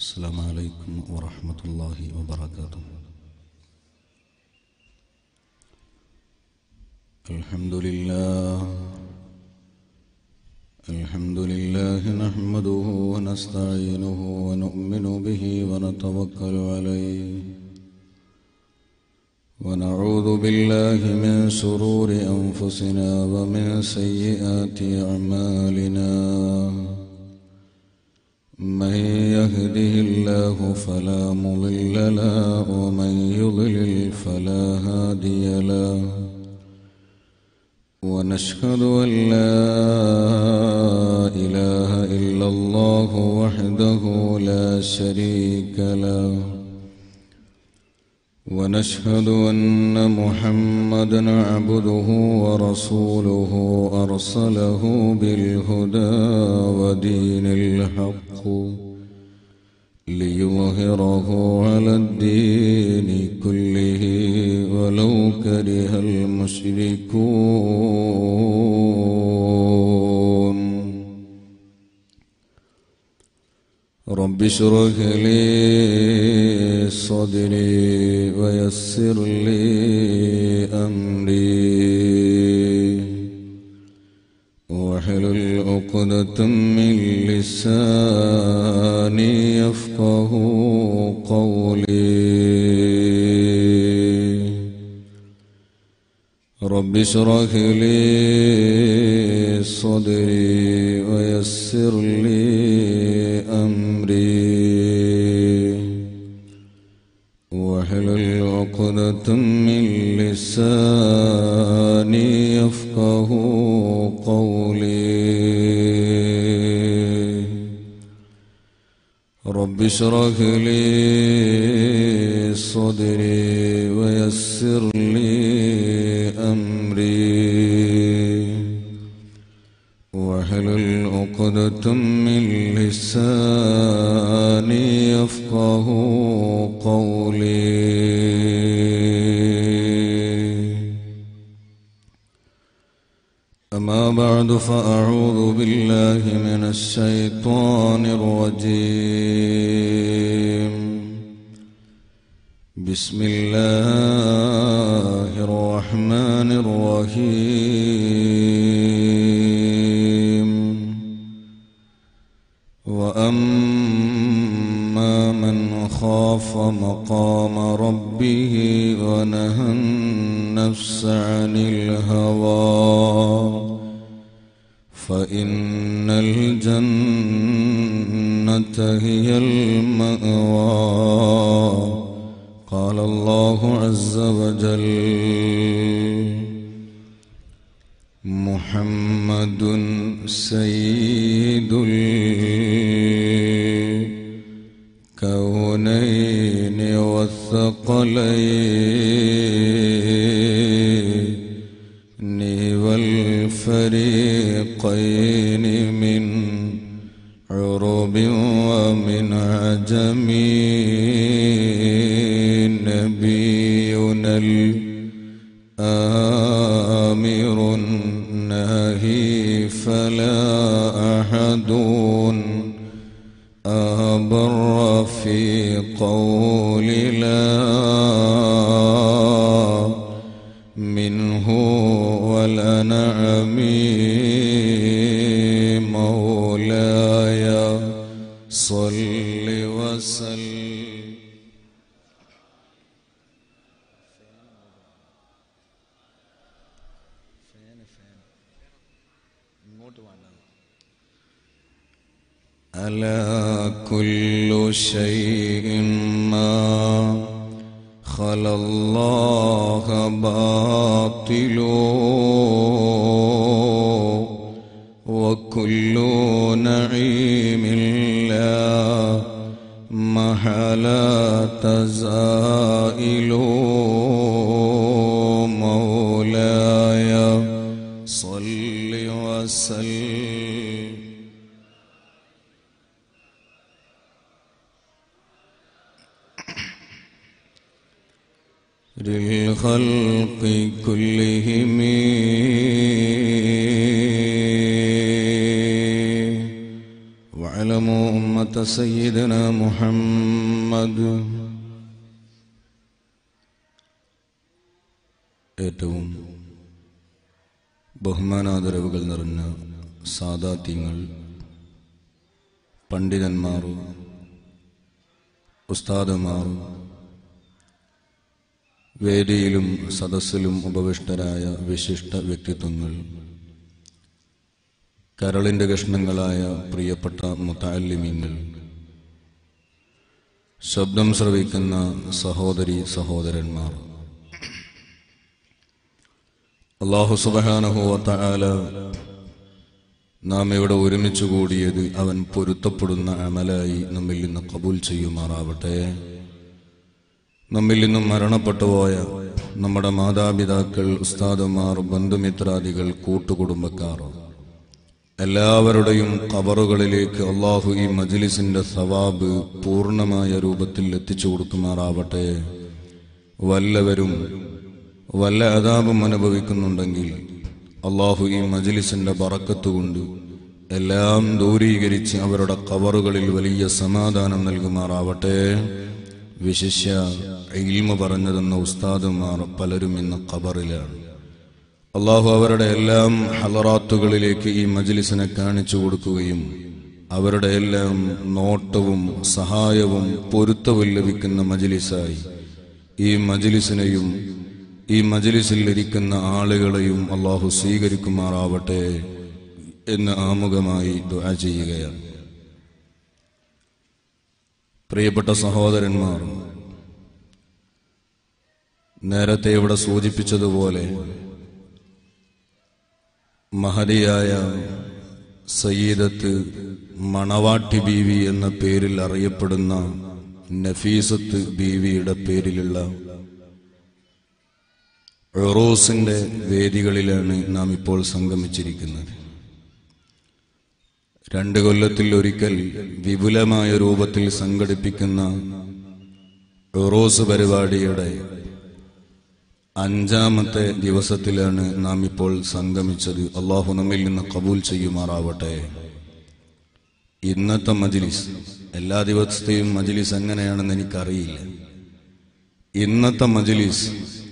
السلام عليكم ورحمة الله وبركاته الحمد لله الحمد لله نحمده ونستعينه ونؤمن به ونتوكل عليه ونعوذ بالله من شرور أنفسنا ومن سيئات أعمالنا من يهده الله فلا مضل له ومن يضلل فلا هادي له ونشهد أن لا إله إلا الله وحده لا شريك له ونشهد أن محمدا عبده ورسوله أرسله بالهدى ودين الحق ليظهره على الدين كله ولو كره المشركون رب اشرح لي صدري ويسر لي أمري واحلل عقدة من لساني يفقه قولي رب اشرح لي صدري ويسر لي أمري واحلل عقدة من لساني يفقه قولي رب اشرح لي صدري ويسر لي أمري واحلل عقدة من لساني يفقه قولي أما بعد فأعوذ بالله من الشيطان الرجيم بسم الله الرحمن الرحيم وأما من خاف مقام ربه ونهى النفس عن الهوى فإن الجنة هي المأوى قال الله عز وجل محمد سيد الكونين والثقلين والفريقين من عرب ومن عجم نبينا الآمر الناهي فلا أحد أبر في قول لا منه والأنعم مولاي صل وسلم ألا كل شيء ما خلا الله باطل وكل نعيم لا محالة زائل مولاي صل وسلم للخلق كلهم واعلموا أمة سيدنا محمد ഏറ്റവും ബഹുമാനാദരവുകൾ നിറഞ്ഞ സാദാത്യങ്ങൾ പണ്ഡിതന്മാർ ഉസ്താദുമാർ വേദിയിലും സദസ്സിലും ഉപവിഷ്ടരായ വിശിഷ്ട വ്യക്തിത്വങ്ങൾ കരളിന്റെ കഷ്ണങ്ങളായ പ്രിയപ്പെട്ട മുത്താലിമീങ്ങൾ ശബ്ദം ശ്രവിക്കുന്ന സഹോദരി സഹോദരന്മാർ അള്ളാഹു സുബഹാനഹുവല നാം ഇവിടെ ഒരുമിച്ച് കൂടിയത് അവൻ പൊരുത്തപ്പെടുന്ന അമലായി നമ്മിൽ നിന്ന് കബൂൽ ചെയ്യുമാറാവട്ടെ നമ്മിൽ നിന്നും മരണപ്പെട്ടുപോയ നമ്മുടെ മാതാപിതാക്കൾ ഉസ്താദുമാർ ബന്ധുമിത്രാദികൾ കൂട്ടുകുടുംബക്കാർ എല്ലാവരുടെയും കബറുകളിലേക്ക് അള്ളാഹു ഈ മജ്ലിസിന്റെ സവാബ് പൂർണ്ണമായ രൂപത്തിൽ എത്തിച്ചു കൊടുക്കുമാറാവട്ടെ വല്ലവരും വല്ല അതാപം അനുഭവിക്കുന്നുണ്ടെങ്കിൽ അള്ളാഹു ഈ മജ്ലിസിന്റെ ബറക്കത്തുകൊണ്ട് എല്ലാം ദൂരീകരിച്ച് അവരുടെ കവറുകളിൽ വലിയ സമാധാനം നൽകുമാറാവട്ടെ വിശിഷ്യ ഇൽമ പറഞ്ഞതെന്ന ഉസ്താദുമാർ പലരും ഇന്ന് ഖബറിലാണ് അള്ളാഹു അവരുടെ എല്ലാം ഹലറാത്തുകളിലേക്ക് ഈ മജ്ലിസിനെ കാണിച്ചു കൊടുക്കുകയും അവരുടെ എല്ലാം നോട്ടവും സഹായവും പൊരുത്തവും ലഭിക്കുന്ന മജ്ലിസായി ഈ മജ്ലിസിനെയും ഈ മജ്ലിസിൽ ഇരിക്കുന്ന ആളുകളെയും അള്ളാഹു സ്വീകരിക്കുമാറാവട്ടെ എന്ന് ആമുഖമായി ദുആ ചെയ്യുകയാണ് പ്രിയപ്പെട്ട സഹോദരന്മാർ നേരത്തെ ഇവിടെ സൂചിപ്പിച്ചതുപോലെ മഹതിയായ സയ്യിദത്ത് മണവാട്ടി ബീവി എന്ന പേരിൽ അറിയപ്പെടുന്ന നഫീസത്ത് ബീവിയുടെ പേരിലുള്ള റോസിന്റെ വേദികളിലാണ് നാം ഇപ്പോൾ സംഗമിച്ചിരിക്കുന്നത് രണ്ട് കൊല്ലത്തിൽ ഒരിക്കൽ വിപുലമായ രൂപത്തിൽ സംഘടിപ്പിക്കുന്ന റോസ് പരിപാടിയുടെ അഞ്ചാമത്തെ ദിവസത്തിലാണ് നാം ഇപ്പോൾ സംഗമിച്ചത് അള്ളാഹു നമ്മിൽ നിന്ന് കബൂൽ ചെയ്യുമാറാവട്ടെ ഇന്നത്തെ മജ്ലിസ് എല്ലാ ദിവസത്തെയും മജ്ലിസ് എങ്ങനെയാണെന്ന് എനിക്കറിയില്ല ഇന്നത്തെ മജ്ലിസ്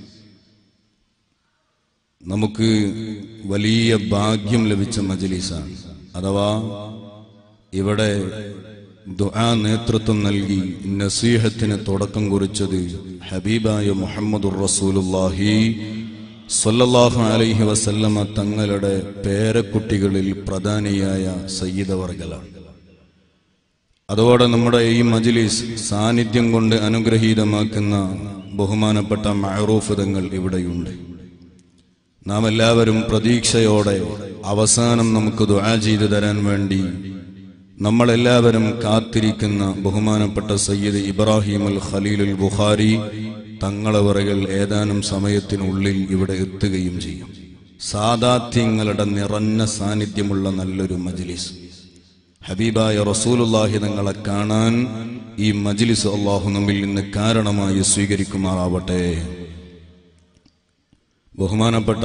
നമുക്ക് വലിയ ഭാഗ്യം ലഭിച്ച മജ്ലിസാണ് അഥവാ ഇവിടെ ദുആ നേതൃത്വം നൽകി നസീഹത്തിന് തുടക്കം കുറിച്ചത് ഹബീബായ മുഹമ്മദുർ റസൂലുള്ളാഹി സ്വല്ലല്ലാഹു അലൈഹി വസല്ലമ തങ്ങളുടെ പേരക്കുട്ടികളിൽ പ്രധാനിയായ സയ്യിദവർഗലാണ് അതോടെ നമ്മുടെ ഈ മജ്ലിസ് സാന്നിധ്യം കൊണ്ട് അനുഗ്രഹീതമാക്കുന്ന ബഹുമാനപ്പെട്ട മഅറൂഫിതങ്ങൾ ഇവിടെയുണ്ട് നാം എല്ലാവരും പ്രതീക്ഷയോടെ അവസാനം നമുക്ക് ദുആ ചെയ്തു തരാൻ വേണ്ടി നമ്മളെല്ലാവരും കാത്തിരിക്കുന്ന ബഹുമാനപ്പെട്ട സയ്യിദ് ഇബ്രാഹിം അൽ ഖലീലുൽ ബുഖാരി തങ്ങളവറകൾ ഏതാനും സമയത്തിനുള്ളിൽ ഇവിടെ എത്തുകയും ചെയ്യും സാദാത്യങ്ങളുടെ നിറഞ്ഞ സാന്നിധ്യമുള്ള നല്ലൊരു മജ്ലിസ് ഹബീബായ റസൂലുള്ളാഹി തങ്ങളെ കാണാൻ ഈ മജ്ലിസ് അള്ളാഹു നമ്മിൽ നിന്ന് കാരണമായി സ്വീകരിക്കുമാറാവട്ടെ ബഹുമാനപ്പെട്ട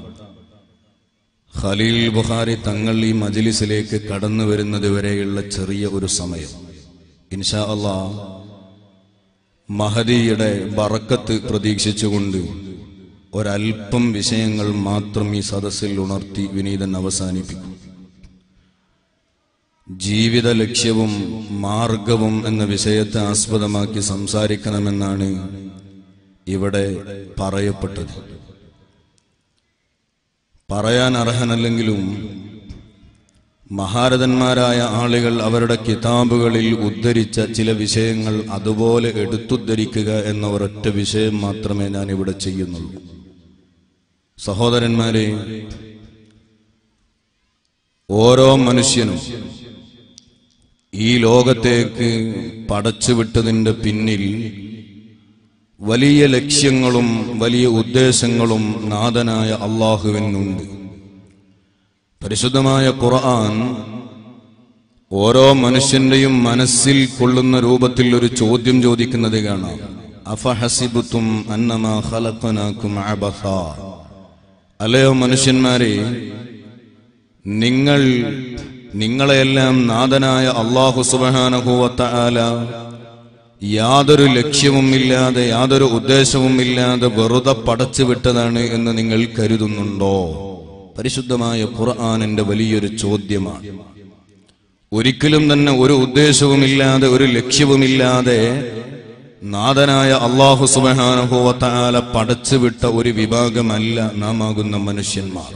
ഖലീൽ ബുഖാരി തങ്ങൾ ഈ മജ്ലിസിലേക്ക് കടന്നു വരുന്നത് വരെയുള്ള ചെറിയ ഒരു സമയം ഇൻഷാ അള്ളാ മഹദിയുടെ ബറക്കത്ത് പ്രതീക്ഷിച്ചുകൊണ്ട് ഒരൽപ്പം വിഷയങ്ങൾ മാത്രം ഈ സദസ്സിൽ ഉണർത്തി വിനീതൻ അവസാനിപ്പിക്കും ജീവിത ലക്ഷ്യവും മാർഗവും എന്ന വിഷയത്തെ ആസ്പദമാക്കി സംസാരിക്കണമെന്നാണ് ഇവിടെ പറയപ്പെട്ടത് പറയാൻ അർഹനല്ലെങ്കിലും മഹാരഥന്മാരായ ആളുകൾ അവരുടെ കിതാബുകളിൽ ഉദ്ധരിച്ച ചില വിഷയങ്ങൾ അതുപോലെ എടുത്തുദ്ധരിക്കുക എന്ന ഒരൊറ്റ വിഷയം മാത്രമേ ഞാൻ ഇവിടെ ചെയ്യുന്നുള്ളൂ സഹോദരന്മാരെ ഓരോ മനുഷ്യനും ഈ ലോകത്തേക്ക് പടച്ചുവിട്ടതിന്റെ പിന്നിൽ വലിയ ലക്ഷ്യങ്ങളും വലിയ ഉദ്ദേശങ്ങളും നാഥനായ അള്ളാഹുവിനുണ്ട് പരിശുദ്ധമായ ഖുർആൻ ഓരോ മനുഷ്യന്റെയും മനസ്സിൽ കൊള്ളുന്ന രൂപത്തിൽ ഒരു ചോദ്യം ചോദിക്കുന്നത് കാണാം അഫഹസിബുത്തും അന്നമാ ഖലഖനാകും അബസാ അല്ലയോ മനുഷ്യന്മാരെ നിങ്ങൾ നിങ്ങളെയെല്ലാം നാഥനായ അള്ളാഹു സുബഹാനഹുവത്ത ആല യാതൊരു ലക്ഷ്യവുമില്ലാതെ യാതൊരു ഉദ്ദേശവുമില്ലാതെ വെറുതെ പടച്ചു വിട്ടതാണ് എന്ന് നിങ്ങൾ കരുതുന്നുണ്ടോ പരിശുദ്ധമായ ഖുർആാനിന്റെ വലിയൊരു ചോദ്യമാണ് ഒരിക്കലും തന്നെ ഒരു ഉദ്ദേശവുമില്ലാതെ ഒരു ലക്ഷ്യവുമില്ലാതെ നാഥനായ അള്ളാഹു സുബഹാനുഭവത്താല പടച്ചുവിട്ട ഒരു വിഭാഗമല്ല നാം ആകുന്ന മനുഷ്യന്മാർ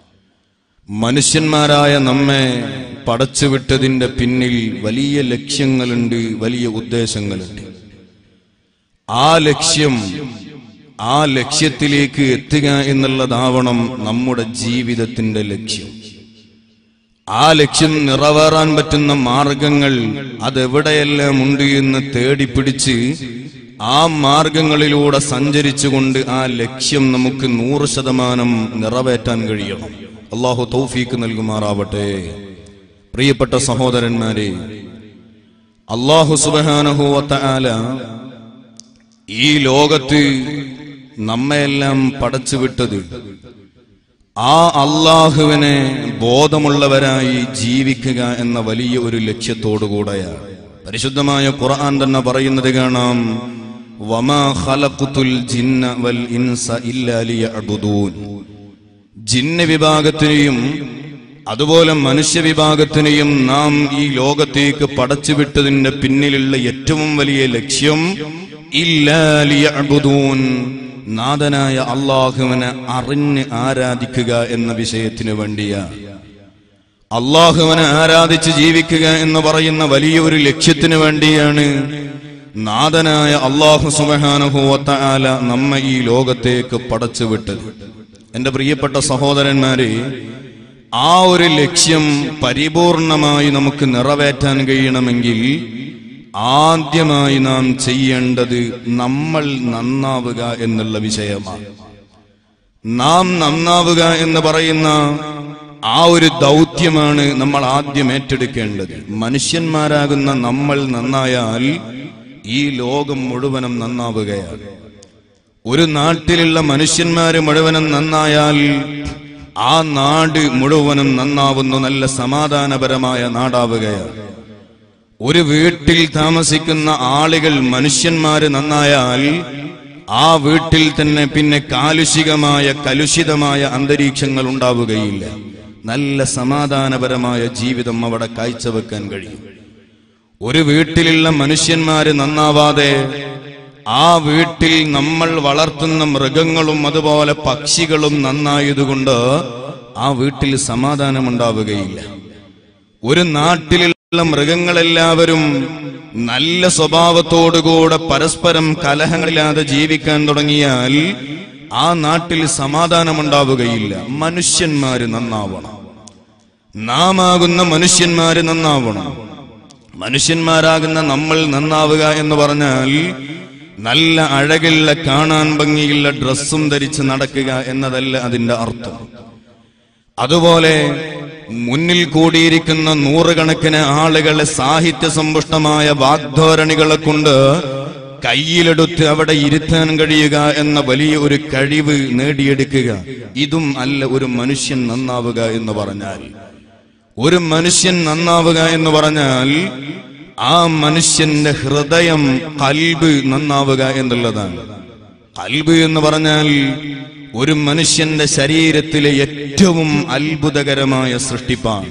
മനുഷ്യന്മാരായ നമ്മെ പടച്ചുവിട്ടതിന്റെ പിന്നിൽ വലിയ ലക്ഷ്യങ്ങളുണ്ട് വലിയ ഉദ്ദേശങ്ങളുണ്ട് ആ ലക്ഷ്യം ആ ലക്ഷ്യത്തിലേക്ക് എത്തുക എന്നുള്ളതാവണം നമ്മുടെ ജീവിതത്തിന്റെ ലക്ഷ്യം ആ ലക്ഷ്യം നിറവേറാൻ പറ്റുന്ന മാർഗങ്ങൾ അതെവിടെയെല്ലാം ഉണ്ട് എന്ന് തേടിപ്പിടിച്ച് ആ മാർഗങ്ങളിലൂടെ സഞ്ചരിച്ചുകൊണ്ട് ആ ലക്ഷ്യം നമുക്ക് നൂറ് ശതമാനം നിറവേറ്റാൻ കഴിയണം അള്ളാഹു തൗഫീക്ക് നൽകുമാറാവട്ടെ പ്രിയപ്പെട്ട സഹോദരന്മാരെ അള്ളാഹു സുബാനഹുവത്ത ആല ഈ ലോകത്ത് നമ്മയെല്ലാം പടച്ചുവിട്ടത് ആ അള്ളാഹുവിനെ ബോധമുള്ളവരായി ജീവിക്കുക എന്ന വലിയ ഒരു ലക്ഷ്യത്തോടുകൂടെയാണ് പരിശുദ്ധമായ ഖുർആൻ തന്നെ പറയുന്നത് കാണാം വമാ ഖലഖ്തുൽ ജിന്ന വൽ ഇൻസ ഇല്ലാ ലിയഅ്ബുദൂൻ ജിന്ന വിഭാഗത്തിനെയും അതുപോലെ മനുഷ്യ വിഭാഗത്തിനെയും നാം ഈ ലോകത്തേക്ക് പടച്ചുവിട്ടതിന്റെ പിന്നിലുള്ള ഏറ്റവും വലിയ ലക്ഷ്യം ഇല്ലാ ലിയഅ്ബുദൂൻ നാഥനായ അള്ളാഹുവിനെ അറിഞ്ഞ് ആരാധിക്കുക എന്ന വിഷയത്തിന് വേണ്ടിയാണ് അള്ളാഹുവിനെ ആരാധിച്ച് ജീവിക്കുക എന്ന് പറയുന്ന വലിയൊരു ലക്ഷ്യത്തിന് വേണ്ടിയാണ് നാഥനായ അള്ളാഹു സുബഹാനുഭവത്ത ആല നമ്മെ ഈ ലോകത്തേക്ക് പടച്ചുവിട്ടത് എന്റെ പ്രിയപ്പെട്ട സഹോദരന്മാരെ ആ ഒരു ലക്ഷ്യം പരിപൂർണമായി നമുക്ക് നിറവേറ്റാൻ കഴിയണമെങ്കിൽ ആദ്യമായി നാം ചെയ്യേണ്ടത് നമ്മൾ നന്നാവുക എന്നുള്ള വിഷയമാണ് നാം നന്നാവുക എന്ന് പറയുന്ന ആ ഒരു ദൗത്യമാണ് നമ്മൾ ആദ്യം ഏറ്റെടുക്കേണ്ടത് മനുഷ്യന്മാരാകുന്ന നമ്മൾ നന്നായാൽ ഈ ലോകം മുഴുവനും നന്നാവുകയാണ് ഒരു നാട്ടിലുള്ള മനുഷ്യന്മാര് മുഴുവനും നന്നായാൽ ആ നാട് മുഴുവനും നന്നാവുന്നു നല്ല സമാധാനപരമായ നാടാവുകയാണ് ഒരു വീട്ടിൽ താമസിക്കുന്ന ആളുകൾ മനുഷ്യന്മാര് നന്നായാൽ ആ വീട്ടിൽ തന്നെ പിന്നെ കാലുഷികമായ കലുഷിതമായ അന്തരീക്ഷങ്ങൾ ഉണ്ടാവുകയില്ല നല്ല സമാധാനപരമായ ജീവിതം അവിടെ കാഴ്ചവെക്കാൻ കഴിയും ഒരു വീട്ടിലുള്ള മനുഷ്യന്മാര് നന്നാവാതെ ആ വീട്ടിൽ നമ്മൾ വളർത്തുന്ന മൃഗങ്ങളും അതുപോലെ പക്ഷികളും നന്നായതുകൊണ്ട് ആ വീട്ടിൽ സമാധാനമുണ്ടാവുകയില്ല ഒരു നാട്ടിലുള്ള മൃഗങ്ങളെല്ലാവരും നല്ല സ്വഭാവത്തോടുകൂടെ പരസ്പരം കലഹങ്ങളില്ലാതെ ജീവിക്കാൻ തുടങ്ങിയാൽ ആ നാട്ടിൽ സമാധാനമുണ്ടാവുകയില്ല മനുഷ്യന്മാര് നന്നാവണം നാം ആകുന്ന മനുഷ്യന്മാര് നന്നാവണം മനുഷ്യന്മാരാകുന്ന നമ്മൾ നന്നാവുക എന്ന് പറഞ്ഞാൽ നല്ല അഴകുള്ള കാണാൻ ഭംഗിയുള്ള ഡ്രസ്സും ധരിച്ച് നടക്കുക എന്നതല്ല അതിന്റെ അർത്ഥം അതുപോലെ മുന്നിൽ കൂടിയിരിക്കുന്ന നൂറുകണക്കിന് ആളുകളെ സാഹിത്യ സമ്പുഷ്ടമായ വാഗ്ധോരണികളെ കൊണ്ട് കയ്യിലെടുത്ത് അവിടെ ഇരുത്താൻ കഴിയുക എന്ന വലിയ ഒരു കഴിവ് നേടിയെടുക്കുക ഇതും അല്ല ഒരു മനുഷ്യൻ നന്നാവുക എന്ന് പറഞ്ഞാൽ ഒരു മനുഷ്യൻ നന്നാവുക എന്ന് പറഞ്ഞാൽ ആ മനുഷ്യന്റെ ഹൃദയം കൽബ് നന്നാവുക എന്നുള്ളതാണ് കൽബ് എന്ന് പറഞ്ഞാൽ ഒരു മനുഷ്യന്റെ ശരീരത്തിലെ ഏറ്റവും അത്ഭുതകരമായ സൃഷ്ടിപ്പാണ്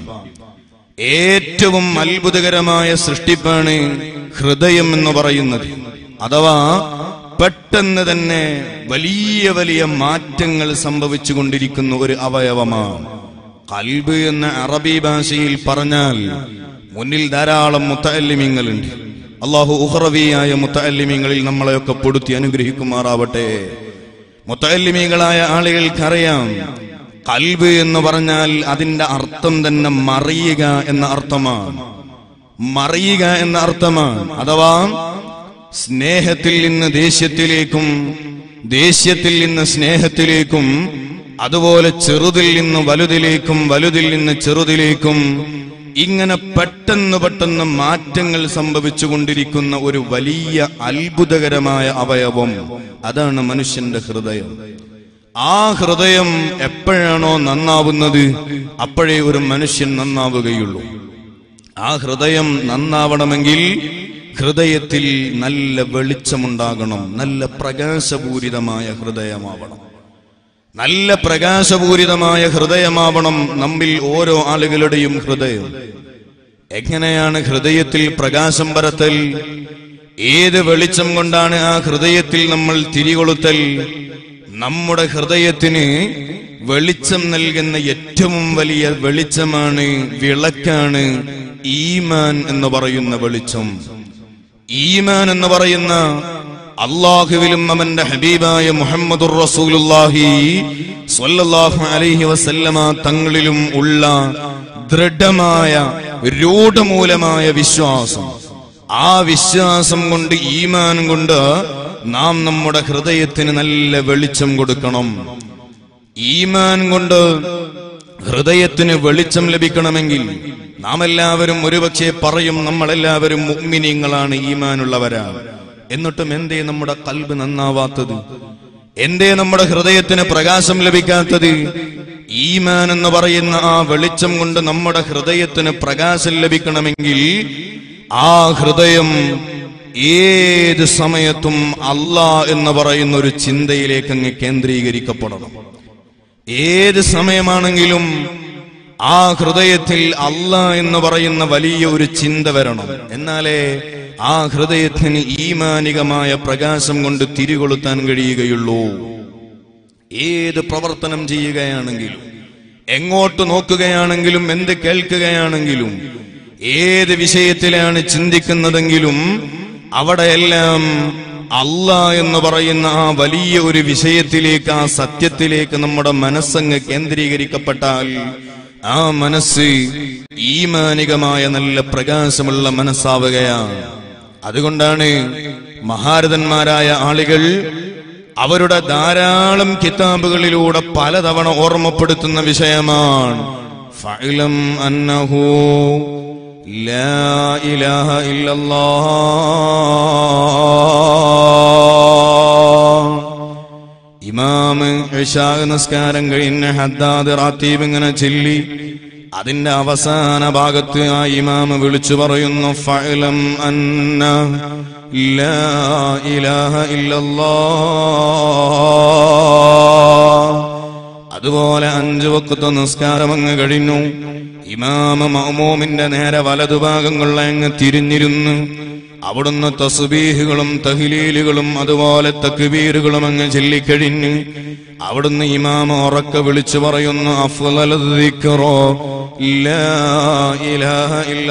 ഏറ്റവും അത്ഭുതകരമായ സൃഷ്ടിപ്പാണ് ഹൃദയം എന്ന് പറയുന്നത് അഥവാ പെട്ടെന്ന് തന്നെ വലിയ വലിയ മാറ്റങ്ങൾ സംഭവിച്ചു കൊണ്ടിരിക്കുന്ന ഒരു അവയവമാണ് കൽബ് എന്ന അറബി ഭാഷയിൽ പറഞ്ഞാൽ മുന്നിൽ ധാരാളം മുത്തല്ലിമിങ്ങളുണ്ട് അള്ളാഹു ഉഹ്റവിയായ മുത്തല്ലിമിങ്ങളിൽ നമ്മളെയൊക്കെ പൊടുത്തി അനുഗ്രഹിക്കുമാറാവട്ടെ മുത്തല്ലിമികളായ ആളുകൾക്കറിയാം കൽബ് എന്ന് പറഞ്ഞാൽ അതിന്റെ അർത്ഥം തന്നെ മറിയുക എന്ന അർത്ഥമാണ് മറിയുക എന്ന അർത്ഥമാണ് അഥവാ സ്നേഹത്തിൽ നിന്ന് ദേഷ്യത്തിലേക്കും ദേഷ്യത്തിൽ നിന്ന് സ്നേഹത്തിലേക്കും അതുപോലെ ചെറുതിൽ നിന്ന് വലുതിലേക്കും വലുതിൽ നിന്ന് ചെറുതിലേക്കും ഇങ്ങനെ പെട്ടെന്ന് പെട്ടെന്ന് മാറ്റങ്ങൾ സംഭവിച്ചുകൊണ്ടിരിക്കുന്ന ഒരു വലിയ അത്ഭുതകരമായ അവയവം അതാണ് മനുഷ്യന്റെ ഹൃദയം ആ ഹൃദയം എപ്പോഴാണോ നന്നാവുന്നത് അപ്പോഴേ ഒരു മനുഷ്യൻ നന്നാവുകയുള്ളൂ ആ ഹൃദയം നന്നാവണമെങ്കിൽ ഹൃദയത്തിൽ നല്ല വെളിച്ചമുണ്ടാകണം നല്ല പ്രകാശപൂരിതമായ ഹൃദയമാവണം നല്ല പ്രകാശപൂരിതമായ ഹൃദയമാവണം നമ്മിൽ ഓരോ ആളുകളുടെയും ഹൃദയം എങ്ങനെയാണ് ഹൃദയത്തിൽ പ്രകാശം പരത്തൽ ഏത് വെളിച്ചം കൊണ്ടാണ് ആ ഹൃദയത്തിൽ നമ്മൾ തിരികൊളുത്തൽ നമ്മുടെ ഹൃദയത്തിന് വെളിച്ചം നൽകുന്ന ഏറ്റവും വലിയ വെളിച്ചമാണ് വിളക്കാണ് ഈമാൻ എന്ന് പറയുന്ന വെളിച്ചം ഈമാൻ എന്ന് പറയുന്ന അള്ളാഹുവിലും അവന്റെ ഹബീബായ മുഹമ്മദുർ റസൂലുള്ളാഹി സ്വല്ലല്ലാഹു അലൈഹി വസല്ലമ തങ്ങളിലും ഉള്ള ദൃഢമായ രൂഢമൂലമായ വിശ്വാസം ആ വിശ്വാസം കൊണ്ട് ഈമാൻ കൊണ്ട് നാം നമ്മുടെ ഹൃദയത്തിന് നല്ല വെളിച്ചം കൊടുക്കണം ഈമാൻ കൊണ്ട് ഹൃദയത്തിന് വെളിച്ചം ലഭിക്കണമെങ്കിൽ നാം എല്ലാവരും ഒരുപക്ഷെ പറയും നമ്മളെല്ലാവരും മുഗ്മിനീങ്ങളാണ് ഈമാനുള്ളവരാണ് എന്നിട്ടും എന്തേ നമ്മുടെ കൽബ് നന്നാവാത്തത് എന്തേ നമ്മുടെ ഹൃദയത്തിന് പ്രകാശം ലഭിക്കാത്തത് ഈമാൻ എന്ന് പറയുന്ന ആ വെളിച്ചം കൊണ്ട് നമ്മുടെ ഹൃദയത്തിന് പ്രകാശം ലഭിക്കണമെങ്കിൽ ആ ഹൃദയം ഏത് സമയത്തും അല്ലാ എന്ന് പറയുന്ന ഒരു ചിന്തയിലേക്ക് അങ്ങ് കേന്ദ്രീകരിക്കപ്പെടണം ഏത് സമയമാണെങ്കിലും ആ ഹൃദയത്തിൽ അല്ല എന്ന് പറയുന്ന വലിയ ഒരു ചിന്ത വരണം എന്നാലേ ആ ഹൃദയത്തിന് ഈമാനികമായ പ്രകാശം കൊണ്ട് തിരികൊളുത്താൻ കഴിയുകയുള്ളൂ ഏത് പ്രവർത്തനം ചെയ്യുകയാണെങ്കിലും എങ്ങോട്ട് നോക്കുകയാണെങ്കിലും എന്ത് കേൾക്കുകയാണെങ്കിലും ഏത് വിഷയത്തിലാണ് ചിന്തിക്കുന്നതെങ്കിലും അവിടെയെല്ലാം അല്ല എന്ന് പറയുന്ന ആ വലിയ ഒരു വിഷയത്തിലേക്ക് ആ സത്യത്തിലേക്ക് നമ്മുടെ മനസ്സങ്ങ് കേന്ദ്രീകരിക്കപ്പെട്ടാൽ ആ മനസ്സ് ഈമാനികമായ നല്ല പ്രകാശമുള്ള മനസ്സാവുകയാണ് അതുകൊണ്ടാണ് മഹാരഥന്മാരായ ആളുകൾ അവരുടെ ധാരാളം കിതാബുകളിലൂടെ പലതവണ ഓർമ്മപ്പെടുത്തുന്ന വിഷയമാണ് ഫഇലം അന്നഹു ലാ ഇലാഹ ഇല്ലല്ലാഹ് ഇമാമ് ഇശാ നിസ്കാരം കഴിഞ്ഞ് ഹദ്ദാദ് റാത്തീബ് ഇങ്ങനെ ചൊല്ലി അതിന്റെ അവസാന ഭാഗത്ത് ആ ഇമാമ് വിളിച്ചു പറയുന്നു ഫഅലം അന്ന ലാ ഇലാഹ ഇല്ലല്ലാഹ് അതുപോലെ അഞ്ചു വക്കത്തെ നിസ്കാരം അങ്ങ് കഴിഞ്ഞു ഇമാമ മഹമൂമിന്റെ നേരെ വലതുഭാഗങ്ങളിൽ അങ്ങ് തിരിഞ്ഞിരുന്ന് അവിടുന്ന് തസ്ബീഹുകളും തഹ്ലീലുകളും അതുപോലെ തക്ബീറുകളും അങ്ങ് ചൊല്ലിക്കഴിഞ്ഞ് അവിടുന്ന് ഇമാമ ഉറക്ക വിളിച്ചു പറയുന്നു അഫ്ളൽ ദിക്റോ ലാ ഇലാഹ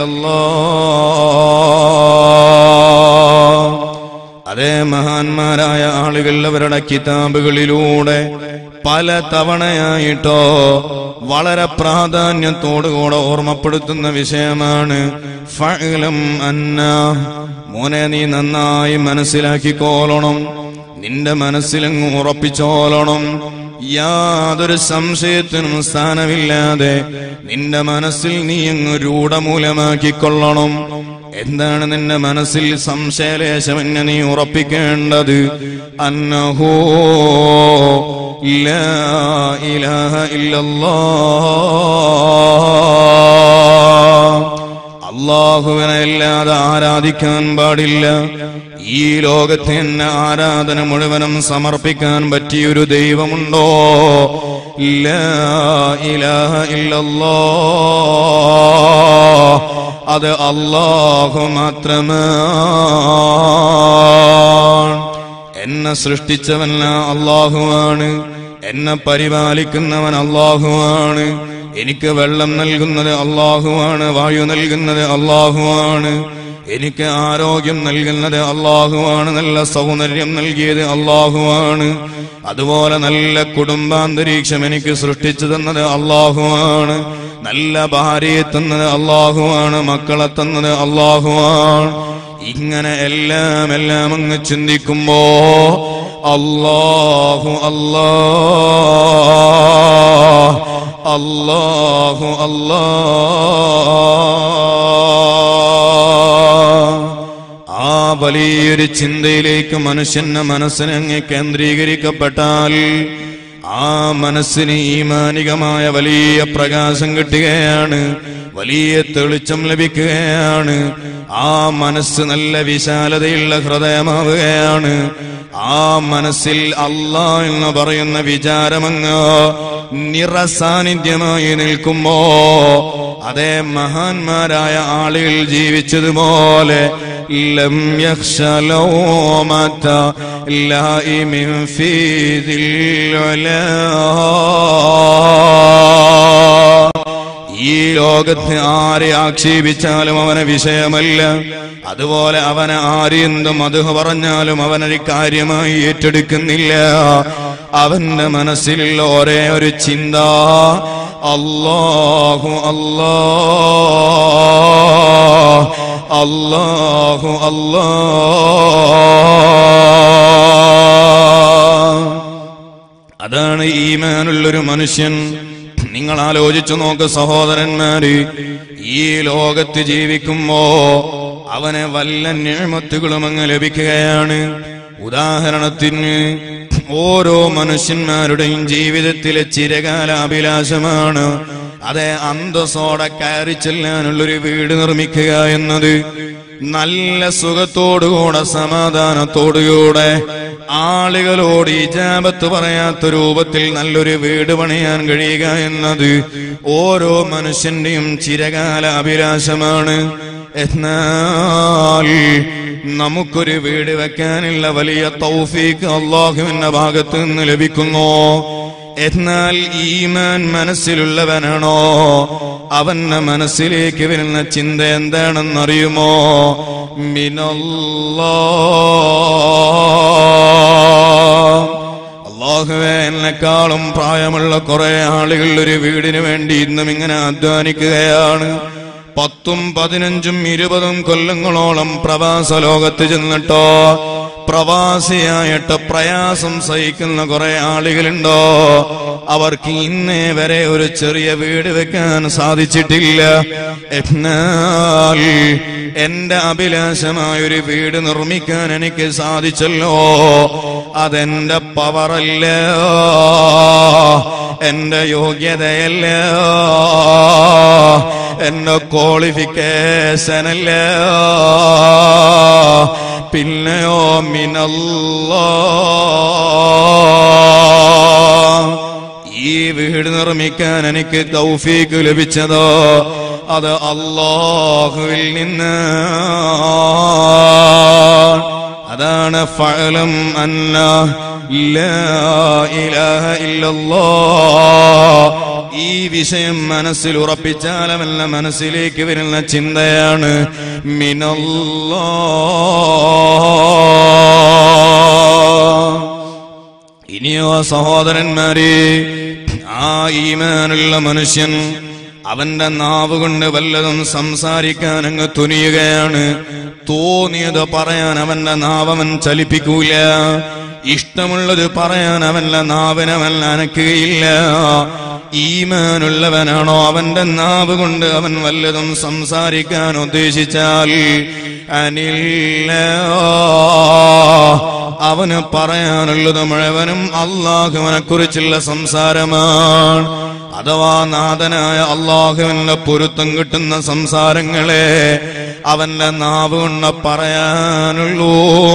ഇല്ലല്ലാഹ് അതേ മഹാന്മാരായ ആളുകൾ അവരുടെ കിതാബുകളിലൂടെ പല തവണയായിട്ടോ വളരെ പ്രാധാന്യത്തോടുകൂടെ ഓർമ്മപ്പെടുത്തുന്ന വിഷയമാണ് ഫഅലം അന്ന മോനെ നീ നന്നായി മനസ്സിലാക്കിക്കോളണം നിന്റെ മനസ്സിലങ്ങ് ഉറപ്പിച്ചോളണം യാതൊരു സംശയത്തിനും സ്ഥാനമില്ലാതെ നിന്റെ മനസ്സിൽ നീ അങ്ങ് രൂഢമൂലമാക്കിക്കൊള്ളണം എന്താണ് നിന്റെ മനസ്സിൽ സംശയലേശം എന്നെ നീ ഉറപ്പിക്കേണ്ടത് അന്നഹോ ലാ ഇലാഹ ഇല്ലല്ലാഹ് അള്ളാഹുവിനെ അല്ലാതെ ആരാധിക്കാൻ പാടില്ല ഈ ലോകത്തെ എന്നെ ആരാധന മുഴുവനും സമർപ്പിക്കാൻ പറ്റിയൊരു ദൈവമുണ്ടോ ലാ ഇലാഹ ഇല്ലല്ലാഹ് അത് അള്ളാഹു മാത്രമാണ് എന്നെ സൃഷ്ടിച്ചവൻ അള്ളാഹുവാണ് എന്നെ പരിപാലിക്കുന്നവൻ അള്ളാഹുവാണ് എനിക്ക് വെള്ളം നൽകുന്നത് അള്ളാഹുവാണ് വായു നൽകുന്നത് അള്ളാഹുവാണ് എനിക്ക് ആരോഗ്യം നൽകുന്നത് അള്ളാഹുവാണ് നല്ല സൗന്ദര്യം നൽകിയത് അള്ളാഹുവാണ് അതുപോലെ നല്ല കുടുംബാന്തരീക്ഷം എനിക്ക് സൃഷ്ടിച്ചു തന്നത് അള്ളാഹുവാണ് നല്ല ഭാര്യയെ തന്നത് അള്ളാഹുവാണ് മക്കളെ തന്നത് അള്ളാഹുവാണ് ഇങ്ങനെ എല്ലാം എല്ലാം അങ്ങ് ചിന്തിക്കുമ്പോ അല്ലാഹു അല്ലാ അല്ലാഹു അല്ലാ ആ വലിയൊരു ചിന്തയിലേക്ക് മനുഷ്യന്റെ മനസ്സിനെ അങ്ങ് കേന്ദ്രീകരിക്കപ്പെട്ടാൽ ആ മനസ്സിന് ഈമാനികമായ വലിയ പ്രകാശം കിട്ടുകയാണ് വലിയ തെളിച്ചം ലഭിക്കുകയാണ് ആ മനസ്സ് നല്ല വിശാലതയുള്ള ഹൃദയമാവുകയാണ് ആ മനസ്സിൽ അല്ലാ എന്ന് പറയുന്ന വിചാരമങ്ങ് നിറസാന്നിധ്യമായി നിൽക്കുമ്പോ അതേ മഹാന്മാരായ ആളുകൾ ജീവിച്ചതുപോലെ ലം യഖ്ശ ലൗമത ലായിമിൻ ഫീ ദിൽ ഈ ലോകത്ത് ആരെ ആക്ഷേപിച്ചാലും അവനെ വിഷയമല്ല അതുപോലെ അവനെ ആര് എന്തും അത് പറഞ്ഞാലും അവനൊരു കാര്യമായി ഏറ്റെടുക്കുന്നില്ല അവന്റെ മനസ്സിലുള്ള ഒരേ ഒരു ചിന്ത അല്ലാഹു അല്ലാ അല്ലാഹു അല്ലാ അതാണ് ഈമാനുള്ളൊരു മനുഷ്യൻ നിങ്ങൾ ആലോചിച്ചു നോക്ക് സഹോദരന്മാര് ഈ ലോകത്ത് ജീവിക്കുമ്പോ അവനെ വല്ല ഞാമത്തുകളും അങ്ങ് ലഭിക്കുകയാണ് ഉദാഹരണത്തിന് ഓരോ മനുഷ്യന്മാരുടെയും ജീവിതത്തിലെ ചിരകാല അഭിലാഷമാണ് അതെ അന്തസ്സോടെ കയറി ചെല്ലാനുള്ളൊരു വീട് നിർമ്മിക്കുക എന്നത് നല്ല സുഖത്തോടുകൂടെ സമാധാനത്തോടുകൂടെ ആളുകളോട് ഇജാബത്ത് പറയാത്ത രൂപത്തിൽ നല്ലൊരു വീട് പണിയാൻ കഴിയുക എന്നത് ഓരോ മനുഷ്യന്റെയും ചിരകാല അഭിലാഷമാണ് എന്നാൽ നമുക്കൊരു വീട് വെക്കാനുള്ള വലിയ തൗഫീക്ക് അള്ളാഹുവിന്റെ ഭാഗത്ത് നിന്ന് ലഭിക്കുന്നു എന്നാൽ ഈമാൻ മനസ്സിലുള്ളവനാണോ അവന്റെ മനസ്സിലേക്ക് വരുന്ന ചിന്ത എന്താണെന്നറിയുമോ മിനല്ലാ അള്ളാഹുവെ എന്നെക്കാളും പ്രായമുള്ള കുറെ ആളുകൾ ഒരു വീടിന് വേണ്ടി ഇന്നും ഇങ്ങനെ അധ്വാനിക്കുകയാണ് പത്തും പതിനഞ്ചും ഇരുപതും കൊല്ലങ്ങളോളം പ്രവാസ ലോകത്ത് ചെന്നിട്ടോ പ്രവാസിയായിട്ട് പ്രയാസം സഹിക്കുന്ന കുറെ ആളുകളുണ്ടോ അവർക്ക് ഇന്നേ വരെ ഒരു ചെറിയ വീട് വെക്കാൻ സാധിച്ചിട്ടില്ല എന്നാൽ എന്റെ അഭിലാഷമായ ഒരു വീട് നിർമ്മിക്കാൻ എനിക്ക് സാധിച്ചല്ലോ അതെന്റെ പവറല്ല എന്റെ യോഗ്യതയല്ല എന്റെ ക്വാളിഫിക്കേഷൻ അല്ല പിന്നെയോ മിനല്ലാ ഈ വീട് നിർമ്മിക്കാൻ എനിക്ക് തൗഫീക്ക് ലഭിച്ചതോ അത് അള്ളാഹുവിൽ നിന്ന് അതാണ് ഫഅലം അന്ന ലാ ഇലാഹ ഇല്ലല്ലാഹ് ഈ വിഷയം മനസ്സിൽ ഉറപ്പിച്ചാൽ അവന്റെ മനസ്സിലേക്ക് വരുന്ന ചിന്തയാണ് മിനല്ലാഹ് ഇനിയോ സഹോദരന്മാരെ ആ ഈമാനുള്ള മനുഷ്യൻ അവന്റെ നാവ് കൊണ്ട് വല്ലതും സംസാരിക്കാൻ അങ്ങ് തുനിയുകയാണ് തോന്നിയത് പറയാൻ അവന്റെ നാവവൻ ചലിപ്പിക്കൂല ഇഷ്ടമുള്ളത് പറയാൻ അവന്റെ നാവിനവൻ അനക്കുകയില്ല ഈമാനുള്ളവനാണോ അവന്റെ നാവ് കൊണ്ട് അവൻ വല്ലതും സംസാരിക്കാൻ ഉദ്ദേശിച്ചാൽ അനില്ല അവന് പറയാനുള്ളത് മുഴുവനും അള്ളാഹുവിനെ കുറിച്ചുള്ള സംസാരമാണ് അഥവാ നാഥനായ അള്ളാഹുവിന്റെ പൊരുത്തം കിട്ടുന്ന സംസാരങ്ങളെ അവന്റെ നാവ് കൊണ്ട് പറയാനുള്ളൂ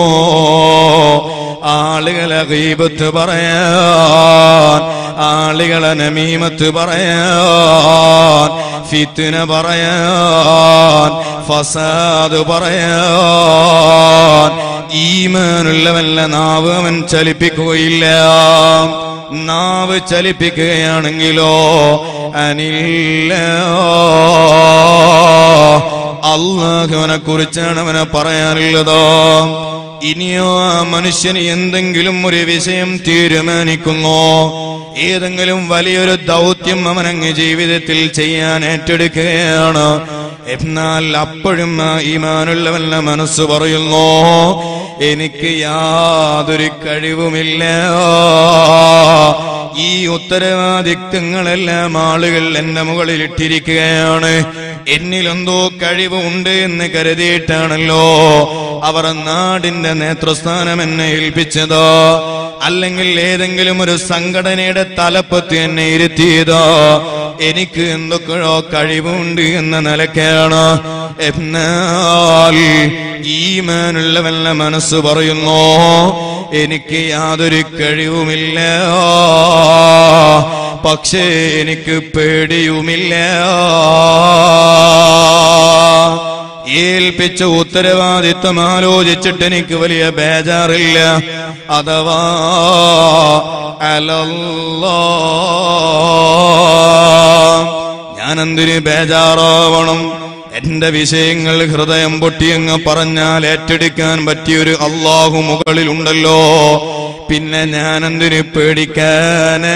ആളുകളെ ഗീബത്ത് പറയാൻ ആളുകളെ നമീമത്ത് പറയാൻ ഫിത്തിന പറയാൻ ഫസാദ് പറയാൻ ഈമാനുള്ളവല്ല നാവ് അവൻ ചലിപ്പിക്കുകയില്ല നാവ് ചലിപ്പിക്കുകയാണെങ്കിലോ അനില്ല അള്ളാഹുവിനെ കുറിച്ചാണ് അവനെ പറയാനുള്ളതോ ഇനിയോ ആ മനുഷ്യന് എന്തെങ്കിലും ഒരു വിഷയം തീരുമാനിക്കുന്നോ ഏതെങ്കിലും വലിയൊരു ദൗത്യം അവനങ്ങ് ജീവിതത്തിൽ ചെയ്യാൻ ഏറ്റെടുക്കുകയാണ് എന്നാൽ അപ്പോഴും ആ ഈമാനുള്ളവല്ല മനസ്സ് പറയുന്നു എനിക്ക് യാതൊരു കഴിവുമില്ല ഈ ഉത്തരവാദിത്വങ്ങളെല്ലാം ആളുകൾ എന്റെ മുകളിൽ ഇട്ടിരിക്കുകയാണ് എന്നിലെന്തോ കഴിവുണ്ട് എന്ന് കരുതിയിട്ടാണല്ലോ അവർ നാടിന്റെ നേതൃസ്ഥാനം എന്നെ ഏൽപ്പിച്ചതോ അല്ലെങ്കിൽ ഏതെങ്കിലും ഒരു സംഘടനയുടെ തലപ്പത്ത് എന്നെ ഇരുത്തിയതോ എനിക്ക് എന്തൊക്കെയോ കഴിവുണ്ട് എന്ന നിലക്കാണ് എന്നാൽ ഈമാനുള്ളവല്ല മനസ്സ് പറയുന്നു എനിക്ക് യാതൊരു കഴിവുമില്ല പക്ഷേ എനിക്ക് പേടിയുമില്ല ഏൽപ്പിച്ച ഉത്തരവാദിത്വം ആലോചിച്ചിട്ട് എനിക്ക് വലിയ ബേജാറില്ല അഥവാ അലല്ലാ ഞാനെന്തിന് ബേജാറാവണം എന്റെ വിഷയങ്ങൾ ഹൃദയം പൊട്ടിയങ്ങ് പറഞ്ഞാൽ ഏറ്റെടുക്കാൻ പറ്റിയൊരു അള്ളാഹു മുകളിലുണ്ടല്ലോ പിന്നെ ഞാനെന്തിന് പേടിക്കാനാ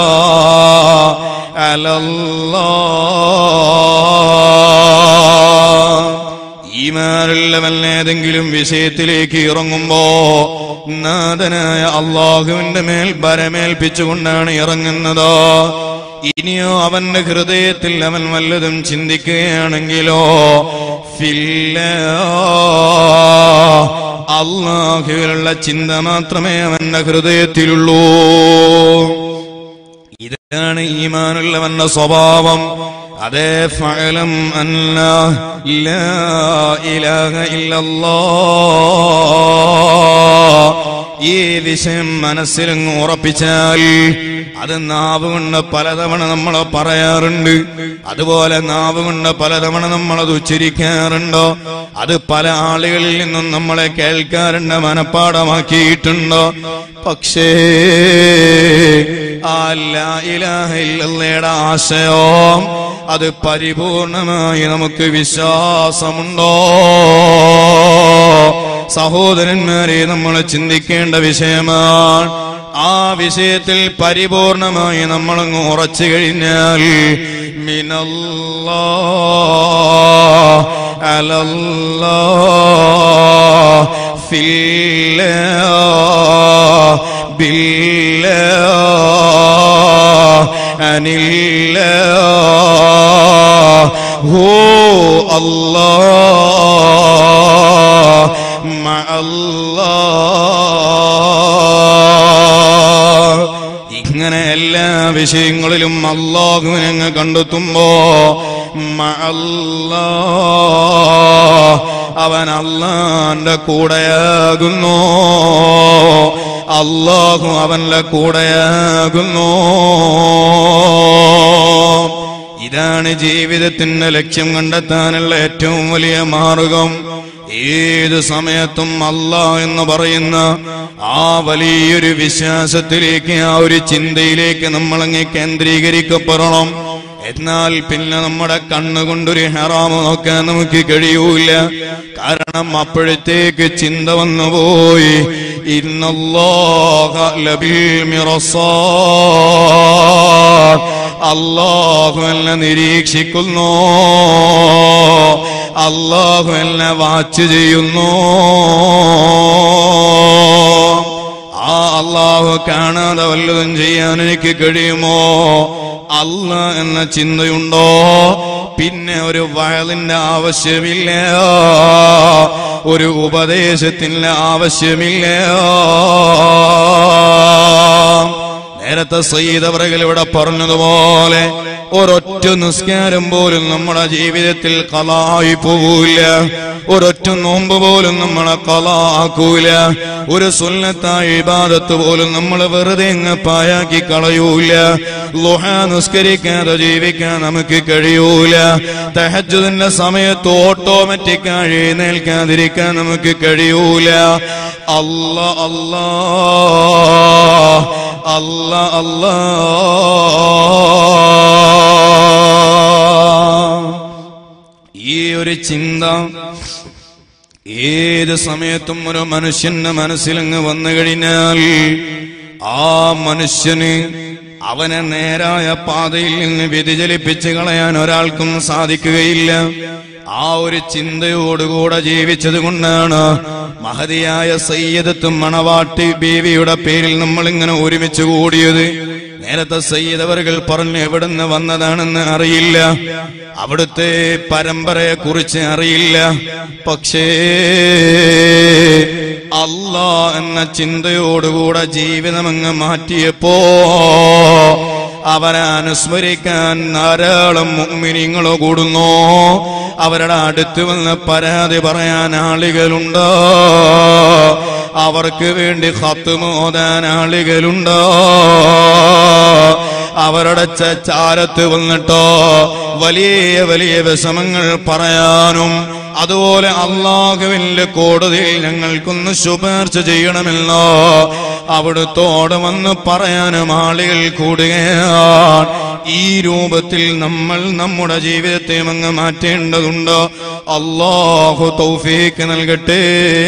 അലല്ലാ ഈമാനുള്ളവൻ ഏതെങ്കിലും വിഷയത്തിലേക്ക് ഇറങ്ങുമ്പോ നാഥനായ അള്ളാഹുവിന്റെ മേൽ ബരമേൽപ്പിച്ചുകൊണ്ടാണ് ഇറങ്ങുന്നത് ഇനിയോ അവന്റെ ഹൃദയത്തിൽ അവൻ വല്ലതും ചിന്തിക്കുകയാണെങ്കിലോ ഫില്ല അള്ളാഹുവിലുള്ള ചിന്ത മാത്രമേ അവന്റെ ഹൃദയത്തിലുള്ളൂ ഇതാണ് ഈമാനുള്ളവന്റെ സ്വഭാവം അതേ ഫലം അല്ല ലാ ഇലാഹ ഇല്ലല്ലാ ഈ വിഷയം മനസ്സിലങ്ങ് ഉറപ്പിച്ചാൽ അത് നാവ് കൊണ്ട് പലതവണ നമ്മൾ പറയാറുണ്ട് അതുപോലെ നാവ് കൊണ്ട് പലതവണ നമ്മൾ അത് ഉച്ചരിക്കാറുണ്ടോ അത് പല ആളുകളിൽ നിന്നും നമ്മളെ കേൾക്കാറുണ്ട് മനപ്പാടമാക്കിയിട്ടുണ്ടോ പക്ഷേ ആ ലാ ഇലാഹ ഇല്ലല്ലയുടെ ആശയം അത് പരിപൂർണമായി നമുക്ക് വിശ്വാസമുണ്ടോ സഹോദരന്മാരെ നമ്മൾ ചിന്തിക്കേണ്ട വിഷയമാണ് ആ വിഷയത്തിൽ പരിപൂർണമായി നമ്മളങ്ങ് ഉറച്ചു കഴിഞ്ഞാൽ മിനല്ലാ അലല്ലാ ഫില്ലാ ബില്ലാ അനില്ലാ هو الله مع الله ഇങ്ങനെ എല്ലാ വിഷയങ്ങളിലും അള്ളാഹുവിനെ അങ്ങ് കണ്ടെത്തുമ്പോ മഅല്ലാ, അവൻ അള്ളാന്റെ കൂടെയാകുന്നു അള്ളാഹു അവന്റെ കൂടെയാകുന്നു ഇതാണ് ജീവിതത്തിന്റെ ലക്ഷ്യം കണ്ടെത്താനുള്ള ഏറ്റവും വലിയ മാർഗം ഏത് സമയത്തും അല്ല എന്ന് പറയുന്ന ആ വലിയൊരു വിശ്വാസത്തിലേക്ക് ആ ഒരു ചിന്തയിലേക്ക് നമ്മളങ്ങ് കേന്ദ്രീകരിക്കപ്പെടണം എന്നാൽ പിന്നെ നമ്മുടെ കണ്ണുകൊണ്ടൊരു ഹറാമ് നോക്കാൻ നമുക്ക് കഴിയൂല കാരണം അപ്പോഴത്തേക്ക് ചിന്ത വന്നുപോയി ഇന്നല്ലാഹ ലബിൽ മിറസാർ അള്ളാഹു എന്നെ നിരീക്ഷിക്കുന്നു അള്ളാഹു എന്നെ വാച്ച് ചെയ്യുന്നു ആ അള്ളാഹു കാണാതെ വല്ലതും ചെയ്യാൻ എനിക്ക് കഴിയുമോ അല്ല എന്ന ചിന്തയുണ്ടോ പിന്നെ ഒരു വയലിന്റെ ആവശ്യമില്ല ഒരു ഉപദേശത്തിന്റെ ആവശ്യമില്ല നേരത്തെ സയ്യിദവറകൾ ഇവിടെ പറഞ്ഞതുപോലെ ഒരൊറ്റ നിസ്കാരം പോലും നമ്മുടെ ജീവിതത്തിൽ കലായി പോകൂല ഒരൊറ്റ നോമ്പ് പോലും നമ്മളെ കലാക്കൂല ഒരു സുന്നത്തായ ഇബാദത്ത് പോലും നമ്മൾ വെറുതെ അങ്ങ് പായാക്കി കളയൂല ലുഹ നിസ്കരിക്കാതെ ജീവിക്കാൻ നമുക്ക് കഴിയൂല തഹജുദിന്റെ സമയത്ത് ഓട്ടോമാറ്റിക്കായി എഴുന്നേൽക്കാതിരിക്കാൻ നമുക്ക് കഴിയൂല അല്ല അല്ലാ അല്ല അല്ലാ ഈ ഒരു ചിന്ത ഏത് സമയത്തും ഒരു മനുഷ്യന്റെ മനസ്സിലങ്ങ് വന്നു കഴിഞ്ഞാൽ ആ മനുഷ്യന് അവനെ നേരായ പാതയിൽ നിന്ന് വ്യതിചലിപ്പിച്ച് കളയാൻ ഒരാൾക്കും സാധിക്കുകയില്ല ആ ഒരു ചിന്തയോടുകൂടെ ജീവിച്ചത് കൊണ്ടാണ് മഹതിയായ സയ്യദത്തും മണവാട്ടി ബീവിയുടെ പേരിൽ നമ്മൾ ഇങ്ങനെ ഒരുമിച്ച് കൂടിയത് നേരത്തെ സയ്യിദവറുകൾ പറഞ്ഞു എവിടുന്ന് വന്നതാണെന്ന് അറിയില്ല അവിടുത്തെ പരമ്പരയെ കുറിച്ച് അറിയില്ല പക്ഷേ അല്ലാ എന്ന ചിന്തയോടുകൂടെ ജീവിതമങ്ങ് മാറ്റിയപ്പോ അവരെ അനുസ്മരിക്കാൻ ധാരാളം മുഅ്മിനീങ്ങൾ കൂടുന്നു അവരുടെ അടുത്ത് വന്ന് പരാതി പറയാൻ ആളുകളുണ്ടോ അവർക്ക് വേണ്ടി ഹത്ത് മോതാൻ ആളുകളുണ്ടോ അവരുടെ ച- ചാരത്ത് വന്നിട്ടോ വലിയ വലിയ വിഷമങ്ങൾ പറയാനും അതുപോലെ അള്ളാഹുവിന്റെ കോടതിയിൽ ഞങ്ങൾക്കൊന്ന് ശുപാർശ ചെയ്യണമെന്നോ അവിടുത്തോട് വന്ന് പറയാനും ആളുകൾ കൂടുകയാണ് ഈ രൂപത്തിൽ നമ്മൾ നമ്മുടെ ജീവിതത്തെ അങ്ങ് മാറ്റേണ്ടതുണ്ട് അള്ളാഹു തൗഫീക്ക് നൽകട്ടെ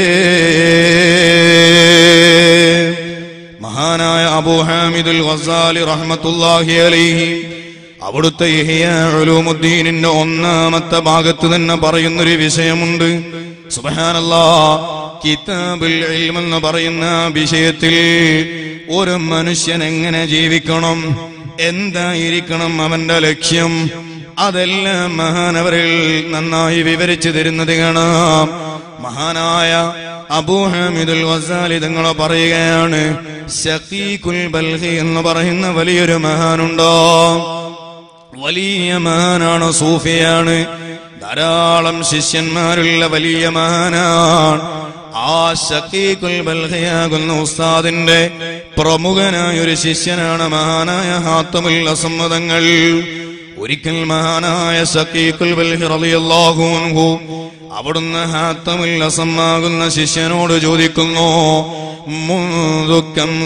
മഹാനായ അബൂ ഹാമിദുൽ ഗസാലി റഹ്മത്തുള്ളാഹി അലൈഹി അവിടുത്തെ ഇഹ്യാ ഉലൂമുദ്ദീനിന്റെ ഒന്നാമത്തെ ഭാഗത്ത് തന്നെ പറയുന്നൊരു വിഷയമുണ്ട് സുബ്ഹാനല്ലാ കിതാബുൽ ഇൽം എന്ന് പറയുന്ന വിഷയത്തിൽ ഒരു മനുഷ്യൻ എങ്ങനെ ജീവിക്കണം എന്തായിരിക്കണം അവന്റെ ലക്ഷ്യം അതെല്ലാം മഹാനവരിൽ നന്നായി വിവരിച്ചു തരുന്നത് കാണാം മഹാനായ അബൂഹാമിദുൽ വസാലി തങ്ങൾ പറയുകയാണ് ഷഖീഖുൽ ബൽഹി എന്ന് പറയുന്ന വലിയൊരു മഹാനുണ്ടോ വലിയ മഹാനാണ് സൂഫിയാണ് ധാരാളം ശിഷ്യന്മാരുള്ള വലിയ മഹാനാണ് ആ ഷക്കീഖുൽ ബൽഹയാകുന്ന ഉസ്താദിന്റെ പ്രമുഖനായ ഒരു ശിഷ്യനാണ് മഹാനായ ഹാത്തമുൽ അസമ്മതങ്ങൾ ഒരിക്കൽ മഹാനായ ഷക്കീഖുൽ ബൽഹി റളിയല്ലാഹു അൻഹു അവിടുന്ന് ഹാത്തമുൽ അസമ്മാകുന്ന ശിഷ്യനോട് ചോദിക്കുന്നു മുന്തുക്കം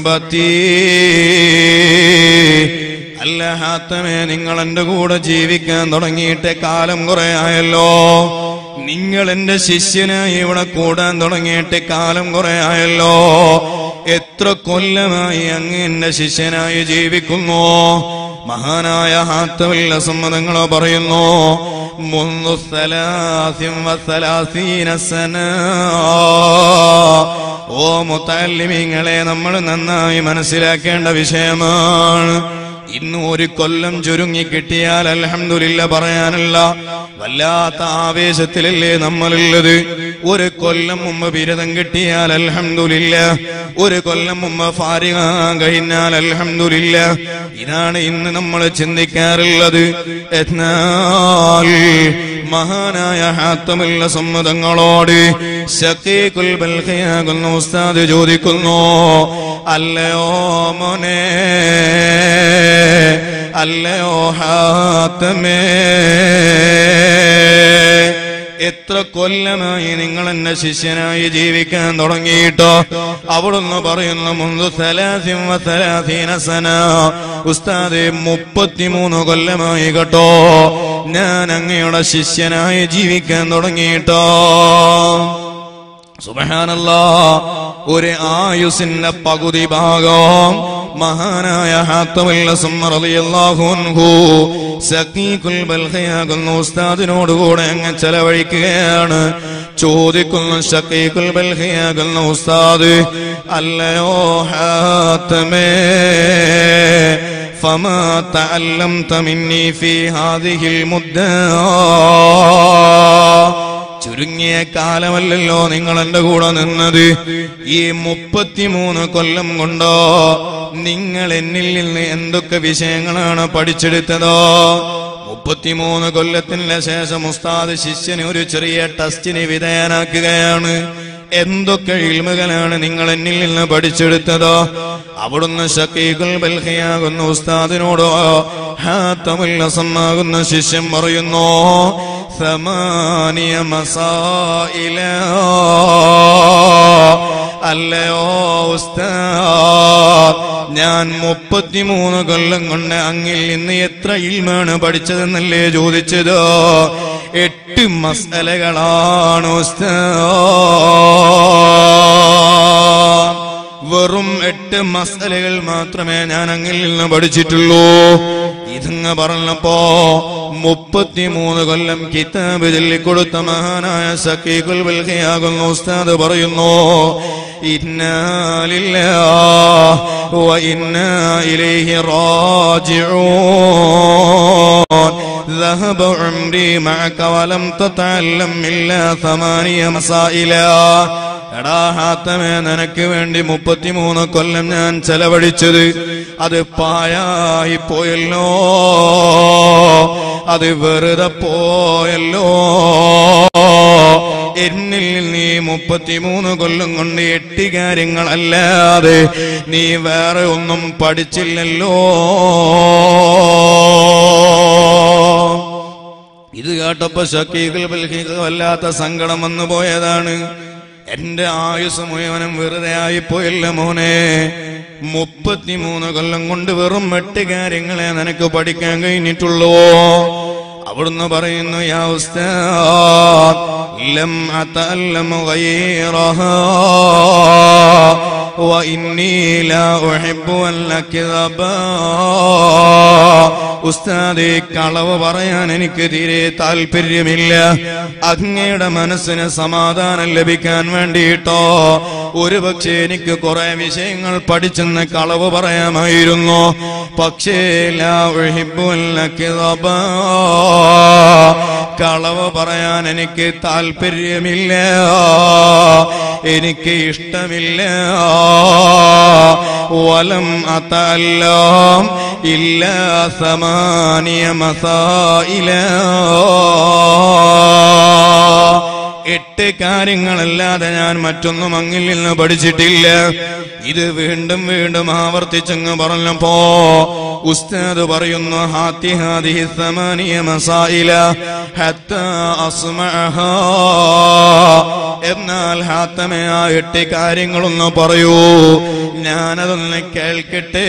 സുഹബത്തീ അല്ല ഹാത്തമേ നിങ്ങൾ എന്റെ കൂടെ ജീവിക്കാൻ തുടങ്ങിയിട്ട് കാലം കുറെ ആയല്ലോ നിങ്ങൾ എന്റെ ശിഷ്യനായി ഇവിടെ കൂടാൻ തുടങ്ങിയിട്ട് കാലം കുറെ ആയല്ലോ എത്ര കൊല്ലമായി അങ്ങ് എന്റെ ശിഷ്യനായി ജീവിക്കുന്നു മഹാനായ ഹാത്തമില്ല സമ്മതങ്ങളോ പറയുന്നു മുന്നു സലാസിം വസലാസീന സന ഓ മുത്താലിമിങ്ങളെ നമ്മൾ നന്നായി മനസ്സിലാക്കേണ്ട വിഷയമാണ് ഇന്ന് ഒരു കൊല്ലം ചുരുങ്ങി കിട്ടിയാൽ അൽഹംദുലില്ല പറയാനുള്ള വല്ലാത്ത ആവേശത്തിലല്ലേ നമ്മളുള്ളത് ഒരു കൊല്ലം മുമ്പ് ബിരുദം കിട്ടിയാൽ അൽഹംദുലില്ല ഒരു കൊല്ലം മുമ്പ് ഫാരിക കഴിഞ്ഞാൽ അൽഹംദുലില്ല ഇതാണ് ഇന്ന് നമ്മൾ ചിന്തിക്കാറുള്ളത് എന്നാൽ മഹാനായ ഹാത്തമുള്ള സമ്മതങ്ങളോട് ശക്കീഖുൽ ബൽഖിയാകുന്ന ഉസ്താദ് ചോദിക്കുന്നു അല്ലയോ മോനെ അല്ലയോ ഹാത്തമേ എത്ര കൊല്ലമായി നിങ്ങൾ എന്നെ ശിഷ്യനായി ജീവിക്കാൻ തുടങ്ങിയിട്ടോ അവിടുന്ന് പറയുന്ന മുന്തു സലാസിം വസലാസീന സന ഉസ്താദെ മുപ്പത്തിമൂന്ന് കൊല്ലമായി കേട്ടോ ഞാൻ അങ്ങയുടെ ശിഷ്യനായി ജീവിക്കാൻ തുടങ്ങിയിട്ടോ സുബഹാനല്ലാ ഒരു ആയുസിന്റെ പകുതി ഭാഗം മഹാനായ ഹാത്തമുല്ല സുമ്മറിയാഹുൻഹു സഖീഖുൽ ബൽഹയാകുന്ന ഉസ്താദിനോട് കൂടെ അങ്ങ് ചെലവഴിക്കുകയാണ് ചോദിക്കുന്നു ഷക്കീഖുൽ ബൽഹയാകുന്ന ഉസ്താദ് അല്ലയോ ഹാത്തമേ فما تعلمت مني في هذه المدة ചുരുങ്ങിയ കാലമല്ലല്ലോ നിങ്ങൾ എന്റെ കൂടെ നിന്നത് ഈ മുപ്പത്തിമൂന്ന് കൊല്ലം കൊണ്ടോ നിങ്ങൾ എന്നിൽ നിന്ന് എന്തൊക്കെ വിഷയങ്ങളാണ് പഠിച്ചെടുത്തതോ മുപ്പത്തിമൂന്ന് കൊല്ലത്തിന് ശേഷം ഉസ്താദ് ശിഷ്യന് ഒരു ചെറിയ ടെസ്റ്റിന് വിധേയനാക്കുകയാണ് എന്തൊക്കെ ഇൽമുകളാണ് നിങ്ങൾ എന്നിൽ നിന്ന് പഠിച്ചെടുത്തതോ അവിടുന്ന് ഷക്കീഖുൽ ബൽഹിയാകുന്ന ഉസ്താദിനോടോ ഹാത്തമുല്ലസമാകുന്ന ശിഷ്യൻ പറയുന്നു സമാനിയ മസായില അല്ലയോ ഉസ്താദ് ഞാൻ മുപ്പത്തിമൂന്ന് കൊല്ലം കൊണ്ട് അങ്ങിൽ നിന്ന് എത്ര ഇൽമാണ് പഠിച്ചതെന്നല്ലേ ചോദിച്ചത് എട്ട് മസലകളാണ് ഉസ്താദ് വെറും എട്ട് മസലകൾ മാത്രമേ ഞാൻ അങ്ങിൽ നിന്ന് പഠിച്ചിട്ടുള്ളൂ ഇതങ്ങ് പറഞ്ഞപ്പോ മുപ്പത്തിമൂന്ന് കൊല്ലം കിതാബ് ചൊല്ലിക്കൊടുത്ത മഹാനായ സക്കീഖുൽ ബൽഖിയാകുന്ന ഉസ്താദ് പറയുന്നു إنا لله وإنا إليه راجعون ذهب عمري معك ولم تتعلم إلا ثمانية مسائلا എടാ ഹാത്തമേ നിനക്ക് വേണ്ടി മുപ്പത്തിമൂന്ന് കൊല്ലം ഞാൻ ചെലവഴിച്ചത് അത് പായായി പോയല്ലോ അത് വെറുതെ പോയല്ലോ എന്നിൽ നീ മുപ്പത്തിമൂന്ന് കൊല്ലം കൊണ്ട് എട്ട് കാര്യങ്ങളല്ലാതെ നീ വേറെ ഒന്നും പഠിച്ചില്ലല്ലോ ഇത് കേട്ടപ്പോ ഷക്കീഖുൽ ബൽഖീഖ് വല്ലാത്ത സങ്കടം വന്നു പോയതാണ് എന്റെ ആയുസ് മുഴുവനും വെറുതെ ആയിപ്പോയില്ല മോനെ മുപ്പത്തിമൂന്ന് കൊല്ലം കൊണ്ട് വെറും എട്ട് കാര്യങ്ങളെ നിനക്ക് പഠിക്കാൻ കഴിഞ്ഞിട്ടുള്ളൂ അവിടുന്ന് പറയുന്നു യാ ഉസ്താദ് ലം അതല്ലമു ഗൈറഹാ وإني لا أحب أن أكذبا ഉസ്താദെ കളവ് പറയാൻ എനിക്ക് തീരെ താല്പര്യമില്ല അങ്ങയുടെ മനസ്സിന് സമാധാനം ലഭിക്കാൻ വേണ്ടിയിട്ടോ ഒരു പക്ഷേ എനിക്ക് കുറെ വിഷയങ്ങൾ പഠിച്ചെന്ന് കളവ് പറയാമായിരുന്നു പക്ഷേ ലാ ഉഹിബ്ബു അൻ അക്ദബ. കളവ് പറയാൻ എനിക്ക് താല്പര്യമില്ല എനിക്ക് ഇഷ്ടമില്ല വലം അതല്ലാം ഇല്ല സമാനിയ മസായില എട്ട് കാര്യങ്ങളല്ലാതെ ഞാൻ മറ്റൊന്നും അങ്ങിൽ നിന്ന് പഠിച്ചിട്ടില്ല ഇത് വീണ്ടും വീണ്ടും ആവർത്തിച്ചങ്ങ് പറഞ്ഞപ്പോ ഉസ്താദ് പറയുന്നു ഹാത്തി ഹാദി സമാനിയ മസായില ഹത്ത അസ്മഅഹാ എന്നാൽ ഹാത്തമേ ആ എട്ട് കാര്യങ്ങളൊന്ന് പറയൂ ഞാനതൊന്ന് കേൾക്കട്ടെ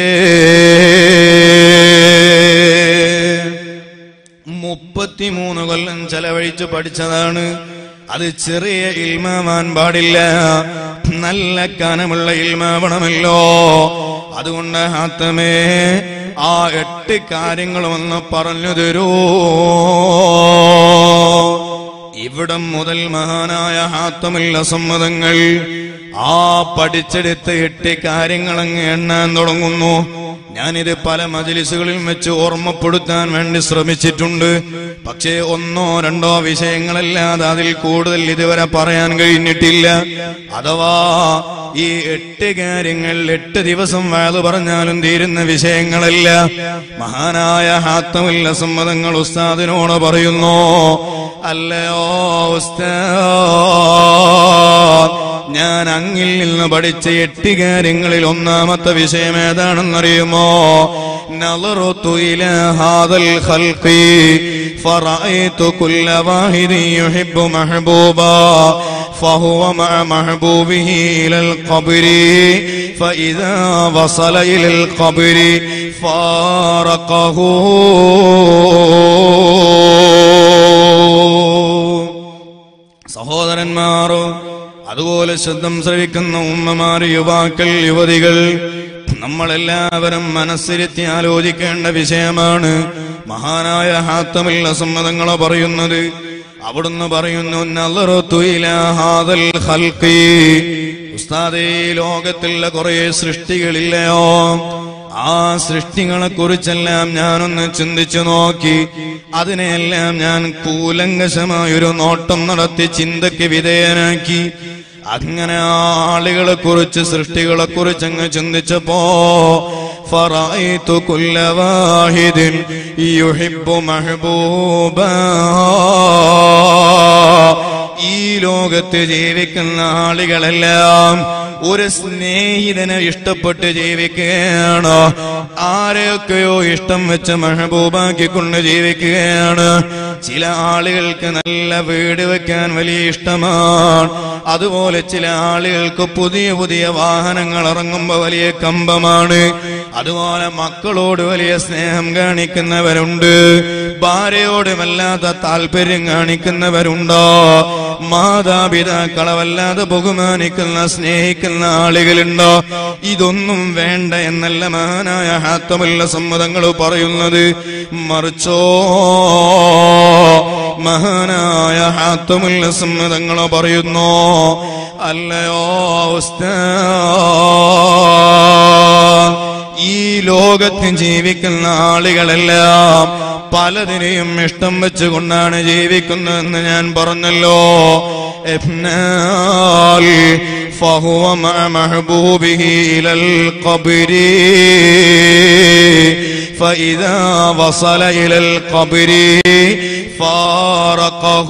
മുപ്പത്തിമൂന്ന് കൊല്ലം ചെലവഴിച്ച് പഠിച്ചതാണ് അത് ചെറിയ ഇൽമാവാൻ പാടില്ല നല്ല കനമുള്ള ഇൽമാവണമല്ലോ അതുകൊണ്ട് ഹാത്തമേ ആ എട്ട് കാര്യങ്ങളുമൊന്ന് പറഞ്ഞു തരൂ ഇവിടം മുതൽ മഹാനായ ഹാത്തമില്ല സമ്മതങ്ങൾ ആ പഠിച്ചെടുത്ത എട്ട് കാര്യങ്ങളങ്ങ് എണ്ണാൻ തുടങ്ങുന്നു ഞാനിത് പല മജലിസുകളിൽ വെച്ച് ഓർമ്മപ്പെടുത്താൻ വേണ്ടി ശ്രമിച്ചിട്ടുണ്ട് പക്ഷേ ഒന്നോ രണ്ടോ വിഷയങ്ങളല്ലാതെ അതിൽ കൂടുതൽ ഇതുവരെ പറയാൻ കഴിഞ്ഞിട്ടില്ല അഥവാ ഈ എട്ട് കാര്യങ്ങൾ എട്ട് ദിവസം വാത് പറഞ്ഞാലും തീരുന്ന വിഷയങ്ങളല്ല മഹാനായ ഹാത്തമില്ല സമ്മതങ്ങൾ ഉസ്താദിനോട് പറയുന്നു അല്ലയോ ഉസ്താദ് ഞാൻ അങ്ങിൽ നിന്ന് പഠിച്ച എട്ട് കാര്യങ്ങളിൽ ഒന്നാമത്തെ വിഷയം ഏതാണെന്നറിയുമോ نظرت إلى هذا الخلق فرأيت كل واحد يحب محبوبا فهو مع محبوبه إلى القبر فإذا وصل إلى القبر فارقه സഹോദരന്മാർ അതുപോലെ ശബ്ദം ശ്രവിക്കുന്ന ഉമ്മമാർ യുവാക്കൾ യുവതികൾ നമ്മളെല്ലാവരും മനസ്സിരുത്തി ആലോചിക്കേണ്ട വിഷയമാണ് മഹാനായ ഹാത്തമില്ല സമ്മതങ്ങളെ പറയുന്നത് അവിടുന്ന് പറയുന്നു നളറുതു ഇലാ ഹാദൽ ഖൽഖി ഉസ്താദേ ലോകത്തുള്ള കുറെ സൃഷ്ടികളില്ലയോ ആ സൃഷ്ടികളെ കുറിച്ചെല്ലാം ഞാനൊന്ന് ചിന്തിച്ചു നോക്കി അതിനെയെല്ലാം ഞാൻ കൂലങ്കശമായൊരു നോട്ടം നടത്തി ചിന്തയ്ക്ക് വിധേയനാക്കി അങ്ങനെ ആ ആളുകളെ കുറിച്ച് സൃഷ്ടികളെ കുറിച്ച് അങ്ങ് ചിന്തിച്ചപ്പോ ഫറഅയ്തു കുല്ല വാഹിദിൻ യുഹിബ്ബു മഹ്ബൂബാ ഈ ലോകത്ത് ജീവിക്കുന്ന ആളുകളെല്ലാം ഒരു സ്നേഹിതനെ ഇഷ്ടപ്പെട്ട് ജീവിക്കുകയാണ് ആരെയൊക്കെയോ ഇഷ്ടം വെച്ച് മെഹബൂബാക്കിക്കൊണ്ട് ജീവിക്കുകയാണ് ചില ആളുകൾക്ക് നല്ല വീട് വെക്കാൻ വലിയ ഇഷ്ടമാണ് അതുപോലെ ചില ആളുകൾക്ക് പുതിയ പുതിയ വാഹനങ്ങൾ ഇറങ്ങുമ്പോ വലിയ കമ്പമാണ് അതുപോലെ മക്കളോട് വലിയ സ്നേഹം കാണിക്കുന്നവരുണ്ട് ഭാര്യയോട് വല്ലാത്ത താല്പര്യം കാണിക്കുന്നവരുണ്ടോ മാതാപിതാക്കളെ വല്ലാതെ ബഹുമാനിക്കുന്ന സ്നേഹിക്കുന്ന ആളുകളുണ്ടോ ഇതൊന്നും വേണ്ട എന്നല്ല മഹാനായ ഹാത്തമല്ല സമ്മതങ്ങൾ പറയുന്നത് മറിച്ചോ മഹാനായ ഹാത്തമുല്ല സമ്മതങ്ങൾ പറയുന്നു അല്ലയോ ഉസ്താദ് ഈ ലോകത്ത് ജീവിക്കുന്ന ആളുകളെല്ലാം പലതിനെയും ഇഷ്ടം വെച്ചുകൊണ്ടാണ് ജീവിക്കുന്നതെന്ന് ഞാൻ പറഞ്ഞല്ലോ എന്നാൽ فهو مع محبوبه إلى القبر فإذا وصل إلى القبر فارقه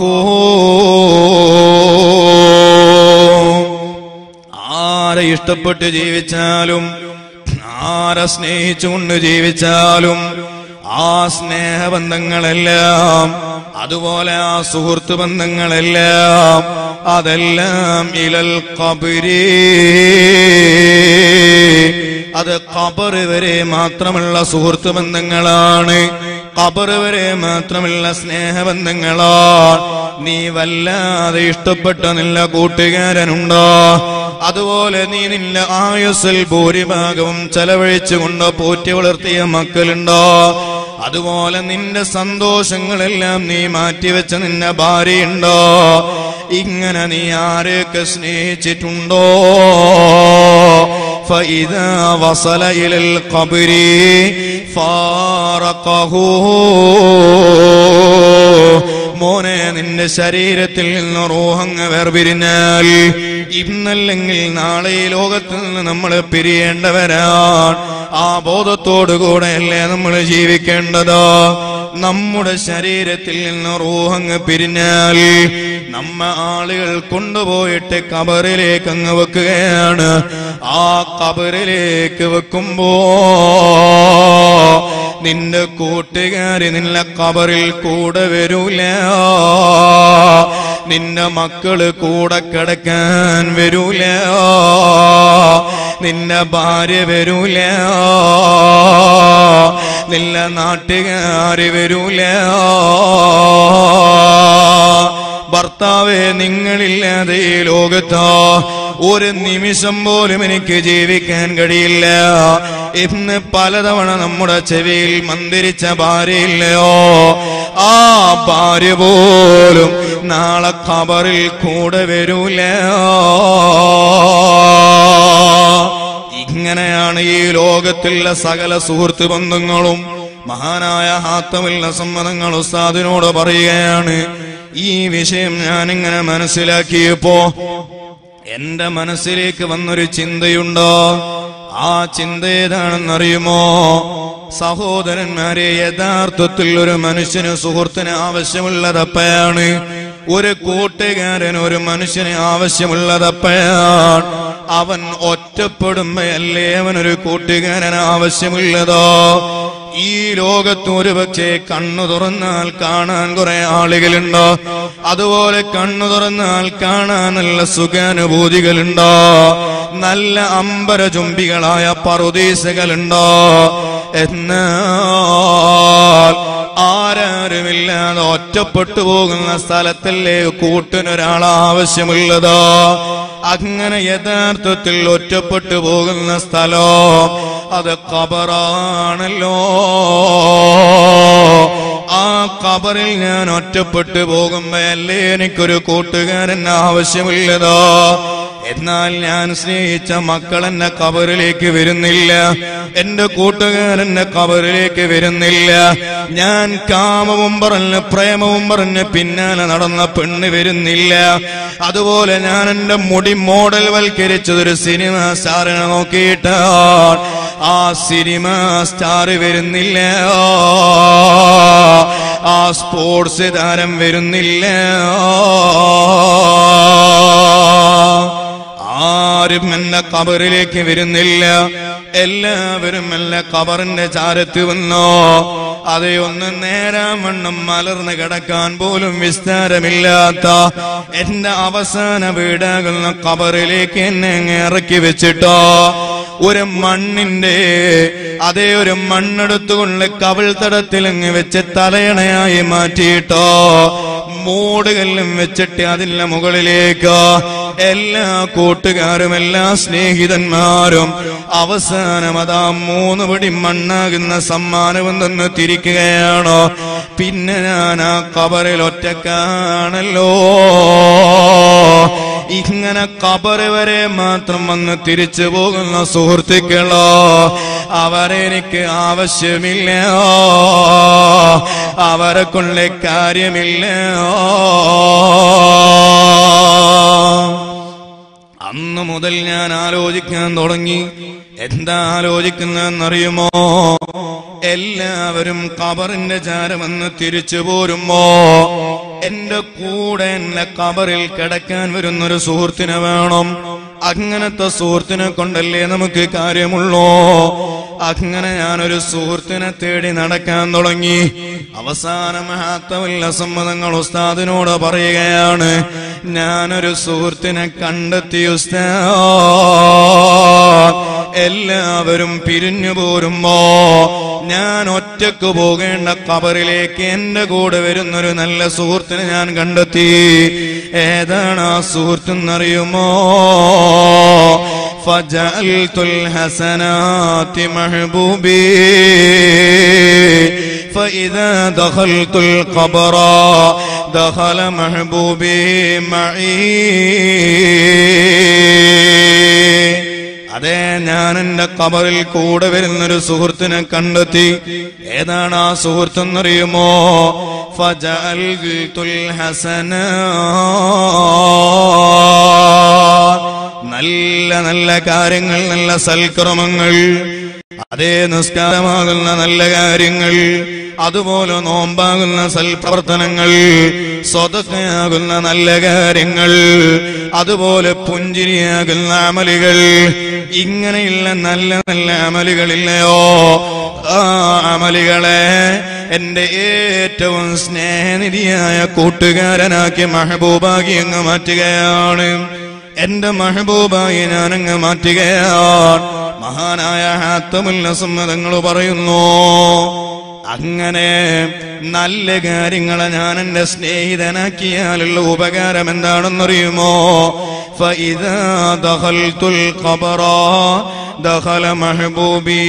ആരെ ഇഷ്ടപ്പെട്ട് ജീവിച്ചാലും ആരെ സ്നേഹിച്ചുകൊണ്ട് ജീവിച്ചാലും ആ സ്നേഹബന്ധങ്ങളെല്ലാം അതുപോലെ ആ സുഹൃത്ത് ബന്ധങ്ങളെല്ലാം അതെല്ലാം ഇലൽ കബരി അത് കബർ വരെ മാത്രമുള്ള സുഹൃത്ത് ബന്ധങ്ങളാണ് കബർ വരെ മാത്രമുള്ള സ്നേഹബന്ധങ്ങളാണ് നീ വല്ലാതെ ഇഷ്ടപ്പെട്ട നില്ല കൂട്ടുകാരനുണ്ടോ അതുപോലെ നീ നിന്റെ ആയുസ്സിൽ ഭൂരിഭാഗവും ചെലവഴിച്ചുകൊണ്ട് പോറ്റി വളർത്തിയ മക്കളുണ്ടോ അതുപോലെ നിന്റെ സന്തോഷങ്ങളെല്ലാം നീ മാറ്റിവെച്ച നിന്റെ ഭാര്യയുണ്ടോ ഇങ്ങനെ നീ ആരെയൊക്കെ സ്നേഹിച്ചിട്ടുണ്ടോ فإذا وصل إلى القبر فارقه മോനെ നിന്റെ ശരീരത്തിൽ നിന്ന് റൂഹങ്ങ് വേർപിരിഞ്ഞാൽ ഇന്നല്ലെങ്കിൽ നാളെ ഈ ലോകത്തിൽ നിന്ന് നമ്മൾ പിരിയേണ്ടവരാണ് ആ ബോധത്തോടുകൂടെയല്ലേ നമ്മൾ ജീവിക്കേണ്ടത് നമ്മുടെ ശരീരത്തിൽ നിന്ന് റൂഹങ്ങ് പിരിഞ്ഞാൽ നമ്മ ആളുകൾ കൊണ്ടുപോയിട്ട് കബറിലേക്ക് അങ്ങ് വെക്കുകയാണ് ആ കബറിലേക്ക് വെക്കുമ്പോ നിന്റെ കൂട്ടുകാരി നിന്നെ കബറിൽ കൂടെ വരൂല നിന്റെ മക്കള് കൂടെ കിടക്കാൻ വരൂല നിന്റെ ഭാര്യ വരൂല നിന്റെ നാട്ടുകാര് വരൂല ഭർത്താവെ നിങ്ങളില്ലാതെ ഈ ലോകത്തോ ഒരു നിമിഷം പോലും എനിക്ക് ജീവിക്കാൻ കഴിയില്ല ഇന്ന് പലതവണ നമ്മുടെ ചെവിയിൽ മന്ദിരിച്ച ഭാര്യയില്ലയോ ആ ഭാര്യ പോലും നാളെ ഖബറിൽ കൂടെ വരൂല ഇങ്ങനെയാണ് ഈ ലോകത്തിലെ സകല സുഹൃത്ത് ബന്ധങ്ങളും മഹാനായ ഹാത്തമില്ല സമ്മതങ്ങൾ ഉസ്താദിനോട് പറയുകയാണ് ഈ വിഷയം ഞാനിങ്ങനെ മനസ്സിലാക്കിയപ്പോ എന്റെ മനസ്സിലേക്ക് വന്നൊരു ചിന്തയുണ്ടോ ആ ചിന്ത ഏതാണെന്നറിയുമോ സഹോദരന്മാരെ യഥാർത്ഥത്തിൽ ഒരു മനുഷ്യന് സുഹൃത്തിന് ആവശ്യമുള്ളതപ്പയാണ് ഒരു കൂട്ടുകാരൻ ഒരു മനുഷ്യന് ആവശ്യമുള്ളതപ്പയാണ് അവൻ ഒറ്റപ്പെടുമ്പോഴല്ലേ അവനൊരു കൂട്ടുകാരൻ ആവശ്യമുള്ളതോ ഈ ലോകത്ത് ഒരുപക്ഷെ കണ്ണു തുറന്നാൽ കാണാൻ കുറെ ആളുകളുണ്ടോ അതുപോലെ കണ്ണു തുറന്നാൽ കാണാൻ നല്ല സുഖാനുഭൂതികളുണ്ടോ നല്ല അമ്പരചുംബികളായ പറുദീസകളുണ്ടോ എന്നാൽ ആരാരുമില്ലാതെ ഒറ്റപ്പെട്ടു പോകുന്ന സ്ഥലത്തല്ലേ കൂട്ടിനൊരാൾ ആവശ്യമുള്ളതോ അങ്ങനെ യഥാർത്ഥത്തിൽ ഒറ്റപ്പെട്ടു പോകുന്ന സ്ഥലോ അത് കബറാണല്ലോ ആ കബറിൽ ഞാൻ ഒറ്റപ്പെട്ടു പോകുമ്പോഴല്ലേ എനിക്കൊരു കൂട്ടുകാരൻ ആവശ്യമുള്ളതോ എന്നാൽ ഞാൻ സ്നേഹിച്ച മക്കൾ എന്നെ കബറിലേക്ക് വരുന്നില്ല എന്റെ കൂട്ടുകാരന്റെ കബറിലേക്ക് വരുന്നില്ല ഞാൻ കാമവും പറഞ്ഞ് പ്രേമവും പറഞ്ഞ് പിന്നാലെ നടന്ന പെണ്ണ് വരുന്നില്ല അതുപോലെ ഞാൻ എന്റെ മുടി മോഡൽ വൽക്കരിച്ചതൊരു സിനിമ സ്റ്റാറിനെ നോക്കിയിട്ടാണ് ആ സിനിമ സ്റ്റാർ വരുന്നില്ല ആ സ്പോർട്സ് താരം വരുന്നില്ല ആരും എന്നെ കബറിലേക്ക് വരുന്നില്ല എല്ലാവരും എന്നെ കബറിന്റെ ചാരത്ത് വന്നോ അതെ ഒന്ന് നേരാൻ വണ്ണം മലർന്ന് കിടക്കാൻ പോലും വിസ്താരമില്ലാത്ത എന്റെ അവസാന വീടാകുന്ന കബറിലേക്ക് എന്നെ അങ്ങ് ഇറക്കി വെച്ചിട്ടോ ഒരു മണ്ണിന്റെ അതേ ഒരു മണ്ണെടുത്തുകൊണ്ട് കവിൾ തടത്തിൽ അങ്ങ് വെച്ച് തലയണയായി മാറ്റിയിട്ടോ മൂടുകല്ലും വെച്ചിട്ട് അതിന്റെ മുകളിലേക്ക് എല്ലാ കൂട്ടുകാരും എല്ലാ സ്നേഹിതന്മാരും അവസാനം അതാ മൂന്ന് പടി മണ്ണാകുന്ന സമ്മാനവും തന്ന് തിരിക്കുകയാണോ പിന്നെ ഞാൻ ആ കബറിൽ ഒറ്റക്കാണല്ലോ ഇങ്ങനെ കബറ് വരെ മാത്രം വന്ന് തിരിച്ചു പോകുന്ന സുഹൃത്തുക്കളോ അവരെനിക്ക് ആവശ്യമില്ല അവരെ കൊണ്ട് കാര്യമില്ല അന്ന് മുതൽ ഞാൻ ആലോചിക്കാൻ തുടങ്ങി എന്താ ആലോചിക്കുന്നതെന്നറിയുമോ എല്ലാവരും കബറിന്റെ ചാരമെന്ന് തിരിച്ചു പോരുമ്പോ എന്റെ കൂടെ എന്നെ കബറിൽ കിടക്കാൻ വരുന്നൊരു സുഹൃത്തിനെ വേണം അങ്ങനത്തെ സുഹൃത്തിനെ കൊണ്ടല്ലേ നമുക്ക് കാര്യമുള്ളൂ അങ്ങനെ ഞാനൊരു സുഹൃത്തിനെ തേടി നടക്കാൻ തുടങ്ങി അവസാന മഹാത്തവല്ല സമ്മതങ്ങൾ ഉസ്താദിനോട് പറയുകയാണ് ഞാനൊരു സുഹൃത്തിനെ കണ്ടെത്തി ഉസ്താദ് എല്ലാവരും പിരിഞ്ഞു പോരുമ്പോ ഞാൻ ഒറ്റക്ക് പോകേണ്ട കബറിലേക്ക് എന്റെ കൂടെ വരുന്നൊരു നല്ല സുഹൃത്തിനെ ഞാൻ കണ്ടെത്തി ഏതാണ് ആ സുഹൃത്തെന്നറിയുമോ فجعلت الحسنات محبوبي فإذا دخلت القبر دخل محبوبي معي അതെ ഞാൻ എന്റെ കബറിൽ കൂടെ വരുന്നൊരു സുഹൃത്തിനെ കണ്ടെത്തി ഏതാണ് ആ സുഹൃത്തെന്നറിയുമോ ഫജഅൽതുൽ ഹസന നല്ല നല്ല കാര്യങ്ങൾ നല്ല സൽക്രമങ്ങൾ അതേ നിസ്കാരമാകുന്ന നല്ല കാര്യങ്ങൾ അതുപോലെ നോമ്പാകുന്ന സൽപ്രവർത്തനങ്ങൾ സ്വതക്കയാകുന്ന നല്ല കാര്യങ്ങൾ അതുപോലെ പുഞ്ചിരിയാകുന്ന അമലുകൾ ഇങ്ങനെയുള്ള നല്ല നല്ല അമലുകളില്ലയോ ആ അമലുകളെ എന്റെ ഏറ്റവും സ്നേഹനിധിയായ കൂട്ടുകാരനാക്കി മഹബൂബാക്കി അങ്ങ് മാറ്റുകയാണ് എന്റെ മഹബൂബായി ഞാനങ്ങ് മാറ്റുകയാണ് മഹാനായ ഹാത്തമുല്ല സമ്മതങ്ങൾ പറയുന്നു അങ്ങനെ നല്ല കാര്യങ്ങളെ ഞാൻ എന്റെ സ്നേഹിതനാക്കിയാലുള്ള ഉപകാരം എന്താണെന്നറിയുമോ فإذا دخلت القبر دخل محبوبي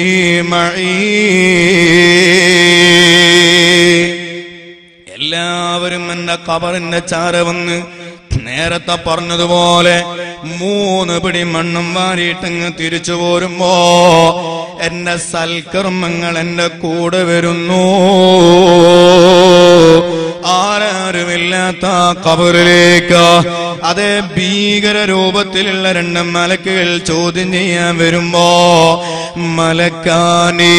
معي എല്ലാവരും എന്റെ കബറിന്റെ ചാര വന്ന് നേരത്തെ പറഞ്ഞതുപോലെ മൂന്ന് പിടി മണ്ണും വാരിയിട്ടങ്ങ് തിരിച്ചു പോരുമ്പോ എന്റെ സൽക്കർമ്മങ്ങൾ എന്റെ കൂടെ വരുന്നു ആരാരുമില്ലാത്ത ആ കബറിലേക്ക് അതേ ഭീകര രൂപത്തിലുള്ള രണ്ട് മലക്കുകൾ ചോദ്യം ചെയ്യാൻ വരുമ്പോ മലക്കാനി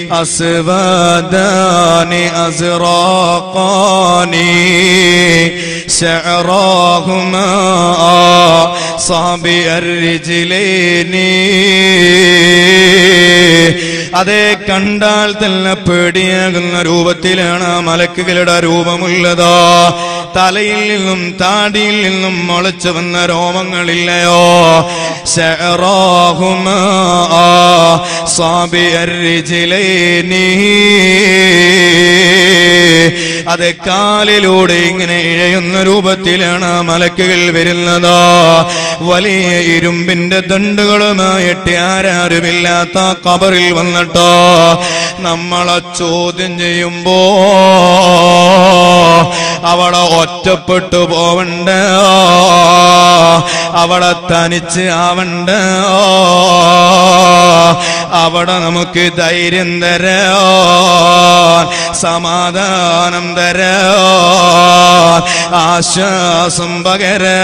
അസ്വദാനി അസ്റാഖാനി ശഅറാഹുമാ സാബി അർരിജിലേനി അതേ കണ്ടാൽ തന്നെ പേടിയാകുന്ന രൂപത്തിലാണ് ആ മലക്കുകളുടെ രൂപമുള്ളത് തലയിൽ നിന്നും താടിയിൽ നിന്നും മുളച്ചു വന്ന രോമങ്ങളില്ലയോ ശഅറാഹുമാ സാബി അർരിജിലേനി അത് കാലിലൂടെ ഇങ്ങനെ ഇഴയുന്ന രൂപത്തിലാണ് ആ മലക്കുകൾ വരുന്നത് വലിയ ഇരുമ്പിന്റെ ദണ്ടുകളുമായിട്ട് ആരാരുമില്ലാത്ത കബറിൽ വന്നിട്ടോ നമ്മളെ ചോദ്യം ചെയ്യുമ്പോ അവളെ ഒറ്റപ്പെട്ടു പോവണ്ട അവളെ തനിച്ച് ആവണ്ട അവിടെ നമുക്ക് ധൈര്യം തരാ സമാധാനം തരാ ആശ്വാസം പകരാ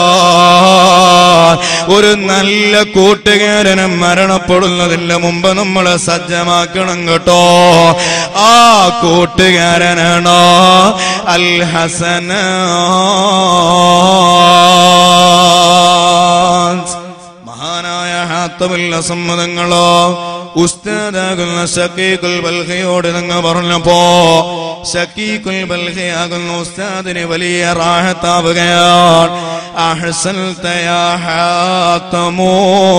ഒരു നല്ല കൂട്ടുകാരനെ മരണപ്പെടുന്നതിന് മുമ്പ് നമ്മൾ സജ്ജമാക്കണം കേട്ടോ ആ കൂട്ടുകാരനാണോ അൽ ഹസന മഹാനായ ഹാത്തമില്ല സമ്മതങ്ങളോ ഉസ്താദാകുന്ന ഷക്കീഖുൽ ബൽഹയോട് നിങ്ങൾ പറഞ്ഞപ്പോ ഷക്കീഖുൽ ബൽഹയാകുന്ന ഉസ്താദിന് വലിയ റാഹത്താവുകയാണ് അഹ്സൻത യാ ഹാത്തമോ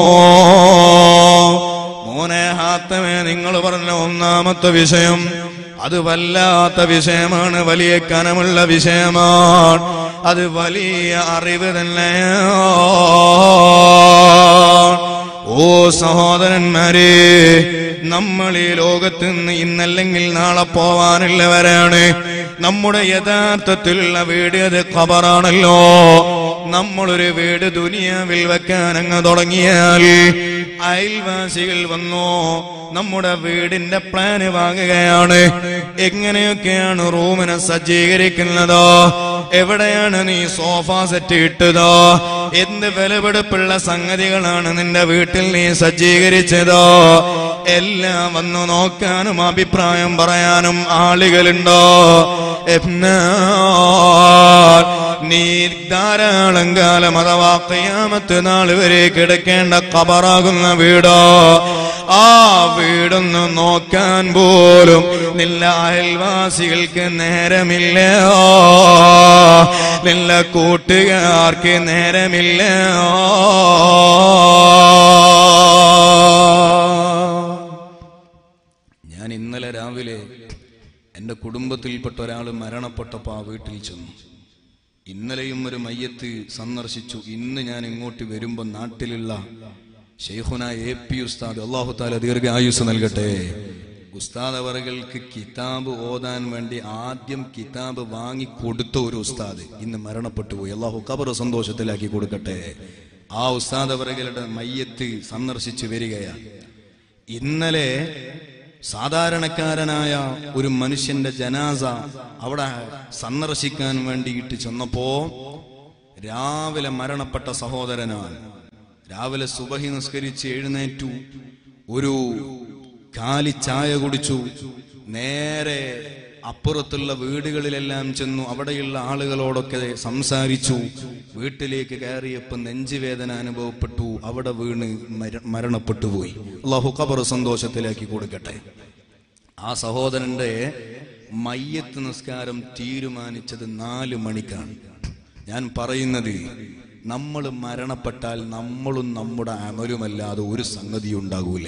മോനെ ഹാത്തമേ നിങ്ങൾ പറഞ്ഞ ഒന്നാമത്തെ വിഷയം അത് വല്ലാത്ത വിഷയമാണ് വലിയ കനമുള്ള വിഷയമാണ് അത് വലിയ അറിവ് തന്നെയാണ് ഓ സഹോദരന്മാരെ നമ്മൾ ഈ ലോകത്ത് നിന്ന് ഇന്നല്ലെങ്കിൽ നാളെ പോവാനുള്ളവരാണ് നമ്മുടെ യഥാർത്ഥത്തിലുള്ള വീട് അത് ഖബറാണല്ലോ നമ്മളൊരു വീട് ദുനിയാവിൽ വെക്കാൻ അങ്ങ് തുടങ്ങിയാൽ അയൽവാസികൾ വന്നോ നമ്മുടെ വീടിന്റെ പ്ലാന് വാങ്ങുകയാണ് എങ്ങനെയൊക്കെയാണ് റൂമിനെ സജ്ജീകരിക്കുന്നതോ എവിടെയാണ് നീ സോഫ സെറ്റ് ഇട്ടതോ എന്ത് വിലപിടിപ്പുള്ള സംഗതികളാണ് നിന്റെ വീട്ടിൽ നീ സജ്ജീകരിച്ചതോ എല്ലാം വന്നു നോക്കാനും അഭിപ്രായം പറയാനും ആളുകളുണ്ടോ എന്നാൽ നീ ധാരാളം കാലം അഥവാ കയ്യാമത്ത് നാൾ വരെ കിടക്കേണ്ട കബറാകുന്ന വീടോ ആ വീടൊന്ന് നോക്കാൻ പോലും നില്ല അയൽവാസികൾക്ക് നേരമില്ല നില്ല കൂട്ടുകാർക്ക് നേരമില്ല ഞാൻ ഇന്നലെ രാവിലെ എന്റെ കുടുംബത്തിൽപ്പെട്ട ഒരാൾ മരണപ്പെട്ടപ്പോ ആ വീട്ടിൽ ചെന്നു ഇന്നലെയും ഒരു മയ്യത്ത് സന്ദർശിച്ചു ഇന്ന് ഞാൻ ഇങ്ങോട്ട് വരുമ്പോ നാട്ടിലുള്ള ഷെയ്ഖുന എ പി ഉസ്താദ് അള്ളാഹു താല ദീർഘായുസ് നൽകട്ടെ ഉസ്താദ് അവറുകൾക്ക് കിതാബ് ഓതാൻ വേണ്ടി ആദ്യം കിതാബ് വാങ്ങി കൊടുത്ത ഒരു ഉസ്താദ് ഇന്ന് മരണപ്പെട്ടു പോയി അള്ളാഹു കബർ സന്തോഷത്തിലാക്കി കൊടുക്കട്ടെ ആ ഉസ്താദ് അവറുകളുടെ മയ്യത്ത് സന്ദർശിച്ചു വരികയാണ് ഇന്നലെ സാധാരണക്കാരനായ ഒരു മനുഷ്യന്റെ ജനാസ അവിടെ സന്ദർശിക്കാൻ വേണ്ടിയിട്ട് ചെന്നപ്പോ രാവിലെ മരണപ്പെട്ട സഹോദരനാണ് രാവിലെ സുബഹി നിസ്കരിച്ച് എഴുന്നേറ്റു ഒരു കാലി ചായ കുടിച്ചു നേരെ അപ്പുറത്തുള്ള വീടുകളിലെല്ലാം ചെന്നു അവിടെയുള്ള ആളുകളോടൊക്കെ സംസാരിച്ചു വീട്ടിലേക്ക് കയറിയപ്പോൾ നെഞ്ചുവേദന അനുഭവപ്പെട്ടു അവിടെ വീണ് മര- മരണപ്പെട്ടു പോയി അള്ളാഹു ഖബർ സന്തോഷത്തിലാക്കി കൊടുക്കട്ടെ ആ സഹോദരന്റെ മയ്യത്ത് നിസ്കാരം തീരുമാനിച്ചത് നാല് മണിക്കാണ് ഞാൻ പറയുന്നത് നമ്മൾ മരണപ്പെട്ടാൽ നമ്മളും നമ്മുടെ അമലുമല്ലാതെ ഒരു സംഗതി ഉണ്ടാകൂല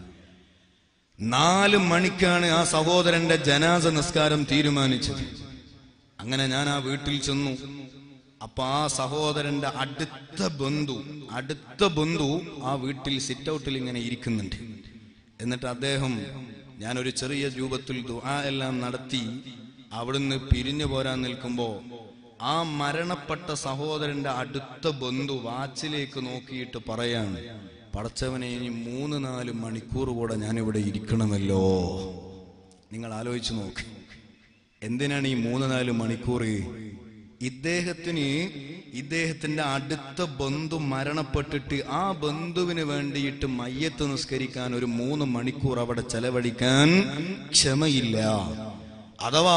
നാല് മണിക്കാണ് ആ സഹോദരന്റെ ജനാസ നിസ്കാരം തീരുമാനിച്ചത് അങ്ങനെ ഞാൻ ആ വീട്ടിൽ ചെന്നു അപ്പൊ ആ സഹോദരന്റെ അടുത്ത ബന്ധു അടുത്ത ബന്ധു ആ വീട്ടിൽ സിറ്റ് ഔട്ടിൽ ഇങ്ങനെ ഇരിക്കുന്നുണ്ട് എന്നിട്ട് അദ്ദേഹം ഞാനൊരു ചെറിയ രൂപത്തിൽ ദുആ എല്ലാം നടത്തി അവിടുന്ന് പിരിഞ്ഞു പോരാൻ നിൽക്കുമ്പോ ആ മരണപ്പെട്ട സഹോദരന്റെ അടുത്ത ബന്ധു വാച്ചിലേക്ക് നോക്കിയിട്ട് പറയാണ് പടച്ചവനെ ഇനി മൂന്ന് നാല് മണിക്കൂർ കൂടെ ഞാനിവിടെ ഇരിക്കണമല്ലോ നിങ്ങൾ ആലോചിച്ച് നോക്ക് എന്തിനാണ് ഈ മൂന്ന് നാല് മണിക്കൂർ ഇദ്ദേഹത്തിന് ഇദ്ദേഹത്തിന്റെ അടുത്ത ബന്ധു മരണപ്പെട്ടിട്ട് ആ ബന്ധുവിന് വേണ്ടിയിട്ട് മയ്യത്ത് നിസ്കരിക്കാൻ ഒരു മൂന്ന് മണിക്കൂർ അവിടെ ചെലവഴിക്കാൻ ക്ഷമയില്ല അഥവാ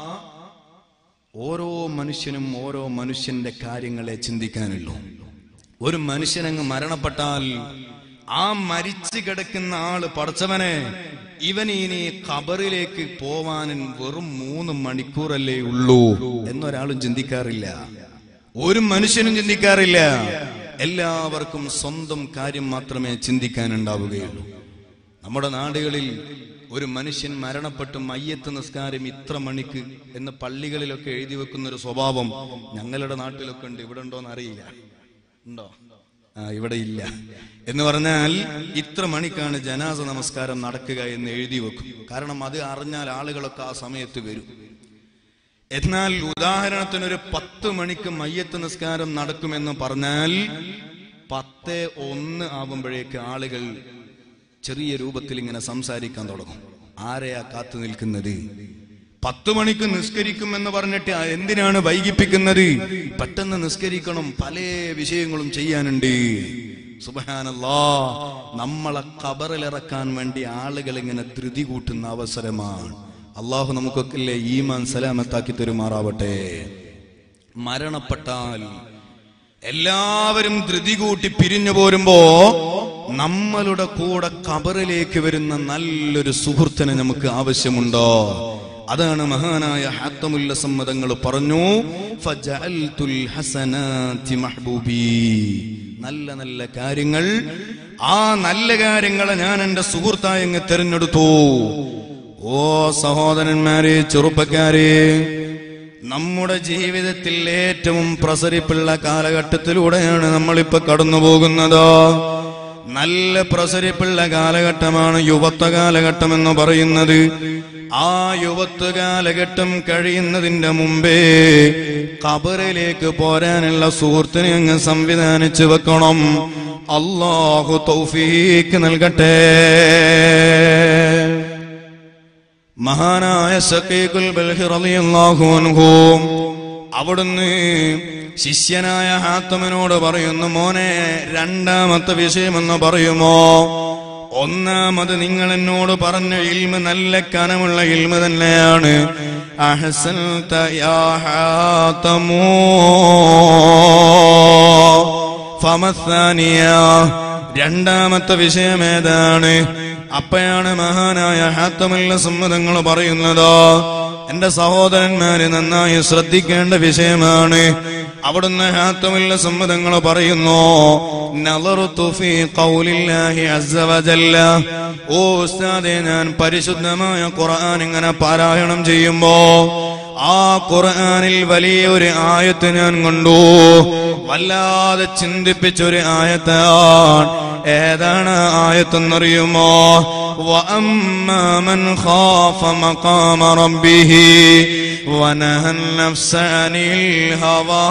ഓരോ മനുഷ്യനും ഓരോ മനുഷ്യന്റെ കാര്യങ്ങളെ ചിന്തിക്കാനുള്ളൂ ഒരു മനുഷ്യനങ്ങ് മരണപ്പെട്ടാൽ ആ മരിച്ചു കിടക്കുന്ന ആള് പടച്ചവനെ ഇവൻ ഇനി ഖബറിലേക്ക് പോവാൻ വെറും മൂന്ന് മണിക്കൂറല്ലേ ഉള്ളൂ എന്നൊരാളും ചിന്തിക്കാറില്ല ഒരു മനുഷ്യനും ചിന്തിക്കാറില്ല എല്ലാവർക്കും സ്വന്തം കാര്യം മാത്രമേ ചിന്തിക്കാനുണ്ടാവുകയുള്ളൂ നമ്മുടെ നാടുകളിൽ ഒരു മനുഷ്യൻ മരണപ്പെട്ട് മയ്യത്ത് നിസ്കാരം ഇത്ര മണിക്ക് എന്ന് പള്ളികളിലൊക്കെ എഴുതി വെക്കുന്ന ഒരു സ്വഭാവം ഞങ്ങളുടെ നാട്ടിലൊക്കെ ഉണ്ട് ഇവിടെ ഉണ്ടോന്ന് അറിയില്ല ഉണ്ടോ ആ ഇവിടെ ഇല്ല എന്ന് പറഞ്ഞാൽ ഇത്ര മണിക്കാണ് ജനാസ നമസ്കാരം നടക്കുക എന്ന് എഴുതി വെക്കും കാരണം അത് അറിഞ്ഞാൽ ആളുകളൊക്കെ ആ സമയത്ത് വരും എന്നാൽ ഉദാഹരണത്തിന് ഒരു പത്ത് മണിക്ക് മയ്യത്ത് നിസ്കാരം നടക്കുമെന്ന് പറഞ്ഞാൽ പത്ത് ഒന്ന് ആവുമ്പോഴേക്ക് ആളുകൾ ചെറിയ രൂപത്തിൽ ഇങ്ങനെ സംസാരിക്കാൻ തുടങ്ങും ആരെയാ കാത്തു നിൽക്കുന്നത് പത്ത് മണിക്ക് നിസ്കരിക്കും എന്ന് പറഞ്ഞിട്ട് ആ എന്തിനാണ് വൈകിപ്പിക്കുന്നത് പെട്ടെന്ന് നിസ്കരിക്കണം പല വിഷയങ്ങളും ചെയ്യാനുണ്ട് സുബഹാനല്ലാ നമ്മളെ കബറിലിറക്കാൻ വേണ്ടി ആളുകൾ ഇങ്ങനെ ധൃതി കൂട്ടുന്ന അവസരമാണ് അള്ളാഹു നമുക്കൊക്കെ ഈമാൻ സലാമത്താക്കി തരുമാറാവട്ടെ മരണപ്പെട്ടാൽ എല്ലാവരും ധൃതി കൂട്ടി പിരിഞ്ഞു പോരുമ്പോ നമ്മളുടെ കൂടെ കബറിലേക്ക് വരുന്ന നല്ലൊരു സുഹൃത്തിനെ നമുക്ക് ആവശ്യമുണ്ടോ അതാണ് മഹാനായ ഹാത്തമുല്ല സമ്മതങ്ങൾ പറഞ്ഞു ഫജഅൽതുൽ ഹസനാതി മഹ്ബൂബി നല്ല നല്ല കാര്യങ്ങൾ ആ നല്ല കാര്യങ്ങളെ ഞാൻ എന്റെ സുഹൃത്തായി അങ്ങ് തിരഞ്ഞെടുത്തു ഓ സഹോദരന്മാരെ ചെറുപ്പക്കാരെ നമ്മുടെ ജീവിതത്തിൽ ഏറ്റവും പ്രസരിപ്പുള്ള കാലഘട്ടത്തിലൂടെയാണ് നമ്മളിപ്പോ കടന്നു പോകുന്നത് നല്ല പ്രസരിപ്പുള്ള കാലഘട്ടമാണ് യുവത്വ കാലഘട്ടം എന്ന് പറയുന്നത് ആ യുവത്വ കാലഘട്ടം കഴിയുന്നതിന്റെ മുമ്പേ കബറിലേക്ക് പോരാനുള്ള സുഹൃത്തിനെ അങ്ങ് സംവിധാനിച്ചു വെക്കണം അള്ളാഹു തൗഫീക്ക് നൽകട്ടെ മഹാനായ സക്കീഖുൽ ബൽഹി റളിയല്ലാഹു അൻഹു അവിടുന്ന് ശിഷ്യനായ ഹാത്തമനോട് പറയുന്നു മോനെ രണ്ടാമത്തെ വിഷയമെന്ന് പറയുമോ ഒന്നാമത് നിങ്ങൾ എന്നോട് പറഞ്ഞ ഇൽമ നല്ല കനമുള്ള ഇൽമ തന്നെയാണ് അഹ്സൻത യാ ഹാത്തമൂ ഫമസാനിയ രണ്ടാമത്തെ വിഷയം ഏതാണ് അപ്പയാണ് മഹാനായ ഹാത്തമുള്ള സമ്മതങ്ങൾ പറയുന്നത് എന്റെ സഹോദരന്മാര് നന്നായി ശ്രദ്ധിക്കേണ്ട വിഷയമാണ് അവിടുന്ന് ഹാത്തമുള്ള സമ്മതങ്ങൾ പറയുന്നു നളറുതു ഫീ ഖൗലില്ലാഹി അസ്സ വജല്ല ഓ ഉസ്താദെ ഞാൻ പരിശുദ്ധമായ ഖുർആൻ ഇങ്ങനെ പാരായണം ചെയ്യുമ്പോ ആ ഖുർആനിൽ വലിയൊരു ആയത്ത് ഞാൻ കണ്ടു വല്ലാതെ ചിന്തിപ്പിച്ചൊരു ആയത്താണ് ഏതാണ് ആയത്തെന്നറിയുമോ وأما من خاف مقام ربه ونهى النفس عن الهوى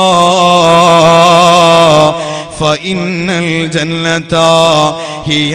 فإن الجنة هي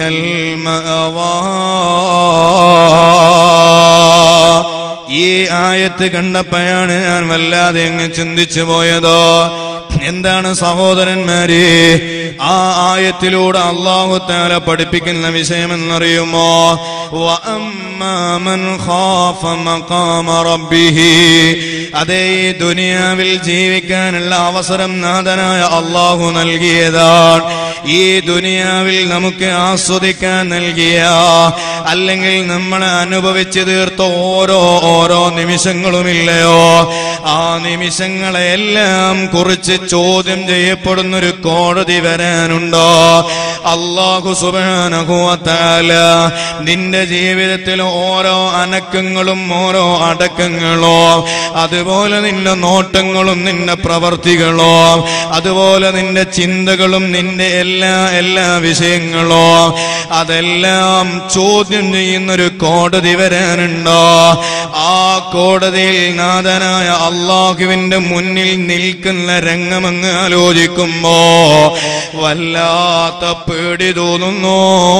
المأوى ഈ ആയത്ത് കണ്ടപ്പോഴാണ് ഞാൻ വല്ലാതെ അങ്ങ് ചിന്തിച്ചു പോയതോ എന്താണ് സഹോദരന്മാരെ ആ ആയത്തിലൂടെ അള്ളാഹു താല പഠിപ്പിക്കുന്ന വിഷയമെന്നറിയുമോ വഅമ്മാ മൻ ഖാഫ മഖാമ റബ്ബിഹി അതേ ഈ ദുനിയാവിൽ ജീവിക്കാനുള്ള അവസരം നാഥനായ അള്ളാഹു നൽകിയതാണ് ഈ ദുനിയാവിൽ നമുക്ക് ആസ്വദിക്കാൻ നൽകിയ അല്ലെങ്കിൽ നമ്മൾ അനുഭവിച്ചു തീർത്ത ഓരോ ഓരോ നിമിഷങ്ങളുമില്ലയോ ആ നിമിഷങ്ങളെല്ലാം കുറിച്ച് ചോദ്യം ചെയ്യപ്പെടുന്ന ഒരു കോടതി വരാനുണ്ടോ അള്ളാഹു സുബാനഹുവത്താല നിന്റെ ജീവിതത്തിൽ ഓരോ അനക്കങ്ങളും ഓരോ അടക്കങ്ങളോ അതുപോലെ നിന്റെ നോട്ടങ്ങളും നിന്റെ പ്രവർത്തികളോ അതുപോലെ നിന്റെ ചിന്തകളും നിന്റെ എല്ലാ എല്ലാ വിഷയങ്ങളോ അതെല്ലാം ചോദ്യം ചെയ്യുന്നൊരു കോടതി വരാനുണ്ടോ ആ കോടതിയിൽ നാഥനായ അള്ളാഹുവിന്റെ മുന്നിൽ നിൽക്കുന്ന രംഗമങ്ങ് ആലോചിക്കുമ്പോ വല്ലാത്ത പേടി തോന്നുന്നു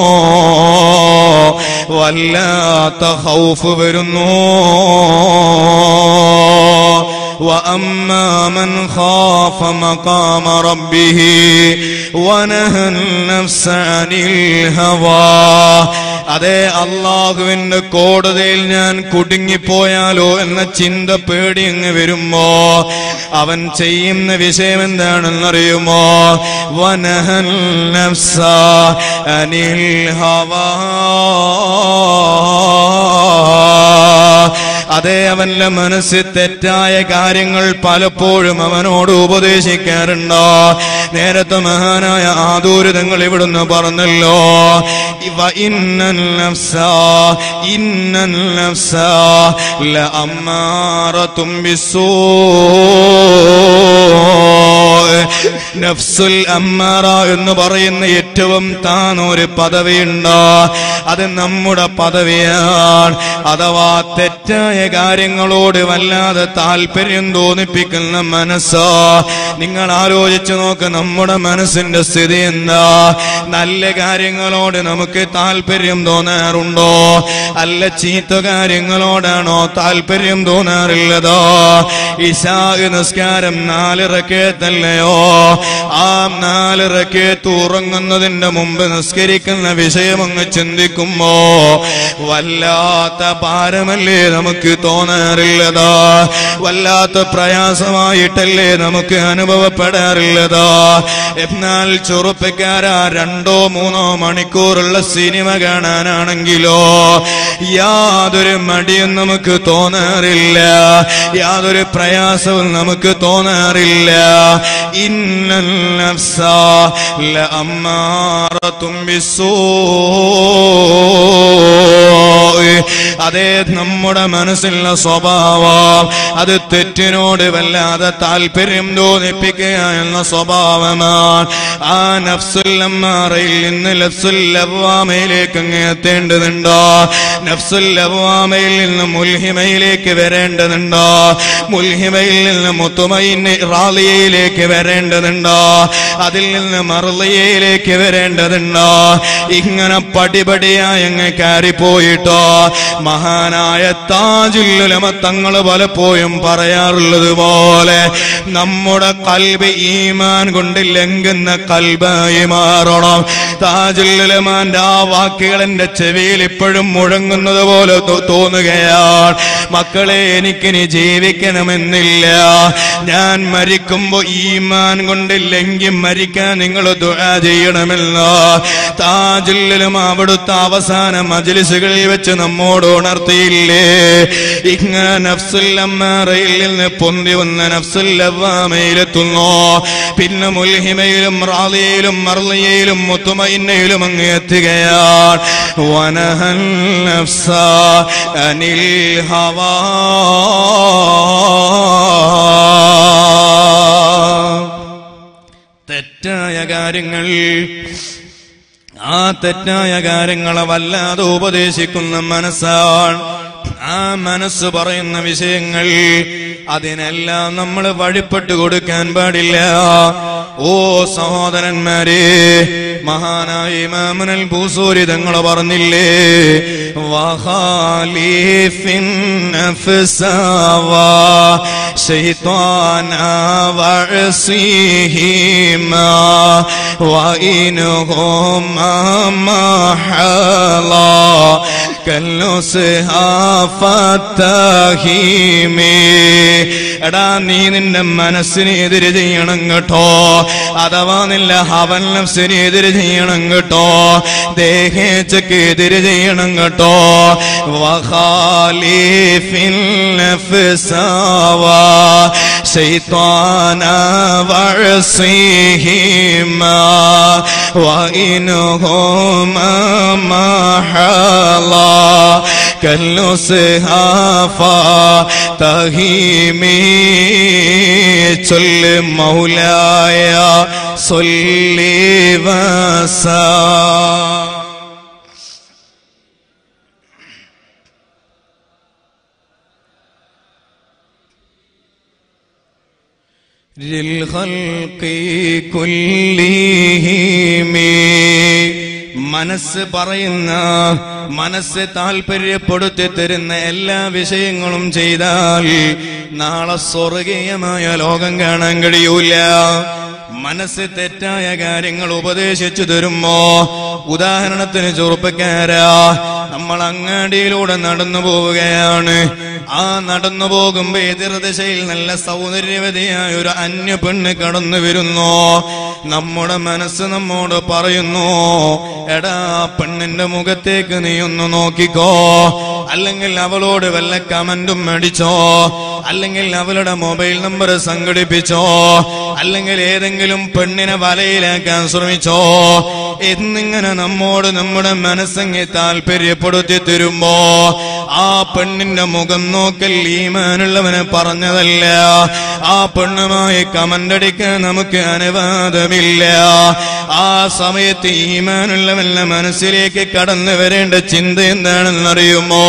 വല്ലാത്ത ഹൗഫ് വരുന്നു وأما من خاف مقام ربه ونهى النفس عن الهوى അതേ അള്ളാഹുവിന്റെ കോടതിയിൽ ഞാൻ കുടുങ്ങിപ്പോയാലോ എന്ന ചിന്ത പേടി അങ്ങ് വരുമ്പോ അവൻ ചെയ്യുന്ന വിഷയം എന്താണെന്നറിയുമോ വനഹൻ നഫ്സ അനിൽ ഹവാ അതേ അവന്റെ മനസ്സിൽ തെറ്റായ കാര്യങ്ങൾ പലപ്പോഴും അവനോട് ഉപദേശിക്കാറുണ്ടോ നേരത്തെ മഹാനായ ആദൂരിതങ്ങൾ ഇവിടുന്ന് പറഞ്ഞല്ലോ ഇവ ഇന്നൻ നഫ്സ ഇന്നൻ നഫ്സ ലഅമ്മാറത്തും ബിസ്സൂ നഫ്സുൽ അമ്മാറ എന്ന് പറയുന്ന ഏറ്റവും താനൊരു പദവിയുണ്ട് അത് നമ്മുടെ പദവിയാണ് അഥവാ തെറ്റായ കാര്യങ്ങളോട് വല്ലാതെ താല്പര്യം തോന്നിപ്പിക്കുന്ന മനസ്സ് നിങ്ങൾ ആലോചിച്ചു നോക്ക് നമ്മുടെ മനസ്സിന്റെ സ്ഥിതി എന്താ നല്ല കാര്യങ്ങളോട് നമുക്ക് താല്പര്യം തോന്നാറുണ്ടോ അല്ല ചീത്ത കാര്യങ്ങളോടാണോ താല്പര്യം തോന്നാറുള്ളതോ ഇശാ നിസ്കാരം നാല് റക്കേത്തല്ലയോ ആ നാല് റക്കേത്ത് ഉറങ്ങുന്നതിന്റെ മുമ്പ് നിസ്കരിക്കുന്ന വിഷയം അങ്ങ് ചിന്തിക്കുമ്പോ വല്ലാത്ത ഭാരമല്ലേ നമുക്ക് തോന്നാറുള്ളതാ വല്ലാത്ത പ്രയാസമായിട്ടല്ലേ നമുക്ക് അനുഭവപ്പെടാറുള്ളതാ എന്നാൽ ചെറുപ്പക്കാരാ രണ്ടോ മൂന്നോ മണിക്കൂറുള്ള സിനിമ കാണാനാണെങ്കിലോ യാതൊരു മടിയും നമുക്ക് തോന്നാറില്ല യാതൊരു പ്രയാസവും നമുക്ക് തോന്നാറില്ല ഇന്നൽ നഫ്സ ലഅമ്മാറത്തും ബിസ്സൂ അതേ നമ്മുടെ മനസ്സിലുള്ള സ്വഭാവം അത് തെറ്റിനോട് വല്ലാതെ താല്പര്യം തോന്നിപ്പിക്കുക എന്ന സ്വഭാവമാണ് ആ നഫ്സുല്ലമ്മാറയിൽ നിന്ന് ലഫ്സുല്ലവാമയിലേക്ക് അങ്ങ് എത്തേണ്ടതുണ്ടോ നഫ്സുല്ലവാമയിൽ നിന്ന് മുൽഹിമയിലേക്ക് വരേണ്ടതുണ്ടോ മുൽഹിമയിൽ നിന്ന് മുത്തുമയിന് റാലിയയിലേക്ക് വരേണ്ടതുണ്ടോ അതിൽ നിന്ന് മറുളിയയിലേക്ക് വരേണ്ടതുണ്ടോ ഇങ്ങനെ പടിപടിയായി അങ്ങ് കയറിപ്പോയിട്ടോ മഹാനായ താജുല്ലുലമ തങ്ങൾ പലപ്പോഴും പറയാറുള്ളത് പോലെ നമ്മുടെ കൽബ് ഈമാൻ കൊണ്ട് ലംഘുന്ന കൽബായി മാറണം താജുല്ലുലമാന്റെ ആ വാക്കുകൾ എന്റെ ചെവിയിൽ ഇപ്പോഴും മുഴങ്ങുന്നത് പോലെ തോ- തോന്നുകയാണ് മക്കളെ എനിക്കിനി ജീവിക്കണമെന്നില്ല ഞാൻ മരിക്കുമ്പോ ഈമാൻ കൊണ്ട് ലംഘി മരിക്കാൻ നിങ്ങൾ ദുആ ചെയ്യണമെന്ന് താജുല്ലും അവിടുത്തെ അവസാന മജ്ലിസുകളിൽ വെച്ച് നമ്മോട് ഉണർത്തിയില്ലേ ഇങ്ങനെ നഫ്സുല്ലമ്മറയിൽ നിന്ന് പൊന്തി വന്ന നഫ്സുല്ലവാമയിലെത്തുന്നു പിന്നെ മുൽഹിമയിലും റാലിയയിലും മർലിയയിലും മുത്തുമയിന്നയിലും അങ്ങ് എത്തുകയാണ് വനഹൽ നഫ്സ അനിൽ ഹവാ തെറ്റായ കാര്യങ്ങൾ ആ തെറ്റായ കാര്യങ്ങളെ വല്ലാതെ ഉപദേശിക്കുന്ന മനസ്സാണ് ആ മനസ്സ് പറയുന്ന വിഷയങ്ങൾ അതിനെല്ലാം നമ്മൾ വഴിപ്പെട്ടു കൊടുക്കാൻ പാടില്ല ഓ സഹോദരന്മാരെ മഹാനായ ഇമാമുനൽ ഭൂസൂരി തങ്ങൾ പറഞ്ഞില്ലേ വഹാലിഫിൻ നഫ്സാവാ ശൈത്വാന വഅസിഹിമാ وإنهما محلا كالنسها فاتهيمي എടാ നീ നിന്റെ മനസ്സിനെ എതിര് ചെയ്യണം കേട്ടോ അഥവാ നിന്റെ ഹവൻ നഫ്സിനെ എതിര് ചെയ്യണം കേട്ടോ ദേഹേച്ചക്ക് എതിര് ചെയ്യണം കേട്ടോ വഖാലിഫിൻ നഫ്സാവാ ശൈത്വാന വഅസിഹിമാ وإنهما محلا كالنسها فاتهيمي ചൊല്ല് മൗലായ സൊല്ലി വസ للخلق كلهم മനസ്സ് പറയുന്ന മനസ്സ് താല്പര്യപ്പെടുത്തി തരുന്ന എല്ലാ വിഷയങ്ങളും ചെയ്താൽ നാളെ സ്വർഗീയമായ ലോകം കാണാൻ കഴിയൂല മനസ്സ് തെറ്റായ കാര്യങ്ങൾ ഉപദേശിച്ചു തരുമ്പോ ഉദാഹരണത്തിന് ചെറുപ്പക്കാരാ നമ്മൾ അങ്ങാടിയിലൂടെ നടന്നു പോവുകയാണ് ആ നടന്നു പോകുമ്പോ എതിർദിശയിൽ നല്ല സൗന്ദര്യവതിയായ ഒരു അന്യ പെണ്ണ് കടന്നു വരുന്നു നമ്മുടെ മനസ്സ് നമ്മോട് പറയുന്നു എടാ ആ പെണ്ണിന്റെ മുഖത്തേക്ക് നീ ഒന്ന് നോക്കിക്കോ അല്ലെങ്കിൽ അവളോട് വല്ല കമന്റും അടിച്ചോ അല്ലെങ്കിൽ അവളുടെ മൊബൈൽ നമ്പർ സംഘടിപ്പിച്ചോ അല്ലെങ്കിൽ ഏതെങ്കിലും പെണ്ണിനെ വലയിലാക്കാൻ ശ്രമിച്ചോ എന്നിങ്ങനെ നമ്മോട് നമ്മുടെ മനസ്സങ്ങി താല്പര്യപ്പെടുത്തി തരുമ്പോ ആ പെണ്ണിന്റെ മുഖം നോക്കൽ ഈമാനുള്ളവനെ പറഞ്ഞതല്ല ആ പെണ്ണുമായി കമന്റ് അടിക്കാൻ നമുക്ക് അനുവാദമില്ല ആ സമയത്ത് ഈമാനുള്ളവന്റെ മനസ്സിലേക്ക് കടന്നു വരേണ്ട ചിന്ത എന്താണെന്നറിയുമോ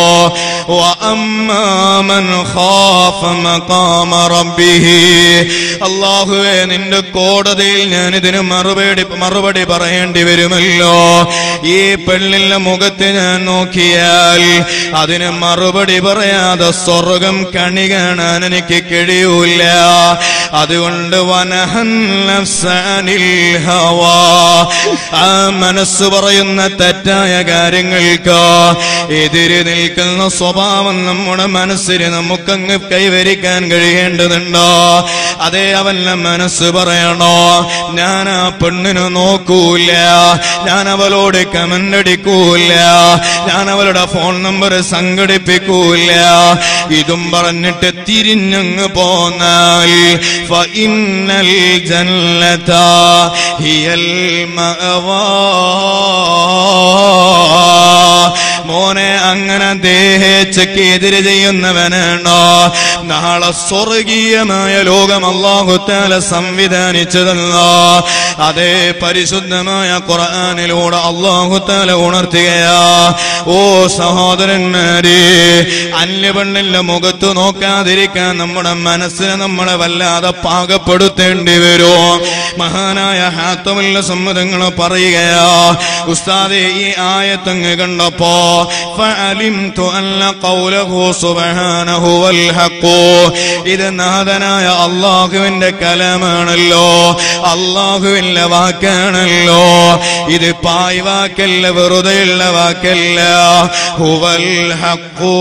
وأما من خاف مقام ربه അള്ളാഹുവെ നിന്റെ കോടതിയിൽ ഞാൻ ഇതിന് മറുപടി മറുപടി പറയേണ്ടി വരുമല്ലോ ഈ പെണ്ണിന്റെ മുഖത്ത് ഞാൻ നോക്കിയാൽ അതിന് മറുപടി പറയാതെ സ്വർഗം കണി കാണാൻ എനിക്ക് കഴിയൂല അതുകൊണ്ട് വനഹൻ നഫ്സാനിൽ ഹവാ ആ മനസ്സ് പറയുന്ന തെറ്റായ കാര്യങ്ങൾക്ക് എതിര് നിൽക്കുന്ന സ്വഭാവം നമ്മുടെ മനസ്സിന് നമുക്കങ്ങ് കൈവരിക്കാൻ കഴിയേണ്ടതുണ്ടോ അതേ അവന്റെ മനസ്സ് പറയണോ ഞാൻ ആ പെണ്ണിന് നോക്കൂല ഞാൻ അവളോട് കമന്റ് അടിക്കൂല ഞാൻ അവളുടെ ഫോൺ നമ്പർ സംഘടിപ്പിക്കൂല ഇതും പറഞ്ഞിട്ട് തിരിഞ്ഞങ്ങ് പോന്നാൽ ഫഇന്നൽ ജന്നത ഹിയൽ മഅവാ മോനെ അങ്ങനെ ദേഹേച്ഛയ്ക്ക് എതിര് ചെയ്യുന്നവനാണോ നാളെ സ്വർഗീയമായ ലോകം അള്ളാഹുത്താല സംവിധാനിച്ചതല്ല അതേ പരിശുദ്ധമായ ഖുർആനിലൂടെ അള്ളാഹുത്താല ഉണർത്തുകയാ ഓ സഹോദരന്മാരെ അന്യപെണ്ണിന്റെ മുഖത്ത് നോക്കാതിരിക്കാൻ നമ്മുടെ മനസ്സിനെ നമ്മളെ വല്ലാതെ പാകപ്പെടുത്തേണ്ടി വരും മഹാനായ ഹാത്തമുള്ള സമ്മതങ്ങൾ പറയുകയാ ഉസ്താദെ ഈ ആയത്തങ്ങ് കണ്ടപ്പോ ഫഅലിംതു അന്ന ഖൗലഹു സുബ്ഹാനഹു വൽ ഹഖ് ഇത് നാഥനായ അള്ളാഹുവിന്റെ കലമാണല്ലോ അള്ളാഹുവിന്റെ വാക്കാണല്ലോ ഇത് പായ് വാക്കല്ല വെറുതെയുള്ള വാക്കല്ല ഹുവൽ ഹഖ്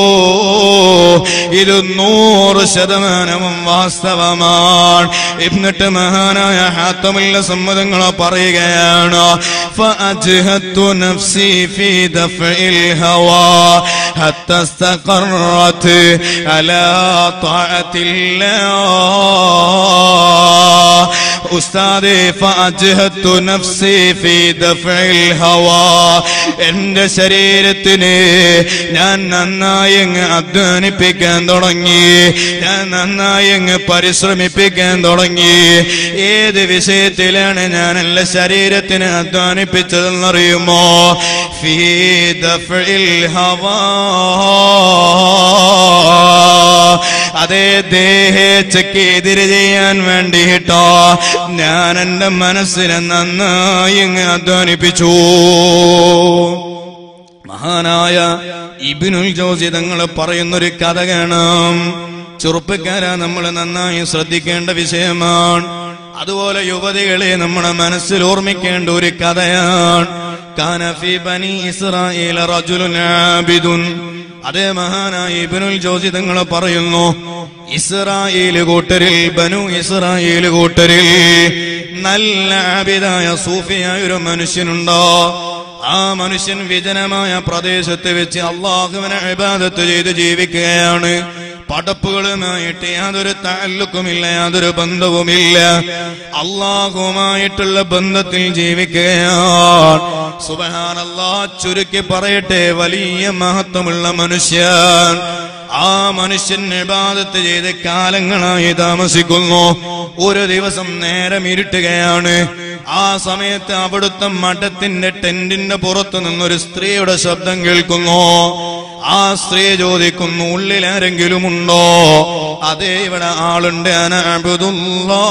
ഇത് നൂറ് ശതമാനവും വാസ്തവമാണ് എന്നിട്ട് മഹാനായ ഹാത്തമുള്ള സമ്മതങ്ങൾ പറയുകയാണ് فأجهدت نفسي في دفع الهوى حتى استقرت على طاعة الله ഉസ്താദെ ഫഅജ്ഹത്തു നഫ്സി ഫീ ദഫഇൽ ഹവാ എന്റെ ശരീരത്തിന് ഞാൻ നന്നായി അങ്ങ് അധ്വാനിപ്പിക്കാൻ തുടങ്ങി ഞാൻ നന്നായി അങ്ങ് പരിശ്രമിപ്പിക്കാൻ തുടങ്ങി ഏത് വിഷയത്തിലാണ് ഞാൻ എന്റെ ശരീരത്തിന് അധ്വാനിപ്പിച്ചതെന്നറിയുമോ ഫീ ദഫഇൽ ഹവാ അതേ ദേഹേച്ഛയ്ക്ക് എതിര് ചെയ്യാൻ വേണ്ടിയിട്ടോ ഞാൻ എന്റെ മനസ്സിനെ നന്നായി അങ്ങ് അധ്വാനിപ്പിച്ചു മഹാനായ ഇബിനുൽ ജോസി തങ്ങൾ പറയുന്നൊരു കഥ കാണാം ചെറുപ്പക്കാരാ നമ്മൾ നന്നായി ശ്രദ്ധിക്കേണ്ട വിഷയമാണ് അതുപോലെ യുവതികളെ നമ്മുടെ മനസ്സിൽ ഓർമ്മിക്കേണ്ട ഒരു കഥയാണ് കാനഫി ബനി ഇസ്രായേൽ റജുലുൻ ആബിദുൻ അതേ മഹാനായ ഇബിനുൽ ജോസി തങ്ങൾ പറയുന്നു ഇസ്രായേല് കൂട്ടരിൽ ബനു ഇസ്രായേല് കൂട്ടരിൽ നല്ല ആബിദായ സൂഫിയായ ഒരു മനുഷ്യനുണ്ടോ ആ മനുഷ്യൻ വിജനമായ പ്രദേശത്ത് വെച്ച് അള്ളാഹുവിനെ ഇബാദത്ത് ചെയ്ത് ജീവിക്കുകയാണ് പടപ്പുകളുമായിട്ട് യാതൊരു താല്ലുക്കുമില്ല യാതൊരു ബന്ധവുമില്ല അള്ളാഹുമായിട്ടുള്ള ബന്ധത്തിൽ ജീവിക്കുകയാണ് സുബഹാനല്ലാ ചുരുക്കി പറയട്ടെ വലിയ മഹത്വമുള്ള മനുഷ്യൻ ആ മനുഷ്യൻ ഇബാദത്ത് ചെയ്ത് കാലങ്ങളായി താമസിക്കുന്നു ഒരു ദിവസം നേരം ഇരുട്ടുകയാണ് ആ സമയത്ത് അവിടുത്തെ മഠത്തിന്റെ ടെന്റിന്റെ പുറത്തു നിന്നൊരു സ്ത്രീയുടെ ശബ്ദം കേൾക്കുന്നു ആ സ്ത്രീ ചോദിക്കുന്നു ഉള്ളിൽ ആരെങ്കിലും ഉണ്ടോ അതേ ഇവിടെ ആളുണ്ട് അനബുദുല്ലാ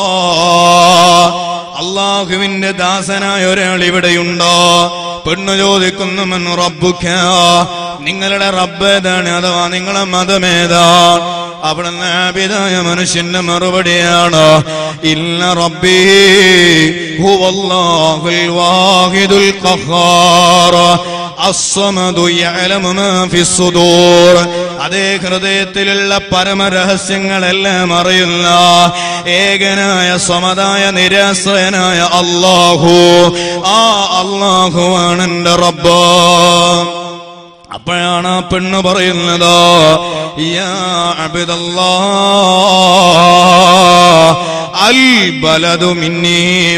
അള്ളാഹുവിന്റെ ദാസനായ ഒരാൾ ഇവിടെയുണ്ടോ പെണ്ണു ചോദിക്കുന്നു മൻ റബ്ബുക്ക നിങ്ങളുടെ റബ്ബ് ഏതാണ് അഥവാ നിങ്ങളെ മതമേതാണ് അവിടുന്ന് ആബിദായ മനുഷ്യന്റെ മറുപടിയാണ് ഇല്ല റബ്ബി ഹുവല്ലാഹുൽ വാഹിദുൽ ഖഹാർ അസ്സമദു യഅലമു മാ ഫിസ്സുദൂർ അതേ ഹൃദയത്തിലുള്ള പരമരഹസ്യങ്ങളെല്ലാം അറിയുന്ന ഏകനായ സ്വമതായ നിരാശ്രയനായ അള്ളാഹു ആ അള്ളാഹുവാണ് എന്റെ റബ്ബ് അപ്പോഴാണ് ആ പെണ്ണ് പറയുന്നത് യാ അബ്ദല്ലാ അൽ ബലദു മിന്നീ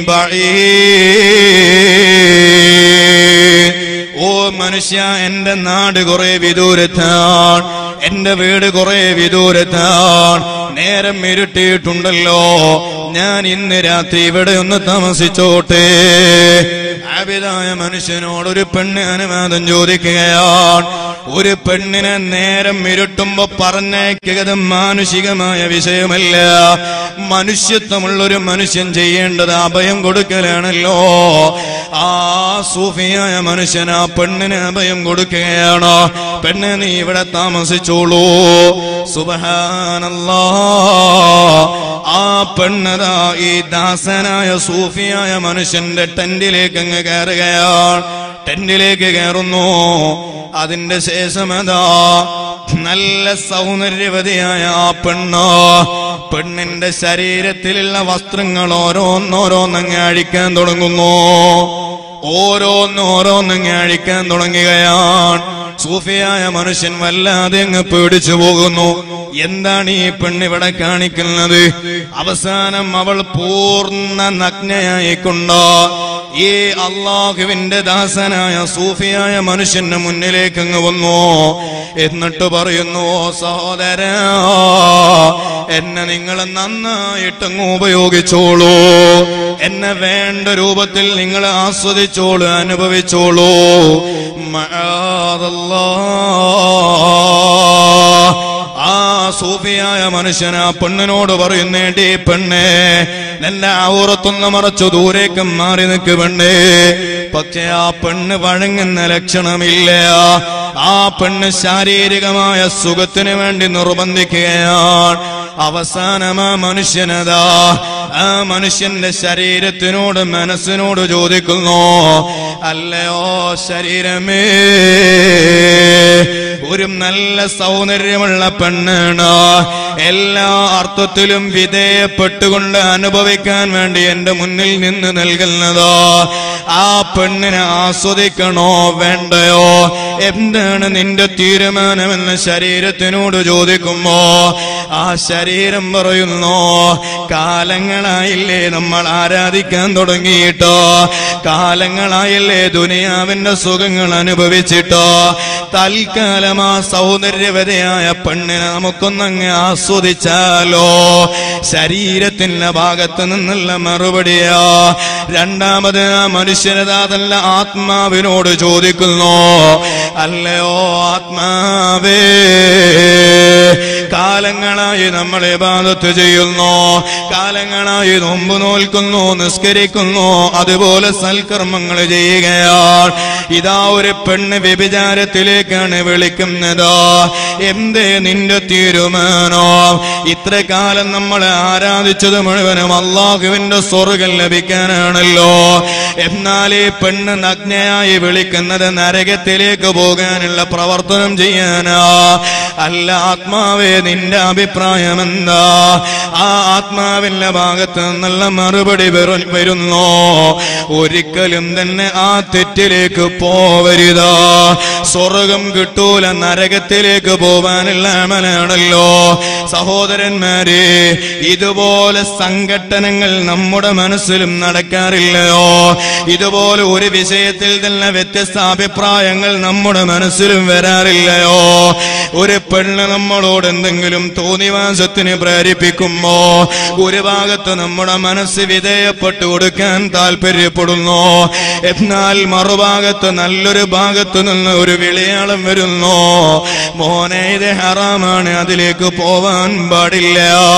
ബഈദ് ഓ മനുഷ്യ എന്റെ നാട് കുറെ വിദൂരത്താണ് എന്റെ വീട് കുറെ വിദൂരത്താണ് നേരം ഇരുട്ടിയിട്ടുണ്ടല്ലോ ഞാൻ ഇന്ന് രാത്രി ഇവിടെ ഒന്ന് താമസിച്ചോട്ടെ ആബിദായ മനുഷ്യനോട് ഒരു പെണ്ണ് അനുവാദം ചോദിക്കുകയാണ് ഒരു പെണ്ണിനെ നേരം ഇരുട്ടുമ്പോ പറഞ്ഞേക്കത് മാനുഷികമായ വിഷയമല്ല മനുഷ്യത്വമുള്ള ഒരു മനുഷ്യൻ ചെയ്യേണ്ടത് അഭയം കൊടുക്കലാണല്ലോ ആ സൂഫിയായ മനുഷ്യൻ ആ പെണ്ണിന് അഭയം കൊടുക്കുകയാണ് പെണ്ണ് നീ ഇവിടെ താമസിച്ചോളൂ സുബഹാനല്ലാ ആ പെണ്ണതാ ഈ ദാസനായ സൂഫിയായ മനുഷ്യന്റെ ടെന്റിലേക്ക് അങ്ങ് കയറുകയാണ് ടെന്റിലേക്ക് കയറുന്നു അതിന്റെ ശേഷം അതാ നല്ല സൗന്ദര്യവതിയായ ആ പെണ്ണ് പെണ്ണിന്റെ ശരീരത്തിലുള്ള വസ്ത്രങ്ങൾ ഓരോന്നോരോന്നങ്ങ് അഴിക്കാൻ തുടങ്ങുന്നു ഓരോന്നോരോന്നങ്ങ് അഴിക്കാൻ തുടങ്ങുകയാണ് സൂഫിയായ മനുഷ്യൻ വല്ലാതെ അങ്ങ് പേടിച്ചു പോകുന്നു എന്താണ് ഈ പെണ്ണിവിടെ കാണിക്കുന്നത് അവസാനം അവൾ പൂർണ്ണ നഗ്നയായിക്കൊണ്ടോ ഈ അള്ളാഹുവിന്റെ ദാസനായ സൂഫിയായ മനുഷ്യന്റെ മുന്നിലേക്ക് അങ്ങ് വന്നു എന്നിട്ട് പറയുന്നു "ഓ സഹോദര എന്നെ നിങ്ങൾ നന്നായിട്ടങ്ങ് ഉപയോഗിച്ചോളൂ എന്നെ വേണ്ട രൂപത്തിൽ നിങ്ങൾ ആസ്വദിച്ചോളൂ അനുഭവിച്ചോളൂ മഅാദല്ലാഹ്. ആ സൂഫിയായ മനുഷ്യൻ ആ പെണ്ണിനോട് പറയുന്നേണ്ടി പെണ്ണേ നിന്റെ ഔറത്തൊന്ന് മറച്ചു ദൂരേക്ക് മാറി നിൽക്ക് പെണ്ണേ പക്ഷെ ആ പെണ്ണ് വഴങ്ങുന്ന ലക്ഷണമില്ല ആ പെണ്ണ് ശാരീരികമായ സുഖത്തിന് വേണ്ടി നിർബന്ധിക്കുകയാണ് അവസാനം ആ മനുഷ്യനതാ ആ മനുഷ്യന്റെ ശരീരത്തിനോട് മനസ്സിനോട് ചോദിക്കുന്നു അല്ലയോ ശരീരമേ ഒരു നല്ല സൗന്ദര്യമുള്ള പെണ്ണാണ് എല്ലാ അർത്ഥത്തിലും വിധേയപ്പെട്ടുകൊണ്ട് അനുഭവിക്കാൻ വേണ്ടി എന്റെ മുന്നിൽ നിന്ന് നൽകുന്നത് ആ പെണ്ണിനെ ആസ്വദിക്കണോ വേണ്ടയോ എന്താണ് നിന്റെ തീരുമാനമെന്ന് ശരീരത്തിനോട് ചോദിക്കുമ്പോ ആ ശരീരം പറയുന്നു കാലങ്ങളായില്ലേ നമ്മൾ ആരാധിക്കാൻ തുടങ്ങിയിട്ടോ കാലങ്ങളായില്ലേ ദുനിയാവിന്റെ സുഖങ്ങൾ അനുഭവിച്ചിട്ടോ തൽക്കാലം ആ സൗന്ദര്യവതയായ പെണ്ണിനെ നമുക്കൊന്നങ്ങ് ആസ്വദിച്ചാലോ ശരീരത്തിന്റെ ഭാഗത്ത് നിന്നുള്ള മറുപടിയാ രണ്ടാമത് ആ മനുഷ്യനതാതല്ല ആത്മാവിനോട് ചോദിക്കുന്നു അല്ലയോ ആത്മാവേ കാലങ്ങളായി നമ്മൾ ഇബാദത്ത് ചെയ്യുന്നു കാലങ്ങളായി നോമ്പ് നോൽക്കുന്നു നിസ്കരിക്കുന്നു അതുപോലെ സൽക്കർമ്മങ്ങൾ ചെയ്യുകയാണ് ഇതാ ഒരു പെണ്ണ് വ്യഭിചാരത്തിലേക്കാണ് വിളിക്കുന്നത് എന്തേ നിന്റെ തീരുമാനോ ഇത്ര കാലം നമ്മൾ ആരാധിച്ചത് മുഴുവനും അള്ളാഹുവിന്റെ സ്വർഗം ലഭിക്കാനാണല്ലോ എന്നാൽ ഈ പെണ്ണ് നഗ്നയായി വിളിക്കുന്നത് നരകത്തിലേക്ക് പോകാനുള്ള പ്രവർത്തനം ചെയ്യാനാ അല്ല ആത്മാവേ നിന്റെ അഭിപ്രായം എന്താ ആ ആത്മാവിന്റെ ഭാഗത്ത് നിന്നുള്ള മറുപടി വെറു- വരുന്നു ഒരിക്കലും തന്നെ ആ തെറ്റിലേക്ക് പോവരുത് സ്വർഗം കിട്ടൂല നരകത്തിലേക്ക് പോവാനുള്ള അമലാണല്ലോ സഹോദരന്മാരെ ഇതുപോലെ സംഘട്ടനങ്ങൾ നമ്മുടെ മനസ്സിലും നടക്കാറില്ലയോ ഇതുപോലെ ഒരു വിഷയത്തിൽ തന്നെ വ്യത്യസ്ത അഭിപ്രായങ്ങൾ നമ്മുടെ മനസ്സിലും വരാറില്ലയോ ഒരു പെണ്ണ് നമ്മളോട് എന്തെങ്കിലും തോന്നിവാസത്തിന് പ്രേരിപ്പിക്കുമ്പോ ഒരു ഭാഗത്ത് നമ്മുടെ മനസ്സ് വിധേയപ്പെട്ടു കൊടുക്കാൻ താല്പര്യപ്പെടുന്നു എന്നാൽ മറുഭാഗത്ത് നല്ലൊരു ഭാഗത്ത് നിന്ന് ഒരു വിളിയാളം വരുന്നു മോനെ ഇത് ഹറാമാണ് അതിലേക്ക് പോവാൻ പാടില്ല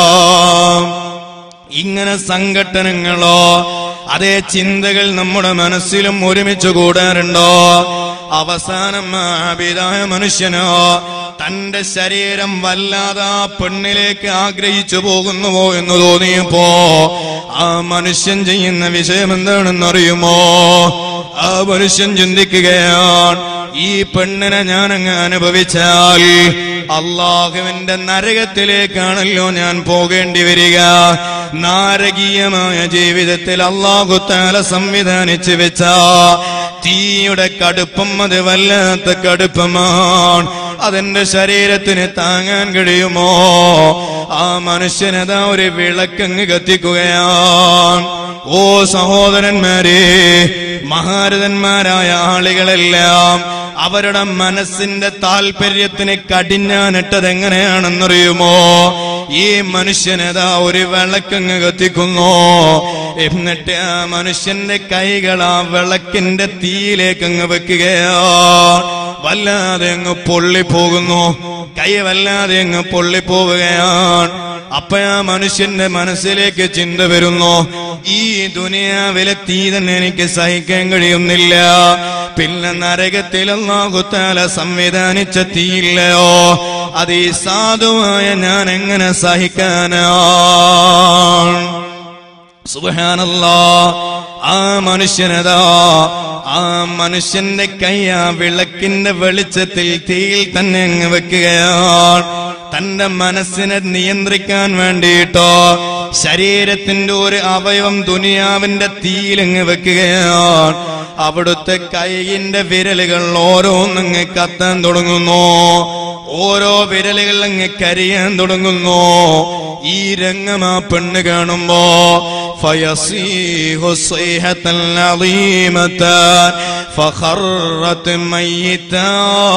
ഇങ്ങനെ സംഘട്ടനങ്ങളോ അതേ ചിന്തകൾ നമ്മുടെ മനസ്സിലും ഒരുമിച്ച് കൂടാറുണ്ടോ അവസാനം ആബിതായ മനുഷ്യനോ തന്റെ ശരീരം വല്ലാതെ ആ പെണ്ണിലേക്ക് ആഗ്രഹിച്ചു പോകുന്നുവോ എന്ന് തോന്നിയപ്പോ ആ മനുഷ്യൻ ചെയ്യുന്ന വിഷയം എന്താണെന്നറിയുമോ ആ മനുഷ്യൻ ചിന്തിക്കുകയാണ് ഈ പെണ്ണിനെ ഞാൻ അങ്ങ് അനുഭവിച്ചാൽ അള്ളാഹുവിന്റെ നരകത്തിലേക്കാണല്ലോ ഞാൻ പോകേണ്ടി വരിക നാരകീയമായ ജീവിതത്തിൽ അള്ളാഹു താല സംവിധാനിച്ചു വെച്ച തീയുടെ കടുപ്പം അത് വല്ലാത്ത കടുപ്പമാണ് അതെന്റെ ശരീരത്തിന് താങ്ങാൻ കഴിയുമോ ആ മനുഷ്യനതാ ഒരു വിളക്കങ്ങ് കത്തിക്കുകയാണ് ഓ സഹോദരന്മാരെ മഹാരഥന്മാരായ ആളുകളെല്ലാം അവരുടെ മനസ്സിന്റെ താല്പര്യത്തിന് കടിഞ്ഞാനിട്ടത് എങ്ങനെയാണെന്നറിയുമോ ഈ മനുഷ്യനതാ ഒരു വിളക്കങ്ങ് കത്തിക്കുന്നു എന്നിട്ട് ആ മനുഷ്യന്റെ കൈകൾ ആ വിളക്കിന്റെ തീയിലേക്ക് അങ്ങ് വെക്കുകയാ വല്ലാതെ അങ്ങ് പൊള്ളിപ്പോകുന്നു കൈ വല്ലാതെ അങ്ങ് പൊള്ളിപ്പോവുകയാണ് അപ്പൊ ആ മനുഷ്യന്റെ മനസ്സിലേക്ക് ചിന്ത വരുന്നു ഈ ദുനിയാവിലെ തീ തന്നെ എനിക്ക് സഹിക്കാൻ കഴിയുന്നില്ല പിന്നെ നരകത്തിൽ അള്ളാഹുത്താല സംവിധാനിച്ച തീയില്ലയോ അത് ഈ സാധുവായ ഞാൻ എങ്ങനെ സഹിക്കാനാണ് സുബഹാനല്ലാ ആ മനുഷ്യനതാ ആ മനുഷ്യന്റെ കൈ ആ വിളക്കിന്റെ വെളിച്ചത്തിൽ തീയിൽ തന്നെ അങ്ങ് വെക്കുകയാണ് തന്റെ മനസ്സിനെ നിയന്ത്രിക്കാൻ വേണ്ടിയിട്ടോ ശരീരത്തിന്റെ ഒരു അവയവം ദുനിയാവിന്റെ തീയിലങ്ങ് വെക്കുകയാണ് അവിടുത്തെ കൈയിന്റെ വിരലുകൾ ഓരോന്നങ്ങ് കത്താൻ തുടങ്ങുന്നു ഓരോ വിരലുകൾ അങ്ങ് കരിയാൻ തുടങ്ങുന്നു ഈ രംഗം ആ പെണ്ണ് കാണുമ്പോ فيصيح الصيحة العظيمة فخرت ميتا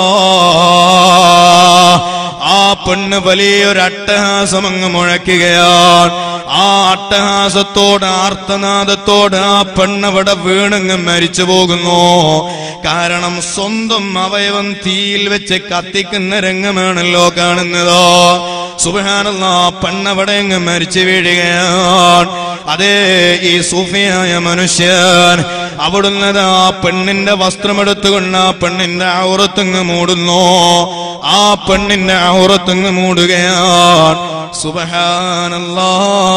ആ പെണ്ണ് വലിയൊരു അട്ടഹാസം അങ്ങ് മുഴക്കുകയാണ് ആ അട്ടഹാസത്തോട് ആർത്തനാദത്തോട് ആ പെണ്ണവിടെ വീണങ്ങ് മരിച്ചു പോകുന്നു കാരണം സ്വന്തം അവയവം തീയിൽ വെച്ച് കത്തിക്കുന്ന രംഗമാണല്ലോ കാണുന്നത് സുബഹാനല്ല പെണ്ണവിടെ അങ്ങ് മരിച്ചു വീഴുകയാണ് അതേ ഈ സൂഫിയായ മനുഷ്യൻ അവിടുന്ന് ആ പെണ്ണിന്റെ വസ്ത്രമെടുത്തുകൊണ്ട് ആ പെണ്ണിന്റെ ഔറത്തങ്ങ് മൂടുന്നു ആ പെണ്ണിന്റെ ഔറത്തങ്ങ് മൂടുകയാണ് സുബഹാനല്ലാ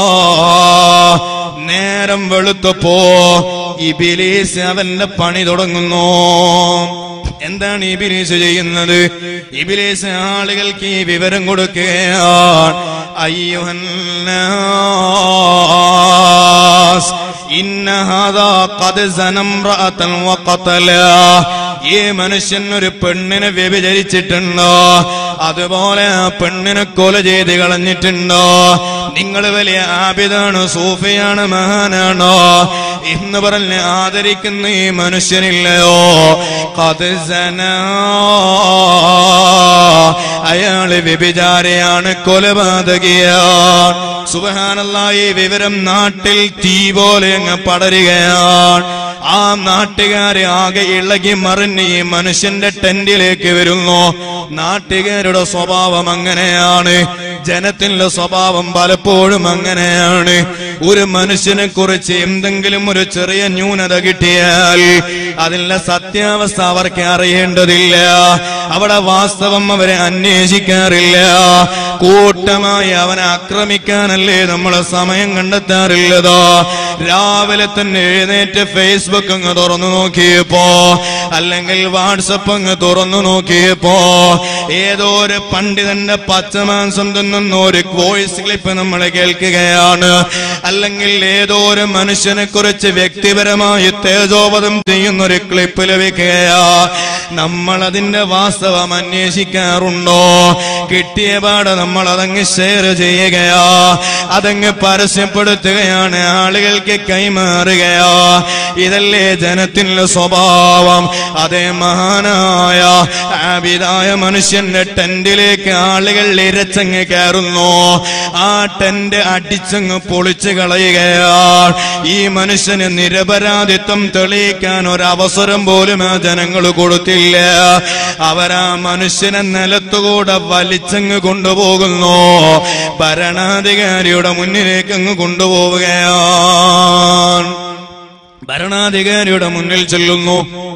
നേരം വെളുത്തപ്പോ ഇബിലീസ് അവന്റെ പണി തുടങ്ങുന്നു എന്താണ് ഇബിലീസ് ചെയ്യുന്നത് ഇബിലീസ് ആളുകൾക്ക് ഈ വിവരം കൊടുക്കുകയാണ് അയ്യുഹന്നാസ് ഇന്ന ഹാദാ ഖദ് സനംറഅതൻ വഖതല ഈ മനുഷ്യൻ ഒരു പെണ്ണിനെ വ്യഭിചരിച്ചിട്ടുണ്ടോ അതുപോലെ ആ പെണ്ണിനെ കൊല ചെയ്ത് കളഞ്ഞിട്ടുണ്ടോ നിങ്ങൾ വലിയ ആബിദാണ് സൂഫിയാണ് മഹാനാണോ എന്ന് പറഞ്ഞ് ആദരിക്കുന്ന ഈ മനുഷ്യനില്ലയോ കഥന അയാള് വ്യഭിചാരയാണ് കൊലപാതകിയാണ് സുബഹാനല്ല ഈ വിവരം നാട്ടിൽ തീ പോലെ അങ്ങ് പടരുകയാണ് ആ നാട്ടുകാരെ ആകെ ഇളകി മറിഞ്ഞ് ഈ മനുഷ്യന്റെ ടെന്റിലേക്ക് വരുന്നു നാട്ടുകാരുടെ സ്വഭാവം അങ്ങനെയാണ് ജനത്തിന്റെ സ്വഭാവം പലപ്പോഴും അങ്ങനെയാണ് ഒരു മനുഷ്യനെ കുറിച്ച് എന്തെങ്കിലും ഒരു ചെറിയ ന്യൂനത കിട്ടിയാൽ അതിന്റെ സത്യാവസ്ഥ അവർക്ക് അറിയേണ്ടതില്ല അവിടെ വാസ്തവം അവരെ അന്വേഷിക്കാറില്ല കൂട്ടമായി അവനെ ആക്രമിക്കാനല്ലേ നമ്മൾ സമയം കണ്ടെത്താറില്ലതോ രാവിലെ തന്നെ എഴുന്നേറ്റ് ഫേസ്ബുക്ക് അങ്ങ് തുറന്നു നോക്കിയപ്പോ അല്ലെങ്കിൽ വാട്സപ്പ് അങ്ങ് തുറന്നു നോക്കിയപ്പോ ഏതോ ഒരു പണ്ഡിതന്റെ പച്ചമാംസം തിന്നുന്ന ഒരു വോയിസ് ക്ലിപ്പ് നമ്മൾ കേൾക്കുകയാണ് അല്ലെങ്കിൽ ഏതോ ഒരു മനുഷ്യനെ കുറിച്ച് വ്യക്തിപരമായി തേജോപതം ചെയ്യുന്ന ഒരു ക്ലിപ്പ് ലഭിക്കുകയാ നമ്മൾ അതിന്റെ വാസ്തവം അന്വേഷിക്കാറുണ്ടോ കിട്ടിയ പാട് നമ്മൾ അതങ്ങ് ഷെയർ ചെയ്യുകയാ അതങ്ങ് പരസ്യപ്പെടുത്തുകയാണ് ആളുകൾക്ക് കൈമാറുകയാ ഇതല്ലേ ജനത്തിന്റെ സ്വഭാവം അതേ മഹാനായ ആബിദായ മനുഷ്യന്റെ ടെന്റിലേക്ക് ആളുകൾ ഇരച്ചങ്ങ് കയറുന്നു ആ ടെന്റ് അടിച്ചങ്ങ് പൊളിച്ചു കളയുകയാണ് ഈ മനുഷ്യന് നിരപരാധിത്വം തെളിയിക്കാൻ ഒരവസരം പോലും ആ ജനങ്ങൾ കൊടുത്തില്ല അവരാ മനുഷ്യനെ നിലത്തുകൂടെ വലിച്ചങ്ങ് കൊണ്ടുപോകുന്നു ഭരണാധികാരിയുടെ മുന്നിലേക്ക് അങ്ങ് കൊണ്ടുപോവുകയാണ് ഭരണാധികാരിയുടെ മുന്നിൽ ചെല്ലുന്നു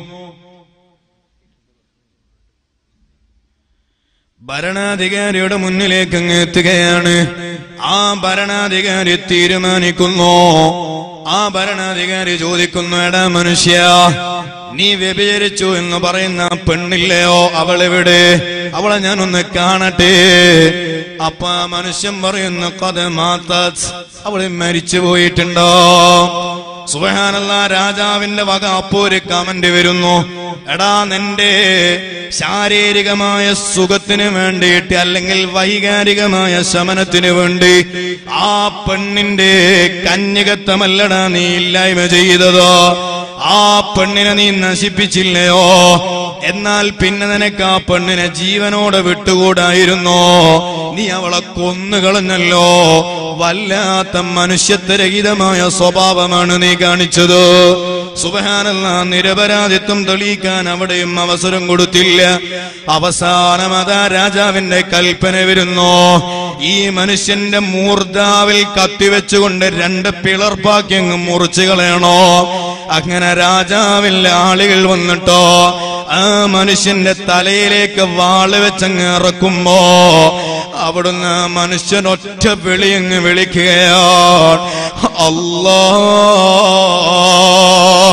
ഭരണാധികാരിയുടെ മുന്നിലേക്ക് അങ്ങ് എത്തുകയാണ് ആ ഭരണാധികാരി തീരുമാനിക്കുന്നു ആ ഭരണാധികാരി ചോദിക്കുന്നു എടാ മനുഷ്യ നീ വ്യഭിചരിച്ചു എന്ന് പറയുന്ന ആ പെണ്ണില്ലയോ അവളെവിടെ അവളെ ഞാനൊന്ന് കാണട്ടെ അപ്പൊ ആ മനുഷ്യൻ പറയുന്നു കഥ മാത്താസ് അവള് മരിച്ചു പോയിട്ടുണ്ടോ സുബഹാനല്ല രാജാവിന്റെ വക അപ്പോ ഒരു കമന്റ് വരുന്നു എടാ നിന്റെ ശാരീരികമായ സുഖത്തിന് വേണ്ടിയിട്ട് അല്ലെങ്കിൽ വൈകാരികമായ ശമനത്തിന് വേണ്ടി ആ പെണ്ണിന്റെ കന്യകത്വമല്ലടാ നീ ഇല്ലായ്മ ചെയ്തതോ ആ പെണ്ണിനെ നീ നശിപ്പിച്ചില്ലയോ എന്നാൽ പിന്നെ നിനക്ക് ആ പെണ്ണിനെ ജീവനോടെ വിട്ടുകൂടായിരുന്നോ നീ അവളെ കൊന്നുകളഞ്ഞല്ലോ വല്ലാത്ത മനുഷ്യത്വരഹിതമായ സ്വഭാവമാണ് നീ കാണിച്ചത് സുബഹാനല്ല നിരപരാധിത്വം തെളിയിക്കാൻ അവിടെയും അവസരം കൊടുത്തില്ല അവസാനം അതാ രാജാവിന്റെ കൽപ്പന വരുന്നു ഈ മനുഷ്യന്റെ മൂർധാവിൽ കത്തിവെച്ചുകൊണ്ട് രണ്ട് പിളർപ്പാക്കി അങ്ങ് മുറിച്ചു കളയണോ അങ്ങനെ രാജാവിന്റെ ആളുകൾ വന്നിട്ടോ ആ മനുഷ്യന്റെ തലയിലേക്ക് വാള് വെച്ചങ്ങ് ഇറക്കുമ്പോ അവിടുന്ന് ആ മനുഷ്യൻ ഒറ്റ വിളിയങ്ങ് വിളിക്കുകയാണ് അല്ലാ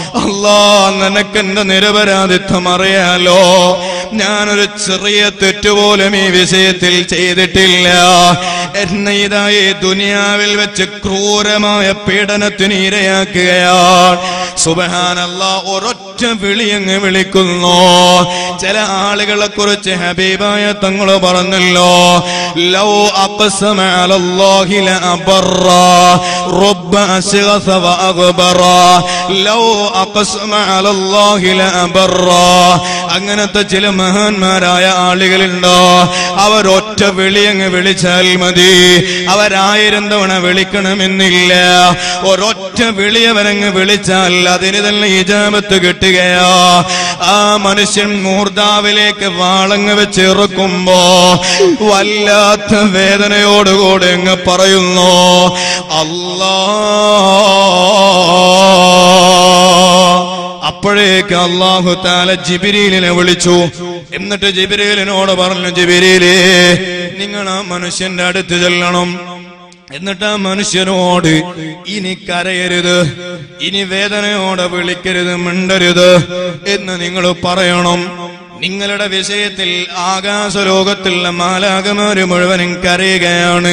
അല്ലാ നിനക്കെന്റെ നിരപരാധിത്വം അറിയാലോ ഞാനൊരു ചെറിയ തെറ്റുപോലും ഈ വിഷയത്തിൽ ചെയ്തിട്ടില്ല എന്നെ ഇതാ ഈ ദുനിയാവിൽ വെച്ച് ക്രൂരമായ പീഡനത്തിന് ഇരയാക്കുകയാണ് സുബഹാനല്ല ഒരൊറ്റ വിളിയങ്ങ് വിളിക്കുന്നു ചില ആളുകളെ കുറിച്ച് ഹബീബായ തങ്ങൾ പറഞ്ഞല്ലോ ലൗ അഖ്സമ അലല്ലാഹി ലഅബറ റബ്ബ അശ്ഗസ വഅഗ്ബറ ലൗ അഖ്സമ അലല്ലാഹി ലഅബറ അങ്ങനത്തെ ചില മഹാന്മാരായ ആളുകളുണ്ടോ അവരൊറ്റ വിളിയങ്ങ് വിളിച്ചാൽ മതി അവരായിരം തവണ വിളിക്കണമെന്നില്ല ഒരൊറ്റ വിളി അവരങ്ങ് വിളിച്ചാൽ അതിന് തന്നെ ഇജാമത്ത് കിട്ടുകയാ ആ മനുഷ്യൻ മൂർദാവിലേക്ക് വാളങ്ങ് വെച്ച് ഇറക്കുമ്പോ വല്ലാത്ത വേദനയോടുകൂടെ അങ്ങ് പറയുന്നു അല്ലാ അപ്പോഴേക്ക് അള്ളാഹു താല ജിബിരീലിനെ വിളിച്ചു എന്നിട്ട് ജിബിരീലിനോട് പറഞ്ഞു ജിബിരീലേ നിങ്ങൾ ആ മനുഷ്യന്റെ അടുത്ത് ചെല്ലണം എന്നിട്ട് ആ മനുഷ്യനോട് ഇനി കരയരുത് ഇനി വേദനയോടെ വിളിക്കരുത് മിണ്ടരുത് എന്ന് നിങ്ങൾ പറയണം നിങ്ങളുടെ വിഷയത്തിൽ ആകാശലോകത്തുള്ള മാലാകമാര് മുഴുവനും കരയുകയാണ്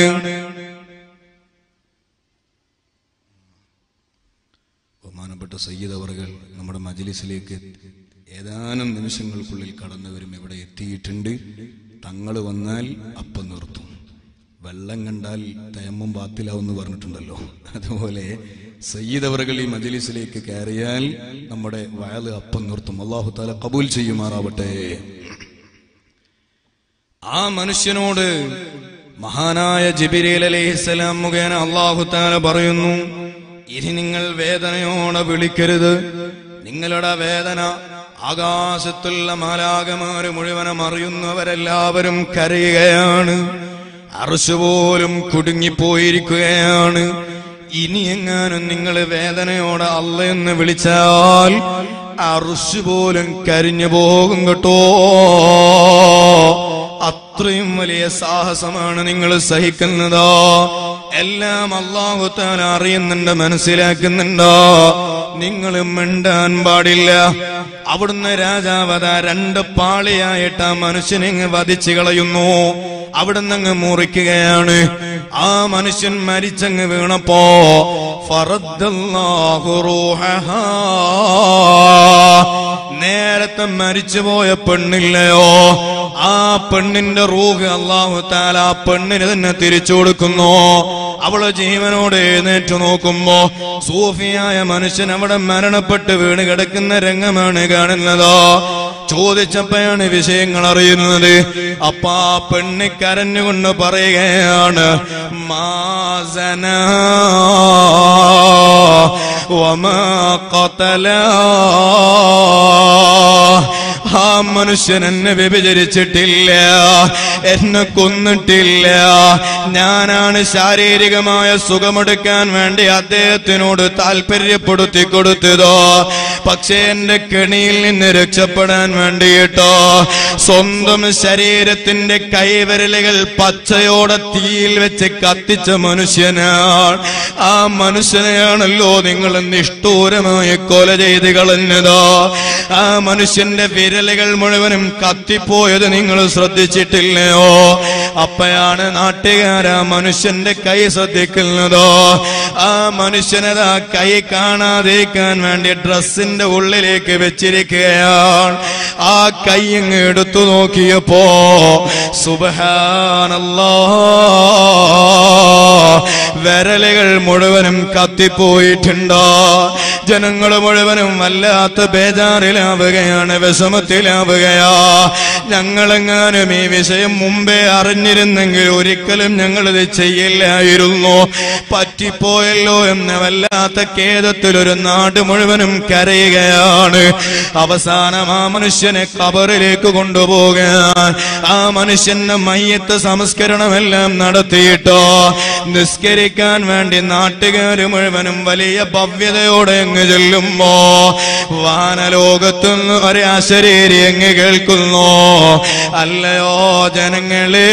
ബഹുമാനപ്പെട്ട സയ്യിദ് അവറുകൾ നമ്മുടെ മജ്ലിസിലേക്ക് ഏതാനും നിമിഷങ്ങൾക്കുള്ളിൽ കടന്നവരും ഇവിടെ എത്തിയിട്ടുണ്ട് തങ്ങൾ വന്നാൽ അപ്പം നിർത്തും വെള്ളം കണ്ടാൽ തയമ്മും ബാത്തിലാവെന്ന് പറഞ്ഞിട്ടുണ്ടല്ലോ അതുപോലെ സയ്യിദ് അവറുകൾ ഈ മജ്ലിസിലേക്ക് കയറിയാൽ നമ്മുടെ വയല് അപ്പം നിർത്തും അള്ളാഹു താല കബൂൽ ചെയ്യുമാറാവട്ടെ ആ മനുഷ്യനോട് മഹാനായ ജിബിരേൽ അലൈഹിസ്സലാം മുഖേന അള്ളാഹു താല പറയുന്നു ഇനി നിങ്ങൾ വേദനയോടെ വിളിക്കരുത് നിങ്ങളുടെ വേദന ആകാശത്തുള്ള മാലാകമാര് മുഴുവനും അറിയുന്നവരെല്ലാവരും കരയുകയാണ് അർശ് പോലും കുടുങ്ങിപ്പോയിരിക്കുകയാണ് ഇനി എങ്ങാനും നിങ്ങൾ വേദനയോടെ അല്ല എന്ന് വിളിച്ചാൽ അർശ് പോലും കരിഞ്ഞു പോകും കേട്ടോ അത്രയും വലിയ സാഹസമാണ് നിങ്ങൾ സഹിക്കുന്നതോ എല്ലാം അള്ളാഹു താൻ അറിയുന്നുണ്ട് മനസ്സിലാക്കുന്നുണ്ടോ നിങ്ങൾ മിണ്ടാൻ പാടില്ല അവിടുന്ന് രാജാവത രണ്ട് പാളിയായിട്ട് ആ മനുഷ്യനെ അങ്ങ് വധിച്ചു കളയുന്നു അവിടുന്ന് അങ്ങ് മുറിക്കുകയാണ് ആ മനുഷ്യൻ മരിച്ചങ്ങ് വീണപ്പോ ഫറദ്ദല്ലാഹു റൂഹഹാ. നേരത്തെ മരിച്ചുപോയ പെണ്ണില്ലയോ ആ പെണ്ണിന്റെ റൂഹ് അള്ളാഹു താല ആ പെണ്ണിന് തന്നെ തിരിച്ചു കൊടുക്കുന്നു അവള് ജീവനോട് എഴുന്നേറ്റ് നോക്കുമ്പോ സൂഫിയായ മനുഷ്യൻ അവിടെ മരണപ്പെട്ട് വീണ് കിടക്കുന്ന രംഗമാണ് കാണുന്നത് ചോദിച്ചപ്പോഴാണ് വിഷയങ്ങൾ അറിയുന്നത് അപ്പ ആ പെണ്ണ് കരഞ്ഞുകൊണ്ട് പറയുകയാണ് മാസന വമാ ഖതല ആ മനുഷ്യൻ എന്നെ വ്യഭിചരിച്ചിട്ടില്ല എന്നെ കൊന്നിട്ടില്ല ഞാനാണ് ശാരീരികമായ സുഖമെടുക്കാൻ വേണ്ടി അദ്ദേഹത്തിനോട് താല്പര്യപ്പെടുത്തി കൊടുത്തതോ പക്ഷേ എന്റെ കെണിയിൽ നിന്ന് രക്ഷപ്പെടാൻ വേണ്ടിയിട്ടോ സ്വന്തം ശരീരത്തിന്റെ കൈവിരലുകൾ പച്ചയോടെ തീയിൽ വെച്ച് കത്തിച്ച മനുഷ്യനാണ് ആ മനുഷ്യനെയാണല്ലോ നിങ്ങൾ നിഷ്ഠൂരമായി കൊല ചെയ്ത് കളഞ്ഞതോ ആ മനുഷ്യന്റെ വിരലുകൾ മുഴുവനും കത്തിപ്പോയത് നിങ്ങൾ ശ്രദ്ധിച്ചിട്ടില്ലയോ അപ്പയാണ് നാട്ടുകാരാ മനുഷ്യന്റെ കൈ ശ്രദ്ധിക്കുന്നതോ ആ മനുഷ്യനതാ കൈ കാണാതിരിക്കാൻ വേണ്ടി ഡ്രസ്സിന്റെ ഉള്ളിലേക്ക് വെച്ചിരിക്കുകയാണ് ആ കൈ അങ്ങ് എടുത്തു നോക്കിയപ്പോ സുബഹാനല്ലാ വിരലുകൾ മുഴുവനും കത്തിപ്പോയിട്ടുണ്ടോ ജനങ്ങൾ മുഴുവനും വല്ലാത്ത ബേജാറിലാവുകയാണ് വിഷമത്തിലാവുകയാ ഞങ്ങളെങ്ങാനും ഈ വിഷയം മുമ്പേ അറിഞ്ഞിരുന്നെങ്കിൽ ഒരിക്കലും ഞങ്ങളിത് ചെയ്യില്ലായിരുന്നു പറ്റിപ്പോയല്ലോ എന്ന വല്ലാത്ത ഖേദത്തിൽ ഒരു നാട് മുഴുവനും കരയുകയാണ് അവസാനം ആ മനുഷ്യനെ കബറിലേക്ക് കൊണ്ടുപോകാൻ ആ മനുഷ്യന്റെ മയ്യത്ത് സംസ്കരണമെല്ലാം നടത്തിയിട്ടോ നിസ്കരിക്കാൻ വേണ്ടി നാട്ടുകാർ മുഴുവനും വലിയ ഭവ്യതയോടെ അങ്ങ് ചെല്ലുമ്പോ വാനലോകത്തുനിന്ന് ഒരു അശരീരി അങ്ങ് കേൾക്കുന്നു അല്ലയോ ജനങ്ങളെ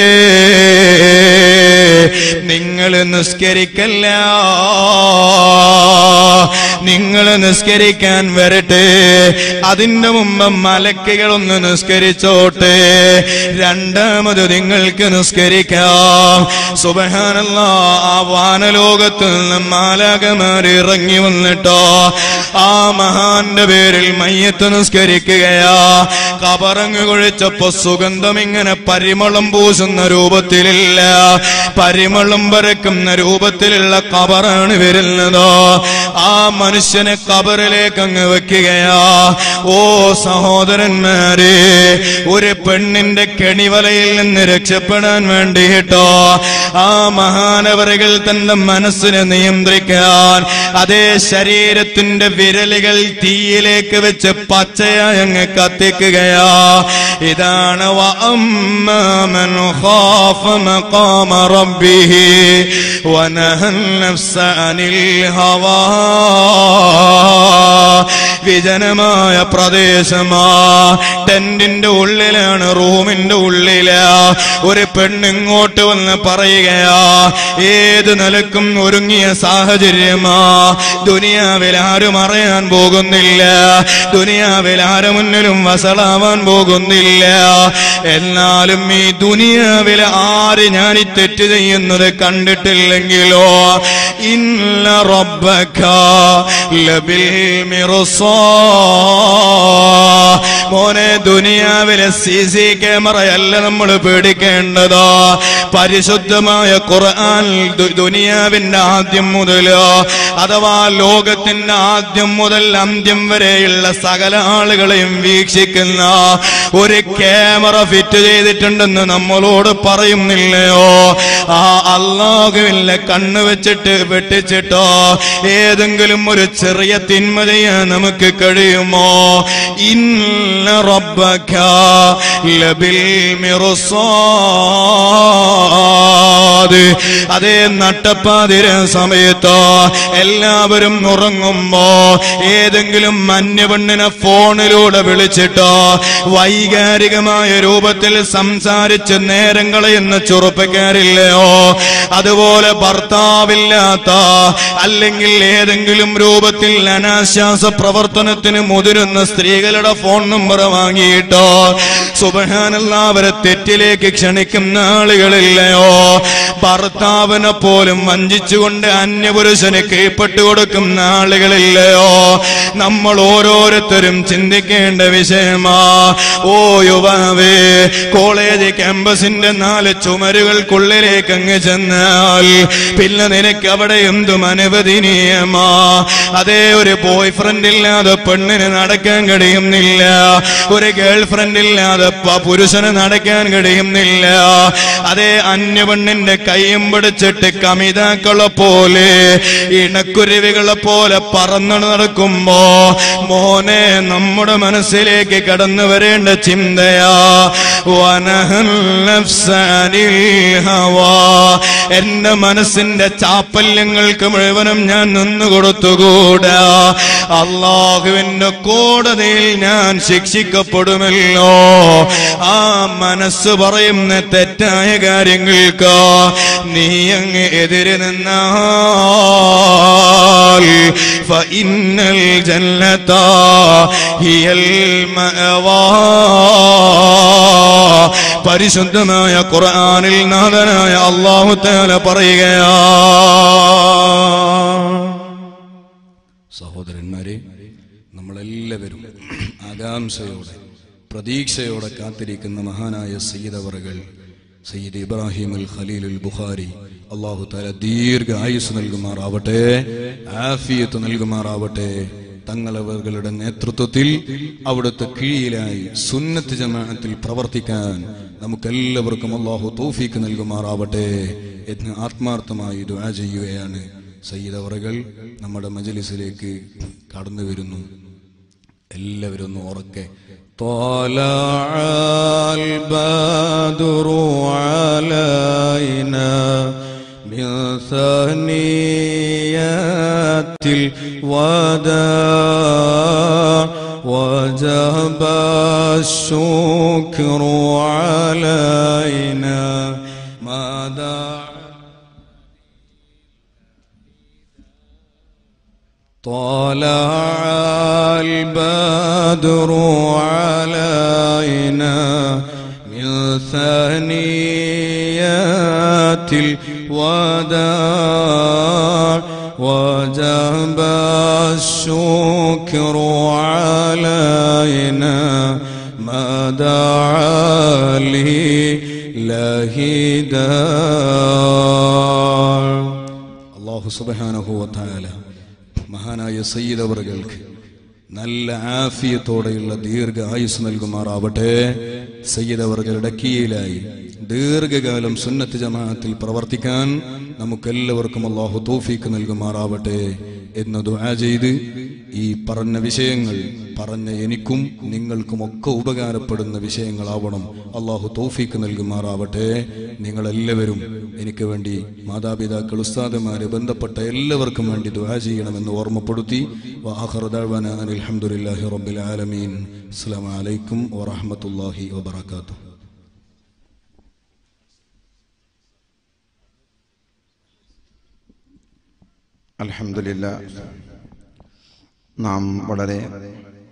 നിങ്ങൾ നിസ്കരിക്കല്ല നിങ്ങൾ നിസ്കരിക്കാൻ വരട്ടെ അതിന്റെ മുമ്പ് മലക്കുകളൊന്ന് നിസ്കരിച്ചോട്ടെ രണ്ടാമത് നിങ്ങൾക്ക് നിസ്കരിക്കാം സുബഹാനല്ല ആ വാനലോകത്ത് നിന്ന് മാലാകമാർ ഇറങ്ങി വന്നിട്ടോ ആ മഹാന്റെ പേരിൽ മയ്യത്ത് നിസ്കരിക്കുകയാ കബറങ്ങ് കുഴിച്ചപ്പോ സുഗന്ധം ഇങ്ങനെ പരിമളം പൂശുന്ന രൂപത്തിലില്ല പരിമളം പരക്കുന്ന രൂപത്തിലുള്ള കബറാണ് വരുന്നത് ആ മനുഷ്യനെ കബറിലേക്ക് അങ്ങ് വെക്കുകയാ ഓ സഹോദരന്മാരെ ഒരു പെണ്ണിന്റെ കെണിവലയിൽ നിന്ന് രക്ഷപ്പെടാൻ വേണ്ടിയിട്ടോ ആ മഹാനവറുകൾ തന്റെ മനസ്സിനെ നിയന്ത്രിക്കാൻ അതേ ശരീരത്തിന്റെ വിരലുകൾ തീയിലേക്ക് വെച്ച് പച്ചയായി അങ്ങ് കത്തിക്കുകയാ ഇതാണ് വഅമ്മാമൻ ഖാഫ മഖാമ റബ്ബിഹി വനഹൽ നഫ്സ അനിൽ ഹവാ വിജനമായ പ്രദേശമാ ടെന്റിന്റെ ഉള്ളിലാണ് റൂമിന്റെ ഉള്ളില് ഒരു പെണ്ണിങ്ങോട്ട് വന്ന് പറയുകയാ ഏത് നിലക്കും ഒരുങ്ങിയ സാഹചര്യമാ ദുനിയാവിൽ ആരും അറിയാൻ പോകുന്നില്ല ദുനിയാവിൽ ആരു മുന്നിലും വസളാവാൻ പോകുന്നില്ല എന്നാലും ഈ ദുനിയാവിൽ ആര് ഞാൻ ഈ തെറ്റ് ചെയ്യുന്നത് കണ്ടിട്ടില്ലെങ്കിലോ ഇല്ല റബ്ബക ലബിൽ മിർസാ മോനെ ദുനിയാവിലെ സി സി ക്യാമറയല്ല നമ്മൾ പേടിക്കേണ്ടത് പരിശുദ്ധമായ ഖുർആൻ ദു- ദുനിയാവിന്റെ ആദ്യം മുതൽ അഥവാ ലോകത്തിന്റെ ആദ്യം മുതൽ അന്ത്യം വരെയുള്ള സകല ആളുകളെയും വീക്ഷിക്കുന്ന ഒരു ക്യാമറ ഫിറ്റ് ചെയ്തിട്ടുണ്ടെന്ന് നമ്മളോട് പറയുന്നില്ലയോ ആ അള്ളാഹുവിന്റെ കണ്ണ് വെച്ചിട്ട് വെട്ടിച്ചിട്ടോ ഏതെങ്കിലും ഒരു ചെറിയ തിന്മ ചെയ്യാൻ നമുക്ക് കഴിയുമോ ഇന്ന റബ്ബക ലബിൽ മിർസാദ് അതേ നട്ടപ്പാതിര സമയത്ത് എല്ലാവരും ഉറങ്ങുമ്പോ ഏതെങ്കിലും മഞ്ഞപെണ്ണിനെ ഫോണിലൂടെ വിളിച്ചിട്ടോ വൈകാരികമായ രൂപത്തിൽ സംസാരിച്ച് നേരം കളയുന്ന ചെറുപ്പക്കാരില്ലയോ അതുപോലെ ഭർത്താവില്ലാത്ത അല്ലെങ്കിൽ ഏതെങ്കിലും രൂപത്തിൽ അനാശ്വാസ പ്രവർത്തനത്തിന് മുതിരുന്ന സ്ത്രീകളുടെ ഫോൺ നമ്പർ വാങ്ങിയിട്ടോ സുബഹാനല്ലാവരെ തെറ്റിലേക്ക് ക്ഷണിക്കുന്ന ആളുകളില്ലയോ ഭർത്താവിനെ പോലും വഞ്ചിച്ചുകൊണ്ട് അന്യപുരുഷന് കീഴ്പ്പെട്ടു കൊടുക്കുന്ന ആളുകളില്ലയോ നമ്മൾ ഓരോരുത്തരും ചിന്തിക്കേണ്ട വിഷയമാ ഓ യുവാവേ കോളേജ് ക്യാമ്പസിന്റെ നാല് ചുമരുകൾക്കുള്ളിലേക്ക് അങ്ങ് ചെന്നാൽ പിന്നെ നിനക്ക് അവിടെ എന്തും അനുവദനീയമാ അതേ ഒരു ബോയ് ഫ്രണ്ട് ഇല്ലാതെ പെണ്ണിന് നടക്കാൻ കഴിയുന്നില്ല ഒരു ഗേൾ ഫ്രണ്ട് ഇല്ലാതെ പ- പുരുഷന് നടക്കാൻ കഴിയുന്നില്ല അതേ അന്യപെണ്ണിന്റെ കൈയും പിടിച്ചിട്ട് കമിതാക്കളെ പോലെ ഇണക്കുരുവികളെ പോലെ പറന്നു നടക്കുമ്പോ മോനെ നമ്മുടെ മനസ്സിലേക്ക് കടന്നു വരേണ്ട ചിന്തയാ വനഹൽ നഫ്സാനിൽ ഹവാ. എന്റെ മനസ്സിന്റെ ചാപ്പല്യങ്ങൾക്ക് മുഴുവനും ഞാൻ നിന്നു കൊടുത്തുകൂടാ അള്ളാഹുവിന്റെ കോടതിയിൽ ഞാൻ ശിക്ഷിക്കപ്പെടുമല്ലോ ആ മനസ്സ് പറയുന്ന തെറ്റായ കാര്യങ്ങൾക്ക് നീ അങ്ങ് എതിര് നിന്നാൽ فإن الجنة هي المأوى പരിശുദ്ധമായ ഖുർആനിൽ നാഥനായ അള്ളാഹു താല പറയുകയാ സഹോദരന്മാരെ നമ്മളെല്ലാവരും ആകാംക്ഷയോടെ പ്രതീക്ഷയോടെ കാത്തിരിക്കുന്ന മഹാനായ സയ്യിദവറുകൾ സയ്യിദ് ഇബ്രാഹിം അൽ ഖലീലുൽ ബുഖാരി അള്ളാഹു താല ദീർഘ ആയുസ് നൽകുമാറാവട്ടെ ആഫിയത്ത് നൽകുമാറാവട്ടെ തങ്ങളവர்களுടെ നേതൃത്വത്തിൽ അവിടുത്തെ കീഴിലായി സുന്നത്ത് ജമാഅത്തിൽ പ്രവർത്തിക്കാൻ നമുക്കെല്ലാവർക്കും അള്ളാഹു തൗഫീക്ക് നൽകുമാറാവട്ടെ എന്ന് ആത്മാർത്ഥമായി ദുആ ചെയ്യുകയാണ് സയ്യിദ് അവറുകൾ നമ്മുടെ മജലിസിലേക്ക് കടന്നു വരുന്നു എല്ലാവരും ഒന്ന് ഉറക്കെ طلع البدر علينا من ثنيات الوداع وجب الشكر علينا ما دعا طلع البدر علينا من ثنيات الوداع وجب الشكر علينا ما دعا لله داع അള്ളാഹു സുബാനഹുവത്തായാല മഹാനായ സയ്യിദ് അവറുകൾക്ക് നല്ല ആഫിയത്തോടെയുള്ള ദീർഘ ആയുസ് നൽകുമാറാവട്ടെ സയ്യിദ് അവറുകളുടെ കീഴിലായി ദീർഘകാലം സുന്നത്ത് ജമാഅത്തിൽ പ്രവർത്തിക്കാൻ നമുക്കെല്ലാവർക്കും അള്ളാഹു തോഫീക്ക് നൽകുമാറാവട്ടെ എന്ന് ദുആ ചെയ്ത് ഈ പറഞ്ഞ വിഷയങ്ങൾ പറഞ്ഞ എനിക്കും നിങ്ങൾക്കും ഒക്കെ ഉപകാരപ്പെടുന്ന വിഷയങ്ങളാവണം അള്ളാഹു തോഫീക്ക് നൽകുമാറാവട്ടെ നിങ്ങളെല്ലാവരും എനിക്ക് വേണ്ടി മാതാപിതാക്കൾ ഉസ്താദുമാര് ബന്ധപ്പെട്ട എല്ലാവർക്കും വേണ്ടി ദുആ ചെയ്യണമെന്ന് ഓർമ്മപ്പെടുത്തി വആഖിറു ദഅ്വാനാ അനിൽ ഹംദുലില്ലാഹി റബ്ബിൽ ആലമീൻ അസ്സലാമു അലൈക്കും വറഹ്മത്തുള്ളാഹി വബറകാതുഹു അൽഹംദുലില്ല നാം വളരെ